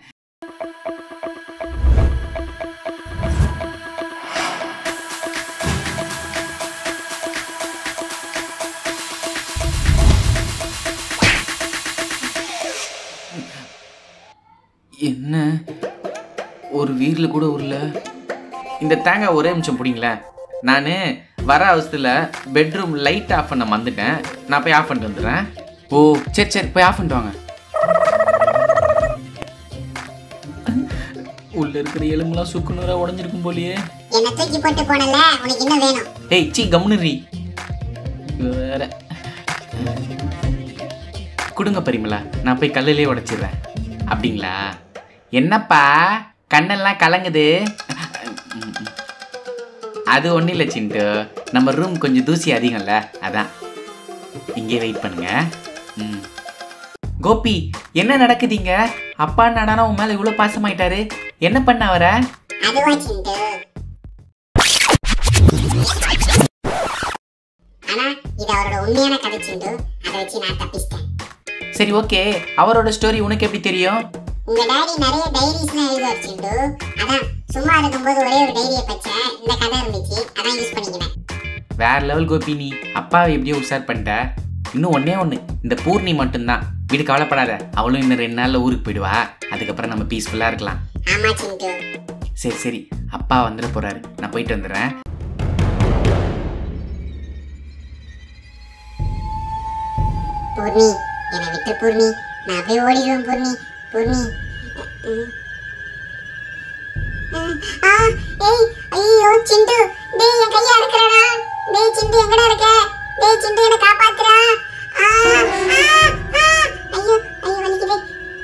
Speaker 4: என்ன ஒரு வீரில் கூட உருல இந்த தேங்காய் ஒரே நிமிஷம் பிடிங்களேன் நான் வர அவசரத்தில் பெட்ரூம் லைட் ஆஃப் பண்ண மறந்துட்டேன் நான் போய் ஆஃப் பண்ணிட்டு வந்துடுறேன் ஓ சரி சரி போய் ஆஃப் பண்ணிட்டு வாங்க உள்ள இருக்கிற எலும்புலாம் சுக்குநூறா உடஞ்சிருக்கும் போலியே
Speaker 3: என்ன தூக்கி போட்டு போனல உனக்கு இன்னும் வேணும்
Speaker 4: ஏய் சீ கம்னுரி வேற கொடுங்க பரிமலா நான் போய் கல்லுலேயே உடைச்சிடுறேன் அப்படிங்களா என்னப்பா கண்ணெல்லாம் கலங்குது அது ஒன்றும் இல்லை சிண்டு நம்ம ரூம் கொஞ்சம் தூசி அதிகம்ல அதான் இங்கே வெயிட் பண்ணுங்க ம் கோபி என்ன நடக்குதுங்க அப்பா நடனா உன் மேலே இவ்வளோ பாசமாயிட்டாரு என்ன பண்ண அவரை
Speaker 3: அதுவா சிண்டு ஆனா இது அவரோட உண்மையான கதை சிண்டு அதை வச்சு நான் தப்பிச்சிட்டேன்
Speaker 4: சரி ஓகே அவரோட ஸ்டோரி உனக்கு எப்படி தெரியும்
Speaker 3: உங்க டாடி நிறைய டைரிஸ்லாம் எழுதுவார் சிண்டு அதான் சும்மா இருக்கும்போது ஒரே ஒரு டைரியை பச்சேன் இந்த கதை இருந்துச்சு அதான் யூஸ் பண்ணிக்கினேன்
Speaker 4: வேற லெவல் கோபி நீ அப்பாவை எப்படியோ உஷார் பண்ணிட்ட இன்னும் ஒண்ணே ஒன்று இந்த பூர்ணி மட்டும்தான் வீடு கவலைப்படாத அவளும் இன்னும் ரெண்டு நாளில் ஊருக்கு போயிடுவா அதுக்கப்புறம் நம்ம பீஸ்ஃபுல்லாக இருக்கலாம்
Speaker 3: ஆமா சிண்டு
Speaker 4: சரி சரி அப்பா வந்துட போறாரு நான் போயிட்டு வந்துடுறேன்
Speaker 3: பூர்ணி என்னை விட்டு பூர்ணி நான் அப்படியே ஓடிடுவேன் பூர்ணி பூர்ணி ம். ம். ஆ ஏய் ஐயோ சிண்டு டேய் என் கையை அறுக்கறடா டேய் சிண்டு எங்கடா இருக்க டேய் சிண்டு என்னை காப்பாத்துடா ஆ ஆ ஆ ஐயோ ஐயோ வலிக்குதே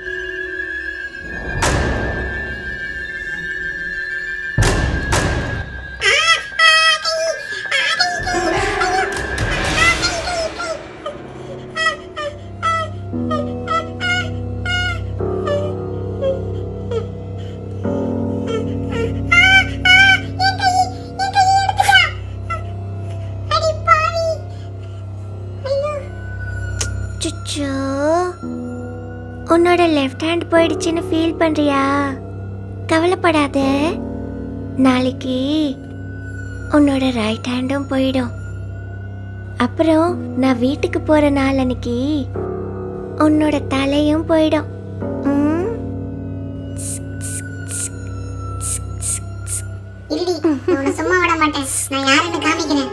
Speaker 5: சுச்சோ உன்னோட லெஃப்ட் ஹேண்ட் போயிடுச்சுன்னு ஃபீல் பண்றியா கவலைப்படாத நாளைக்கு உன்னோட ரைட் ஹேண்டும் போயிடும் அப்புறம் நான் வீட்டுக்கு போற நாள் அன்னைக்கு உன்னோட தலையும் போயிடும் ம்?
Speaker 3: இருடி நான் உன்னை சும்மா விட மாட்டேன் நான் யாருன்னு காமிக்கிறேன்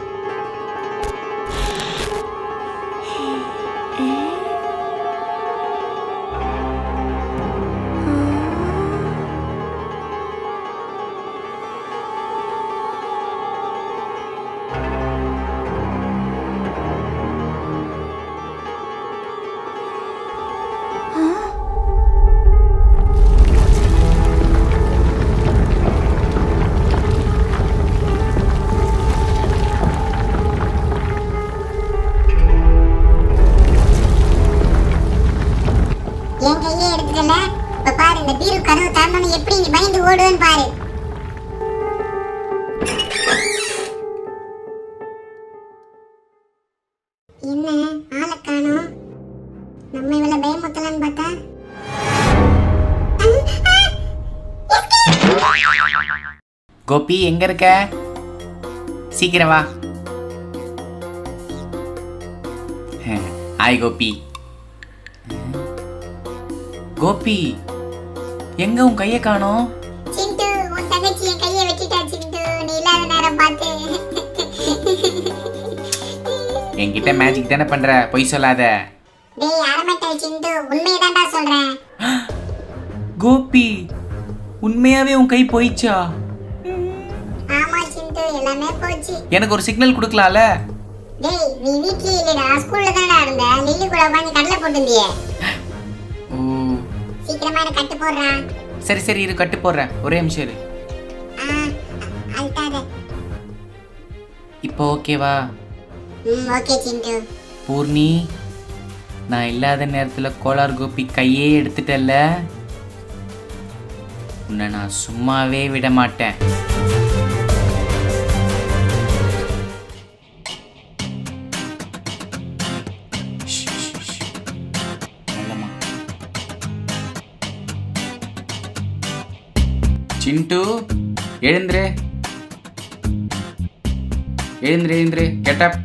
Speaker 3: என் கையே எடுத்துக்கல இப்ப பாரு இந்த பீரு கதவு திறந்தோன்னு எப்படி நீ பயந்து ஓடுவேன்னு பாரு என்ன ஆளை காணோம் நம்ம இவள பயமுத்தலான்னு பார்த்தா
Speaker 4: கோபி எங்க இருக்க சீக்கிரம் வா ஹாய் கோபி கோபி எங்க உன் கையை காணோம்
Speaker 3: தங்கச்சி என் கையை வெட்டிட்டா சிண்டு நீ இல்லாத நேரம் பார்த்து
Speaker 4: என்கிட்ட மேஜிக் தானே பண்ற பொய் சொல்லாத
Speaker 3: டேய் அரமட்டல் சிண்டு உண்மையதான்டா சொல்றேன்
Speaker 7: கோபி உண்மையாவே உன் கை போயிச்சா
Speaker 3: ஆமா சிண்டு எல்லாமே போச்சு
Speaker 4: எனக்கு ஒரு சிக்னல் கொடுக்கலாம்ல
Speaker 3: டேய் நீ வீட்லயே இல்லடா ஸ்கூல்ல தானடா இருந்த லில்லி கூட உட்காந்து கடலை போட்டுருந்தியே
Speaker 4: ஓ
Speaker 3: சீக்கிரமா எனக்கு கட்டு போடுறான்
Speaker 4: சரி சரி இரு கட்டு போடுறேன் ஒரே நிமிஷம் இரு
Speaker 3: ஆ அழுத்தாத
Speaker 4: இப்போ ஓகேவா
Speaker 3: ம் ஓகே சிண்டு
Speaker 4: பூர்ணி நான் இல்லாத நேரத்தில் கோலார் கோபி கையே எடுத்துட்டல்ல உன்னை நான் சும்மாவே விட மாட்டேன் ஷ், ஷ், ஷ். மெல்லமா. சிண்டு எழுந்துரு எழுந்துரு எழுந்துரு கெட்டப்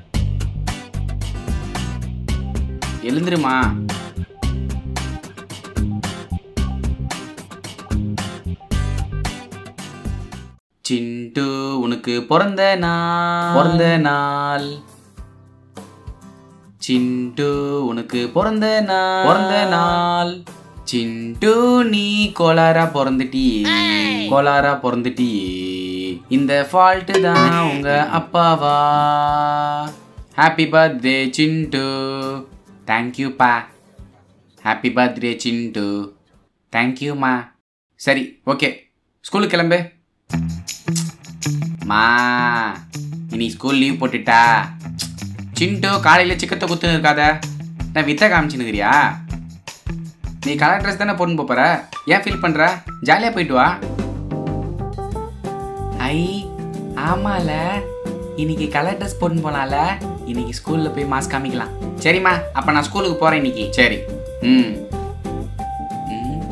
Speaker 4: எழுந்துருமா சிண்டு உனக்கு பிறந்த நாள் பிறந்த நாள் சிண்டு உனக்கு பிறந்த நாள் பிறந்த நாள் சிண்டு நீ கோளாரா பிறந்துட்டியே கோளாரா பிறந்துட்டியே இந்த ஃபால்ட்டு தான் உங்க அப்பாவா ஹாப்பி பர்த்டே சிண்டு தேங்க்யூப்பா ஹாப்பி பர்த்டே சிண்டு தேங்க்யூம்மா சரி ஓகே ஸ்கூலுக்கு கிளம்பு மா இனி ஸ்கூல் லீவ் போட்டுட்டா சிண்டு காலையில் சிக்கத்தை குத்துன்னு இருக்காத நான் வித்த காமிச்சுன்னுக்கிறியா நீ கலர் ட்ரெஸ் தானே போட்டுன்னு போற ஏன் ஃபீல் பண்ணுற ஜாலியாக போயிட்டு வா ஐ ஆமால இன்னைக்கு கலர் ட்ரெஸ் போட்டுன்னு போனால இன்னைக்கு ஸ்கூலில் போய் மாஸ்க் காமிக்கலாம் சரிம்மா அப்போ நான் ஸ்கூலுக்கு போகிறேன் இன்னைக்கு சரி ம் ம்.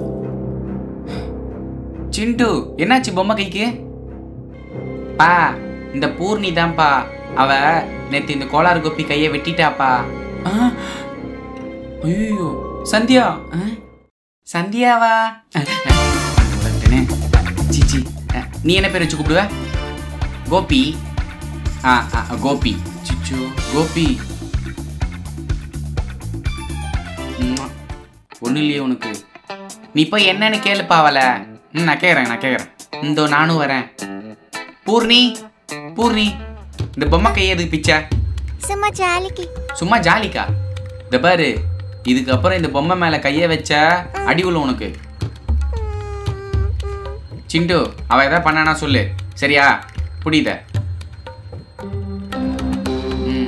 Speaker 4: சிண்டு என்னாச்சு பொம்மை கைக்கு பா இந்த பூர்ணி தான்ப்பா அவ நேத்து இந்த கோளாறு கோப்பி கையை வெட்டிட்டாப்பா ஐயோ சந்தியா ஆ? சந்தியாவா வந்துட்டேனே. சீச்சி அஹ், நீ என்ன பேர் வச்சு கூப்பிடுவ கோபி ஆ ஆ, கோபி சிச்சு கோபி ஒன்றும் இல்லையே உனக்கு நீ போய் என்னன்னு கேளுப்பா அவளை ம் நான் கேட்குறேன் நான் கேட்குறேன் இந்தோ நானும் வரேன் பூர்ணி பூர்ணி இந்த பொம்மை கையை எதுக்கு பிச்சை
Speaker 6: சும்மா ஜாலிக்கு
Speaker 4: சும்மா ஜாலிக்கா இந்த பாரு இதுக்கப்புறம் இந்த பொம்மை மேலே கையை வச்ச அடி உள்ள உனக்கு சிண்டு அவ எதாவது பண்ணானா சொல்லு சரியா புரியுத ம்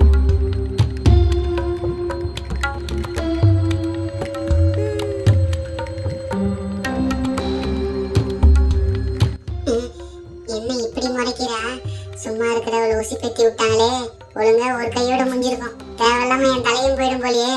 Speaker 3: என்ன இப்படி முறைக்கிறா சும்மா இருக்கிறவள ஊசி பெத்தி விட்டாங்களே ஒழுங்கா ஒரு கையோட முடிஞ்சிருக்கும் தேவையில்லாம என் தலையும் போயிடும் போலயே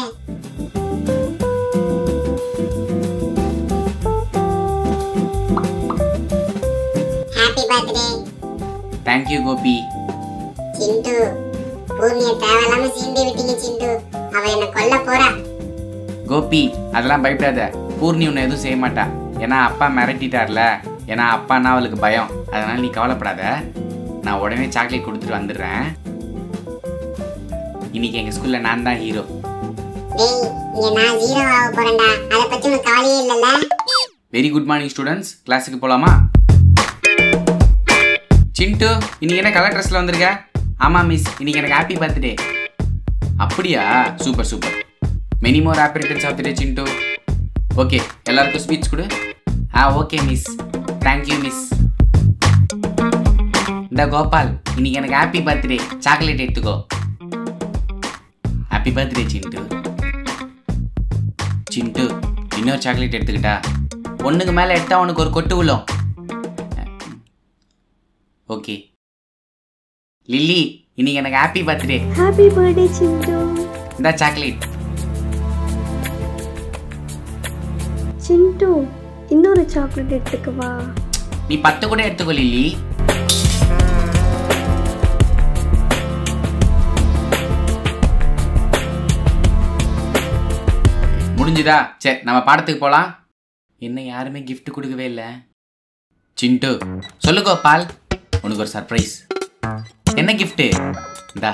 Speaker 3: happy birthday
Speaker 4: thank you Gopi
Speaker 3: Chintu பூர்ணிய தேவையில்லாம சீண்டி விட்டீங்க சிண்டு அவ என்ன கொல்ல போறா
Speaker 4: கோபி அதெல்லாம் பயப்படாத பூர்ணி உன்னை எதுவும் செய்ய மாட்டா ஏன்னா அப்பா மிரட்டிட்டார்ல ஏன்னா அப்பான்னா அவளுக்கு பயம் அதனால நீ கவலைப்படாத நான் உடனே சாக்லேட் கொடுத்துட்டு வந்துடுறேன் இன்னைக்கு எங்கள் ஸ்கூலில் நான் தான் ஹீரோ
Speaker 3: டேய் இங்க நான் ஜீரோ ஆக போறேன்டா அத பத்தி உனக்கு கவலையே இல்லல்ல
Speaker 4: வெரி குட் மார்னிங் ஸ்டூடெண்ட்ஸ் கிளாஸுக்கு போகலாமா சிண்டு இன்னைக்கு என்ன கலர் ட்ரெஸ்ல வந்திருக்க ஆமாம் மிஸ் இன்னைக்கு எனக்கு ஹாப்பி பர்த்டே அப்படியா super super many more happy returns of the day Chintu okay எல்லாருக்கும் ஸ்பீச் கொடு ஆ ஓகே மிஸ் தேங்க்யூ மிஸ் இந்த கோபால் இன்னைக்கு எனக்கு ஹாப்பி பர்த்டே சாக்லேட் எடுத்துக்கோ ஹாப்பி பர்த்டே சிண்டு சிண்டு இன்னொரு சாக்லேட் எடுத்துக்கிட்டா ஒண்ணுக்கு மேல எடுத்தா உனக்கு ஒரு கொட்டு விழும் ஓகே லில்லி இன்னைக்கு எனக்கு happy birthday
Speaker 8: happy birthday Chintu
Speaker 4: இந்த சாக்லேட்
Speaker 8: சிண்டு இன்னொரு சாக்லேட் எடுத்துக்கவா
Speaker 4: நீ பத்து கூட எடுத்துக்கோ லில்லி முடிஞ்சுதா சரி நம்ம பாடத்துக்கு போலாம் என்ன யாருமே gift கொடுக்கவே இல்லை சிண்டு சொல்லு கோபால் உனக்கு ஒரு சர்ப்ரைஸ் என்ன கிஃப்ட்டு இந்தா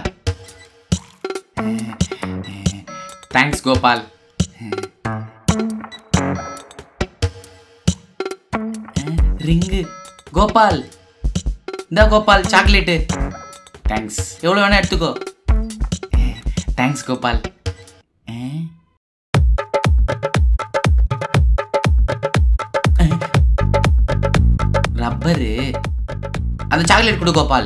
Speaker 4: தேங்க்ஸ் கோபால் ரிங்கு கோபால் இந்தா கோபால் சாக்லேட்டு தேங்க்ஸ் எவ்வளோ வேணா எடுத்துக்கோ தேங்க்ஸ் கோபால் ரப்பரு அந்த சாக்லேட் கொடு கோபால்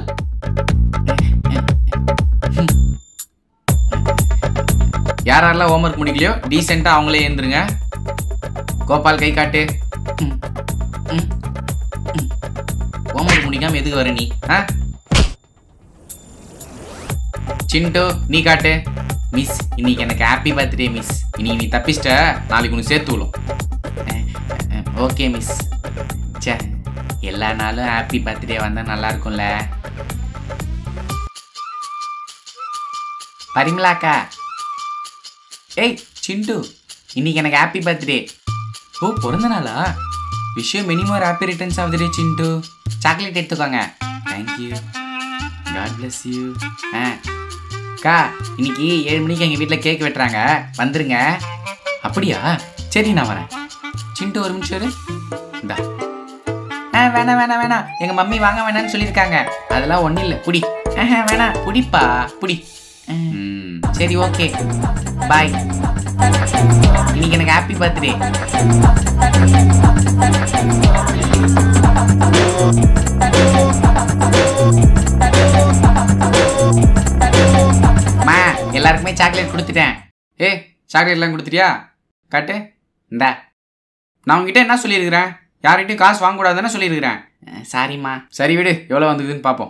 Speaker 4: யார் யாரெல்லாம் ஹோம்ஒர்க் முடிக்கலையோ டீசெண்டாக அவங்களே எழுந்துருங்க கோபால் கை காட்டு ஹோம்ஒர்க் முடிக்காம எதுக்கு வர நீ ஆ சிண்டு நீ காட்டு மிஸ் இன்னைக்கு எனக்கு ஹாப்பி பர்த்டே மிஸ் இன்னைக்கு நீ தப்பிச்சிட்ட நாளைக்கு உனக்கு சேர்த்து விழும் ஓகே மிஸ் சே எல்லா நாளும் ஹாப்பி பர்த்டே வந்தால் நல்லா இருக்கும்ல பரிமலாக்கா ஏய் சிண்டு இன்னைக்கு எனக்கு ஹாப்பி பர்த்டே ஓ பிறந்த நாளா விஷயம் minimum happy returns of the day Chintu chocolate எடுத்துக்கோங்க தேங்க்யூ காட் bless யூ ஆ அக்கா இன்னைக்கு ஏழு மணிக்கு எங்கள் வீட்டில் கேக் வெட்டுறாங்க வந்துருங்க அப்படியா சரி நான் வரேன் சிண்டு ஒரு நிமிஷம் இரு. இந்தா ஆ வேணாம் வேணாம் வேணாம் எங்கள் மம்மி வாங்க வேணாம்னு சொல்லியிருக்காங்க அதெல்லாம் ஒன்றும் இல்லை புடி ஆஹா வேணாம் புடிப்பா புடி ம், சரி ஓகே பாய் இன்னைக்கு எனக்கு ஹாப்பி பர்த்டே மா எல்லாருக்குமே சாக்லேட் கொடுத்துட்டேன் ஏ சாக்லேட்லாம் கொடுத்துட்டியா காட்டு இந்தா நான் உங்ககிட்ட என்ன சொல்லியிருக்கிறேன் யார்கிட்டயும் காசு வாங்கக்கூடாதுன்னு சொல்லியிருக்கிறேன் சாரிம்மா சரி விடு எவ்வளோ வந்ததுன்னு பார்ப்போம்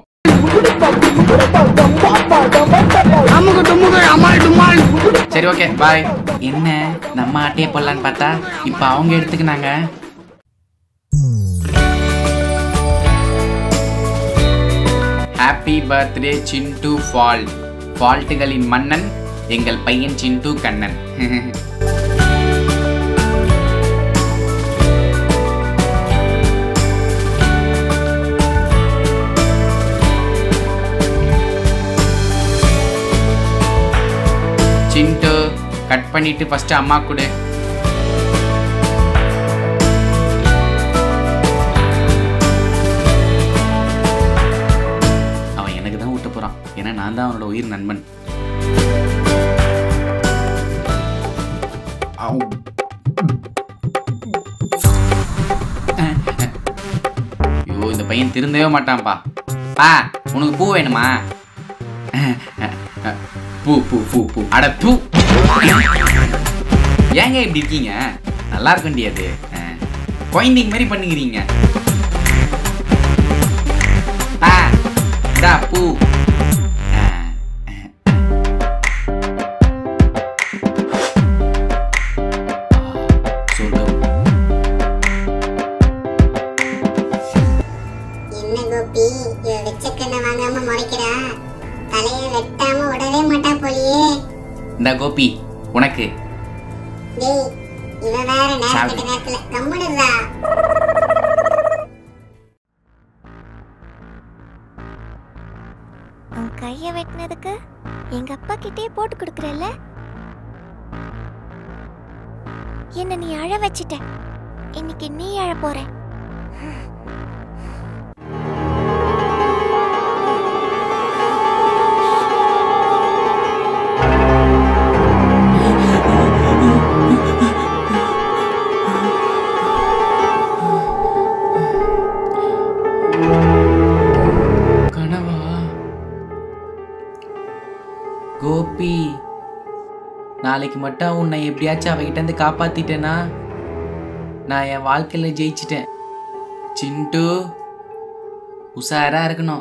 Speaker 4: சரி ஓகே பாய் என்ன நம்ம ஆட்டையே போடலான்னு பார்த்தா இப்போ அவங்க எடுத்துக்கினாங்க ஹாப்பி பர்த்டே சிண்டு ஃபால்ட் ஃபால்ட்டுகளின் மன்னன் எங்கள் பையன் சிண்டு கண்ணன் சிண்டு கட் பண்ணிட்டு ஃபர்ஸ்ட் அம்மா கொடு அவன் எனக்கு தான் ஊட்ட போறான் ஏன்னா நான் தான் அவனோட உயிர் நண்பன் ஆவ். ஐயோ இந்த பையன் திருந்தவே மாட்டான்ப்பா பா உனக்கு பூ வேணுமா பூ பூ பூ பூ அட பூ ஏங்க இப்படி இருக்கீங்க நல்லா இருக்க முடியாது குழந்தைங்க மாதிரி பண்ணுகிறீங்க ஆ இதா பூ ஆ, சொர்க்கம்
Speaker 3: என்ன கோபி இவ வெச்ச கண்ணை வாங்காம முறைக்கிறா தலைய வெட்டாம விடவே மாட்டா போலியே
Speaker 4: இந்த கோபி உனக்கு
Speaker 3: டேய் இவ வேற நேரம்
Speaker 4: சாவி.
Speaker 3: கெட்ட நேரத்துல கம்முடுறா
Speaker 5: உன் கையை வெட்டினதுக்கு எங்க அப்பா கிட்டே போட்டு கொடுக்குறல்ல என்ன நீ அழ வச்சிட்ட இன்னைக்கு நீ அழ போற
Speaker 4: கனவா கோபி நாளைக்கு மட்டும் உன்னை எப்படியாச்சும் அவகிட்ட இருந்து காப்பாத்திட்டேனா நான் என் வாழ்க்கையில ஜெயிச்சிட்டேன் சிண்டு உஷாரா இருக்கணும்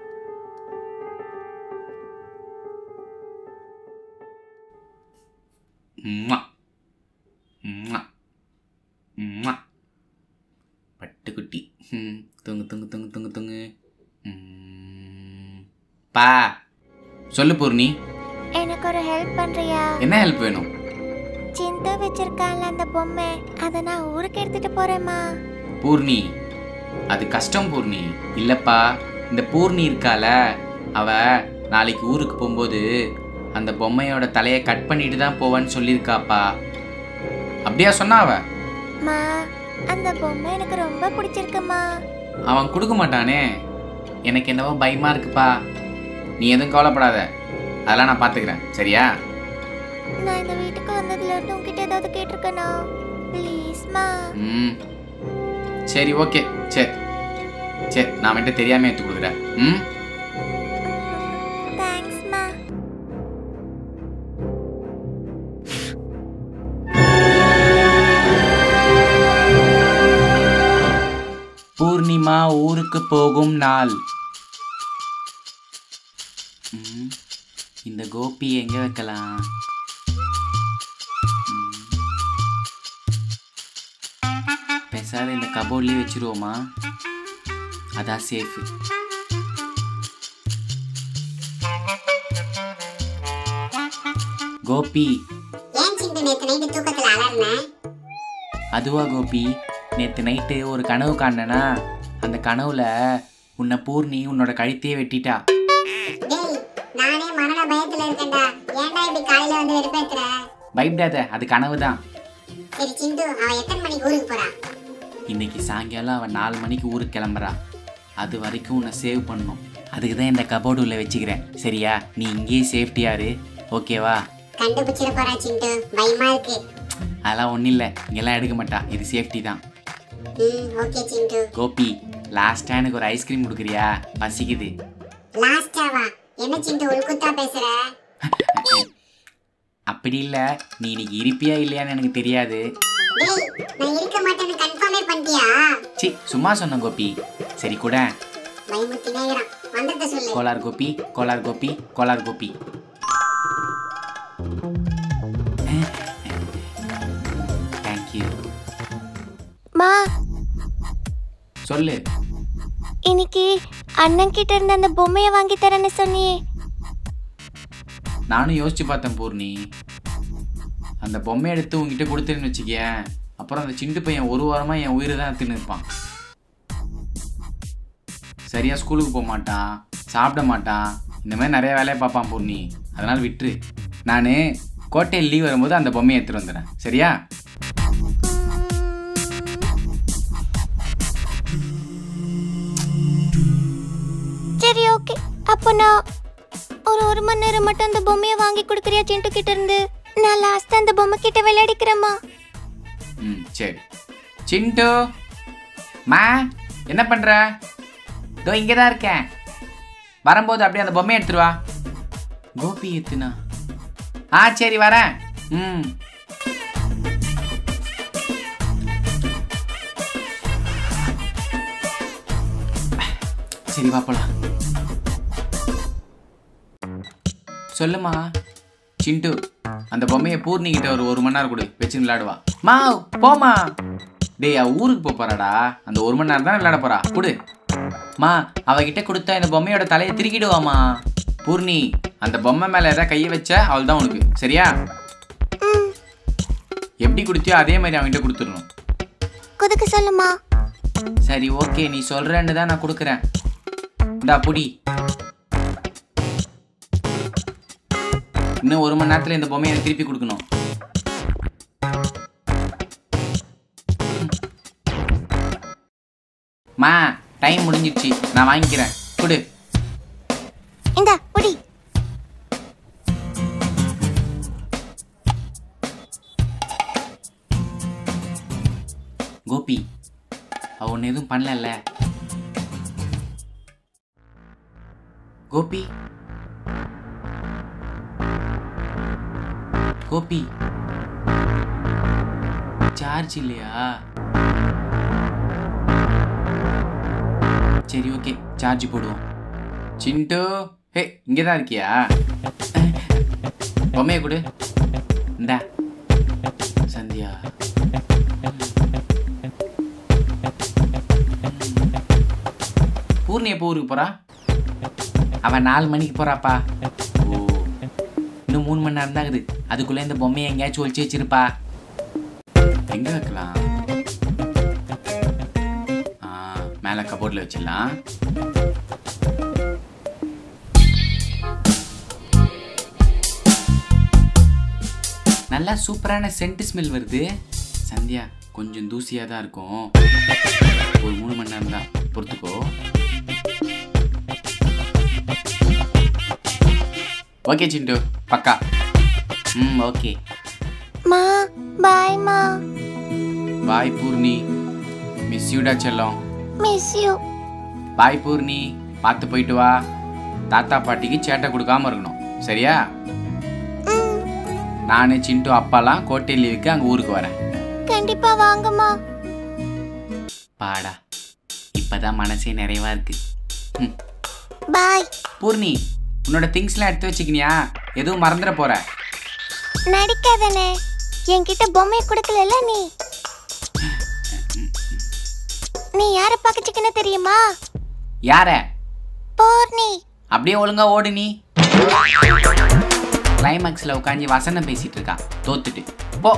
Speaker 4: உம்மா. உம்மா. உம்மா. பட்டுக்குட்டி ம், தூங்கு தூங்கு தூங்கு தூங்கு தூங்கு ம். பா சொல்லு பூர்ணி
Speaker 5: எனக்கு ஒரு ஹெல்ப் பண்றியா
Speaker 4: என்ன ஹெல்ப் வேணும்
Speaker 5: சிந்து வச்சிருக்கான்ல அந்த பொம்மை அதை நான் ஊருக்கு எடுத்துட்டு போறேம்மா
Speaker 4: பூர்ணி அது கஷ்டம் பூர்ணி இல்லப்பா இந்த பூர்ணி இருக்கால அவ நாளைக்கு ஊருக்கு போகும்போது அந்த பொம்மையோட தலையை கட் பண்ணிட்டு தான் போவேன்னு சொல்லியிருக்காப்பா அப்படியா சொன்னா அவ
Speaker 5: மா அந்த பொம்மை எனக்கு ரொம்ப பிடிச்சிருக்குமா
Speaker 4: அவன் கொடுக்க மாட்டானே எனக்கு என்னவோ பயமா இருக்குப்பா நீ எதுவும் கவலைப்படாத அதெல்லாம் நான் பார்த்துக்கிறேன் சரியா
Speaker 5: நான் இந்த வீட்டுக்கு வந்ததுல இருந்து உன்கிட்ட ஏதாவது கேட்டிருக்கேனா ப்ளீஸ்மா
Speaker 4: ம் சரி ஓகே சரி சரி நான் மட்டும் தெரியாம எடுத்து கொடுக்குறேன் ம்
Speaker 5: தேங்க்ஸ்மா
Speaker 4: பூர்ணிமா ஊருக்கு போகும் நாள் ம், இந்த கோபி எங்க வைக்கலாம் ம். பேசாத இந்த கபோர்ட்லயே வச்சிருவோமா அதான் சேஃபு கோபி
Speaker 3: ஏன் சிண்டு நேத்து நைட்டு தூக்கத்துல அலர்னேன்
Speaker 4: அதுவா கோபி நேற்று நைட்டு ஒரு கனவு காணனா அந்த கனவுல உன்னை பூர்ணி உன்னோட கழுத்தையே வெட்டிட்டா
Speaker 3: டேய் நானே மரண பயத்துல இருக்கேன்டா ஏன்டா இப்படி காலையில வந்து வெறுப்பேத்துற
Speaker 4: பயப்படாத அது கனவு தான்
Speaker 3: சரி சிண்டு அவன் எத்தனை மணிக்கு ஊருக்கு போறான்
Speaker 4: இன்னைக்கு சாயங்காலம் அவன் நாலு மணிக்கு ஊருக்கு கிளம்புறா அது வரைக்கும் உன்னை சேவ் பண்ணணும் அதுக்கு தான் இந்த கபோர்டு உள்ள வச்சுக்கிறேன் சரியா நீ இங்கேயே சேஃப்டியா இரு ஓகேவா
Speaker 3: கண்டுபிடிச்சிட போறா சிண்டு பயமா இருக்கு
Speaker 4: அதெல்லாம் ஒன்றும் இல்லை இங்கெல்லாம் எடுக்க மாட்டா இது சேஃப்டி தான்
Speaker 3: ம் ஓகே சிண்டு
Speaker 4: கோபி லாஸ்ட்டாக எனக்கு ஒரு ஐஸ்கிரீம் கொடுக்குறியா பசிக்குது
Speaker 3: லாஸ்டாவா என்ன சிண்டு உள்குத்தா பேசுற
Speaker 4: அப்படி இல்லை நீ இன்னைக்கு இருப்பியா இல்லையான்னு எனக்கு தெரியாது
Speaker 3: டேய் நான் இருக்க மாட்டேன்னு கன்ஃபார்மே பண்ணிட்டியா
Speaker 4: சி சும்மா சொன்னேன் கோபி சரி கூட
Speaker 3: பயமுத்தினே இருக்கிறான் வந்தத சொல்லு
Speaker 4: கோலார் கோபி கோலார் கோபி கோலார் கோபி தேங்க்யூ
Speaker 5: மா
Speaker 4: சொல்லு
Speaker 5: இன்னைக்கு அண்ணன் கிட்ட இருந்து அந்த பொம்மையை வாங்கி தரேன்னு சொன்னியே
Speaker 4: நானும் யோசிச்சு பார்த்தேன் பூர்ணி அந்த பொம்மையை எடுத்து உங்ககிட்ட கொடுத்தேன்னு வச்சுக்கேன் அப்புறம் அந்த சிண்டு பையன் ஒரு வாரமாக என் உயிரை தான் எடுத்துன்னு இருப்பான் சரியாக ஸ்கூலுக்கு போக மாட்டான் சாப்பிட மாட்டான் இந்த மாதிரி நிறைய வேலையை பார்ப்பான் பூர்ணி அதனால் விட்டுரு நான் கோட்டையில் லீவ் வரும்போது அந்த பொம்மையை எடுத்துகிட்டு வந்துடுறேன் சரியா
Speaker 5: சரி ஓகே அப்போ நான் ஒரு ஒரு மணி நேரம் மட்டும் அந்த பொம்மையை வாங்கி கொடுக்குறியா சிண்டு கிட்ட இருந்து நான் லாஸ்ட் அந்த பொம்மை கிட்ட விளையாடிக்கிறேம்மா
Speaker 4: ம் சரி சிண்டு மா என்ன பண்ணுற இதோ இங்கே தான் இருக்கேன் வரும்போது அப்படியே அந்த பொம்மையை எடுத்துட்டு வா கோபி எத்துனா ஆ சரி வரேன் ம் சரி வா போலாம் சொல்லுமா சிண்டு அந்த பொம்மையை பூர்ணி கிட்ட ஒரு ஒரு மணி நேரம் கொடு வச்சு விளையாடுவா மா போமா டேய் அவ ஊருக்கு போப் போறாடா அந்த ஒரு மணி நேரம் தான் விளையாட போறா கொடு மா அவகிட்ட கொடுத்தா இந்த பொம்மையோட தலையை திருக்கிடுவாமா பூர்ணி அந்த பொம்மை மேல ஏதாவது கையை வச்ச அவள் தான் உனக்கு சரியா எப்படி கொடுத்தியோ அதே மாதிரி அவன்கிட்ட கொடுத்துடணும்
Speaker 5: குதுக்க சொல்லுமா
Speaker 4: சரி ஓகே நீ சொல்றேன்னு தான் நான் கொடுக்குறேன் இந்தா புடி இன்னும் ஒரு மணி நேரத்துல இந்த பொம்மையை எனக்கு திருப்பி கொடுக்கணும் மா டைம் முடிஞ்சிடுச்சு நான் வாங்கிக்கிறேன் கொடு
Speaker 5: இந்த புடி
Speaker 4: கோபி அவ ஒன்று எதுவும் பண்ணலல்ல கோபி கோபி சார்ஜ் இல்லையா சரி ஓகே சார்ஜ் போடுவோம் சிண்டு ஹே இங்கே தான் இருக்கியா பொம்மையை கொடு இந்தா சந்தியா பூர்ணி எப்போ ஊருக்கு போறா அவன் நாலு மணிக்கு போறாப்பா ஓ இன்னும் மூணு மணி நேரம் தான் இருக்குது அதுக்குள்ள இந்த பொம்மையை எங்கேயாச்சும் ஒழிச்சு வச்சிருப்பா எங்க வைக்கலாம் ஆ
Speaker 1: கபோர்டில் வச்சிடலாம் நல்லா சூப்பரான சென்ட் ஸ்மெல் வருது சந்தியா கொஞ்சம் தூசியாக தான் இருக்கும் ஒரு மூணு மணி நேரம் தான் பொறுத்துக்கோ ஓகே சிண்டு பக்கா ம் ஓகே
Speaker 6: மா பாய் மா
Speaker 1: பாய் பூர்ணி மிஸ் யூடா செல்லம்
Speaker 6: மிஸ் யூ
Speaker 1: பாய் பூர்ணி பார்த்து போயிட்டு வா தாத்தா பாட்டிக்கு சேட்டை கொடுக்காம இருக்கணும் சரியா நானு சிண்டு அப்பாலாம் கோட்டை லீவுக்கு அங்கே ஊருக்கு வரேன்
Speaker 6: கண்டிப்பா வாங்கம்மா
Speaker 1: பாடா இப்பதான் மனசே நிறைவா இருக்கு ம்.
Speaker 6: பாய்
Speaker 1: பூர்ணி உன்னோட திங்ஸ்லாம் எடுத்து வச்சுக்கினியா எதுவும் மறந்துட போற
Speaker 6: நடிக்காதனே என்கிட்ட பொம்மை கொடுக்கலல்ல நீ நீ யார பாக்கச்சுக்குன்னு தெரியுமா
Speaker 1: யார
Speaker 6: பூர்ணி
Speaker 1: அப்படியே ஒழுங்கா ஓடு நீ கிளைமேக்ஸ்ல உட்காந்து வசனம் பேசிட்டு இருக்கான் தோத்துட்டு போ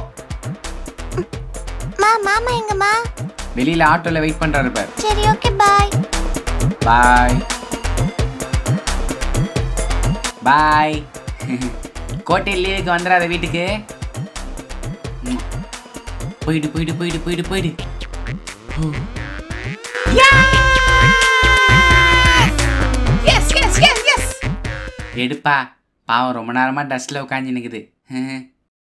Speaker 6: மா மாமா எங்கம்மா
Speaker 1: வெளியில ஆட்டோல வெயிட் பண்றாரு பார்
Speaker 6: சரி ஓகே பாய்
Speaker 1: பாய் பாய் கோட்டை லீவுக்கு வந்துடாத வீட்டுக்கு ம். போயிடு போயிடு போயிடு போயிடு போயிடு ஓ. எடுப்பா பாவம் ரொம்ப நேரமா டஸ்ட்ல உட்காந்து நிக்குது ம்.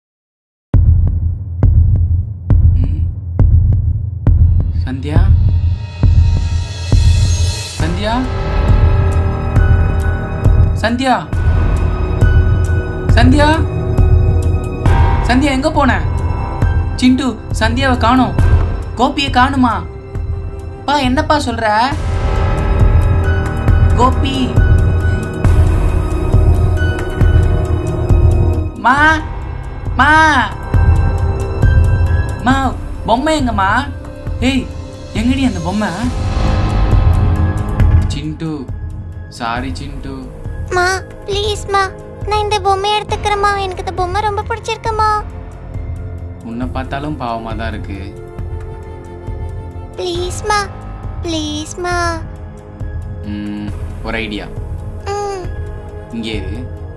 Speaker 1: சந்தியா சந்தியா சந்தியா சந்தியா சந்தியா எங்க போன சிண்டு சந்தியாவை காணோம் கோபியை காணுமா பா என்னப்பா சொல்ற கோபி மா மா மா பொம்மை எங்கம்மா ஏய் எங்கடி அந்த பொம்மை சிண்டு சாரி சிண்டு
Speaker 6: மா ப்ளீஸ் மா நான் இந்த பொம்மையை எடுத்துக்கிறேம்மா எனக்கு இந்த பொம்மை ரொம்ப பிடிச்சிருக்குமா
Speaker 1: உன்னை பார்த்தாலும் பாவமாக தான் இருக்கு
Speaker 6: ப்ளீஸ் மா ப்ளீஸ் மா
Speaker 1: ம், ஒரு ஐடியா
Speaker 6: ம்
Speaker 1: இங்கே இரு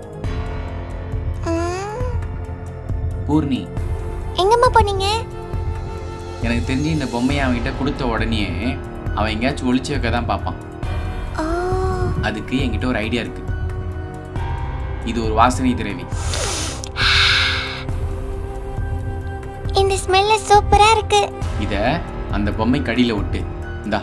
Speaker 6: ம்.
Speaker 1: பூர்ணி
Speaker 6: எங்கம்மா போனீங்க
Speaker 1: எனக்கு தெரிஞ்சு இந்த பொம்மையை அவன்கிட்ட கொடுத்த உடனே அவன் எங்கேயாச்சும் ஒளிச்சு வைக்க தான் பார்ப்பான்
Speaker 6: ஓ
Speaker 1: அதுக்கு என்கிட்ட ஒரு ஐடியா இருக்கு இது ஒரு வாசனை திரவி
Speaker 6: இந்த ஸ்மெல்ல சூப்பரா இருக்கு
Speaker 1: இத அந்த பொம்மை கடியில விட்டு இந்தா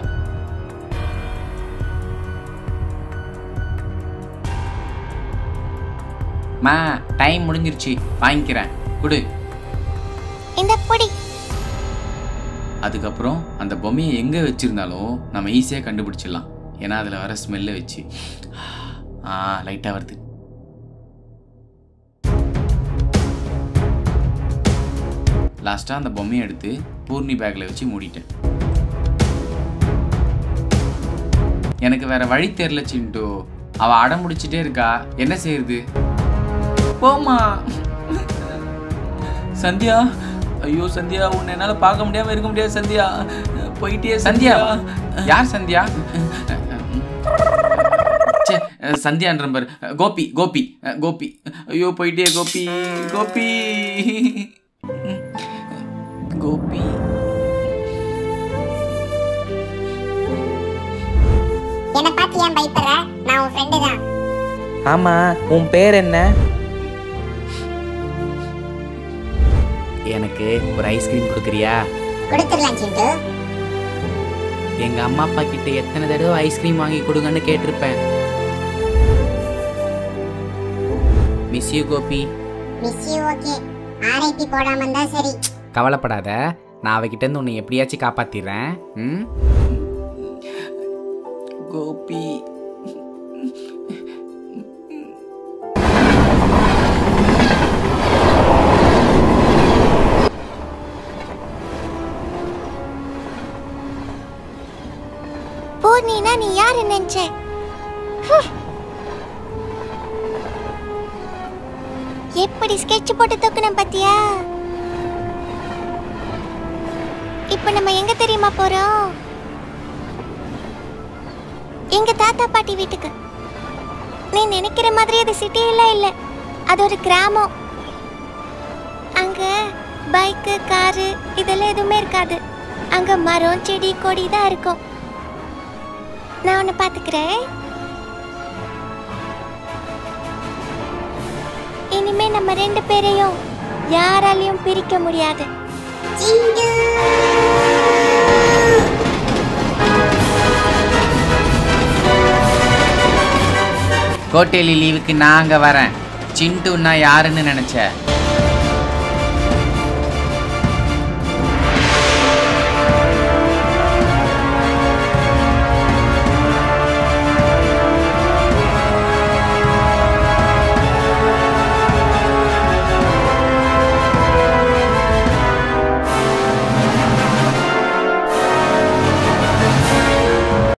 Speaker 1: மா டைம் முடிஞ்சிருச்சு வாங்கிக்கிறேன் கொடு
Speaker 6: இந்த பொடி
Speaker 1: அதுக்கப்புறம் அந்த பொம்மையை எங்கே வச்சிருந்தாலும் நம்ம ஈஸியாக கண்டுபிடிச்சிடலாம் ஏன்னா அதில் வர ஸ்மெல்லை வச்சு ஆ லைட்டாக வருது லாஸ்ட்டாக அந்த பொம்மையை எடுத்து பூர்ணி பேக்கில் வச்சு மூடிட்டேன் எனக்கு வேற வழி தெரில சிண்டு அவ அடம் முடிச்சிட்டே இருக்கா என்ன செய்யுது போமா சந்தியா ஐயோ சந்தியா உன்னை என்னால பார்க்க முடியாம இருக்க முடியாது சந்தியா போயிட்டே சந்தியா யார் சந்தியா ச்சே சந்தியான்ற பாரு கோபி கோபி கோபி ஐயோ போயிட்டே கோபி கோபி கோபி
Speaker 3: என்னை பார்த்து ஏன் பயப்படுற நான் உன் ஃப்ரெண்டு தான்
Speaker 2: ஆமா உன் பேர் என்ன
Speaker 1: எனக்கு ஒரு ஐஸ்கிரீம் கொடுக்குறியா
Speaker 3: கொடுத்துடலாம் சிண்டு
Speaker 1: எங்க அம்மா அப்பா கிட்ட எத்தனை தடவை ஐஸ்கிரீம் வாங்கி கொடுங்கன்னு கேட்டிருப்பேன் miss you Gopi
Speaker 3: miss you okay RIP போடாம இருந்தா சரி
Speaker 1: கவலைப்படாத நான் அவகிட்ட இருந்து உன்னை எப்படியாச்சும் காப்பாத்திடுறேன் ம் கோபி
Speaker 6: பூர்ணினா நீ யாரு நினைச்ச ஹம். எப்படி ஸ்கெட்ச் போட்டு தூக்குன பாத்தியா இப்ப நம்ம எங்க தெரியுமா போறோம் எங்க தாத்தா பாட்டி வீட்டுக்கு நீ நினைக்கிற மாதிரி அது சிட்டி எல்லாம் இல்ல அது ஒரு கிராமம் அங்க பைக்கு காரு இதெல்லாம் எதுவுமே இருக்காது அங்க மரம் செடி கொடி தான் இருக்கும் நான் உன்னை பாத்துக்கிறேன் இனிமே நம்ம ரெண்டு பேரையும் யாராலையும் பிரிக்க முடியாது
Speaker 3: சிண்டு
Speaker 4: கோட்டேலி லீவுக்கு நான் அங்கே வரேன் சிண்டுன்னா யாருன்னு நினச்ச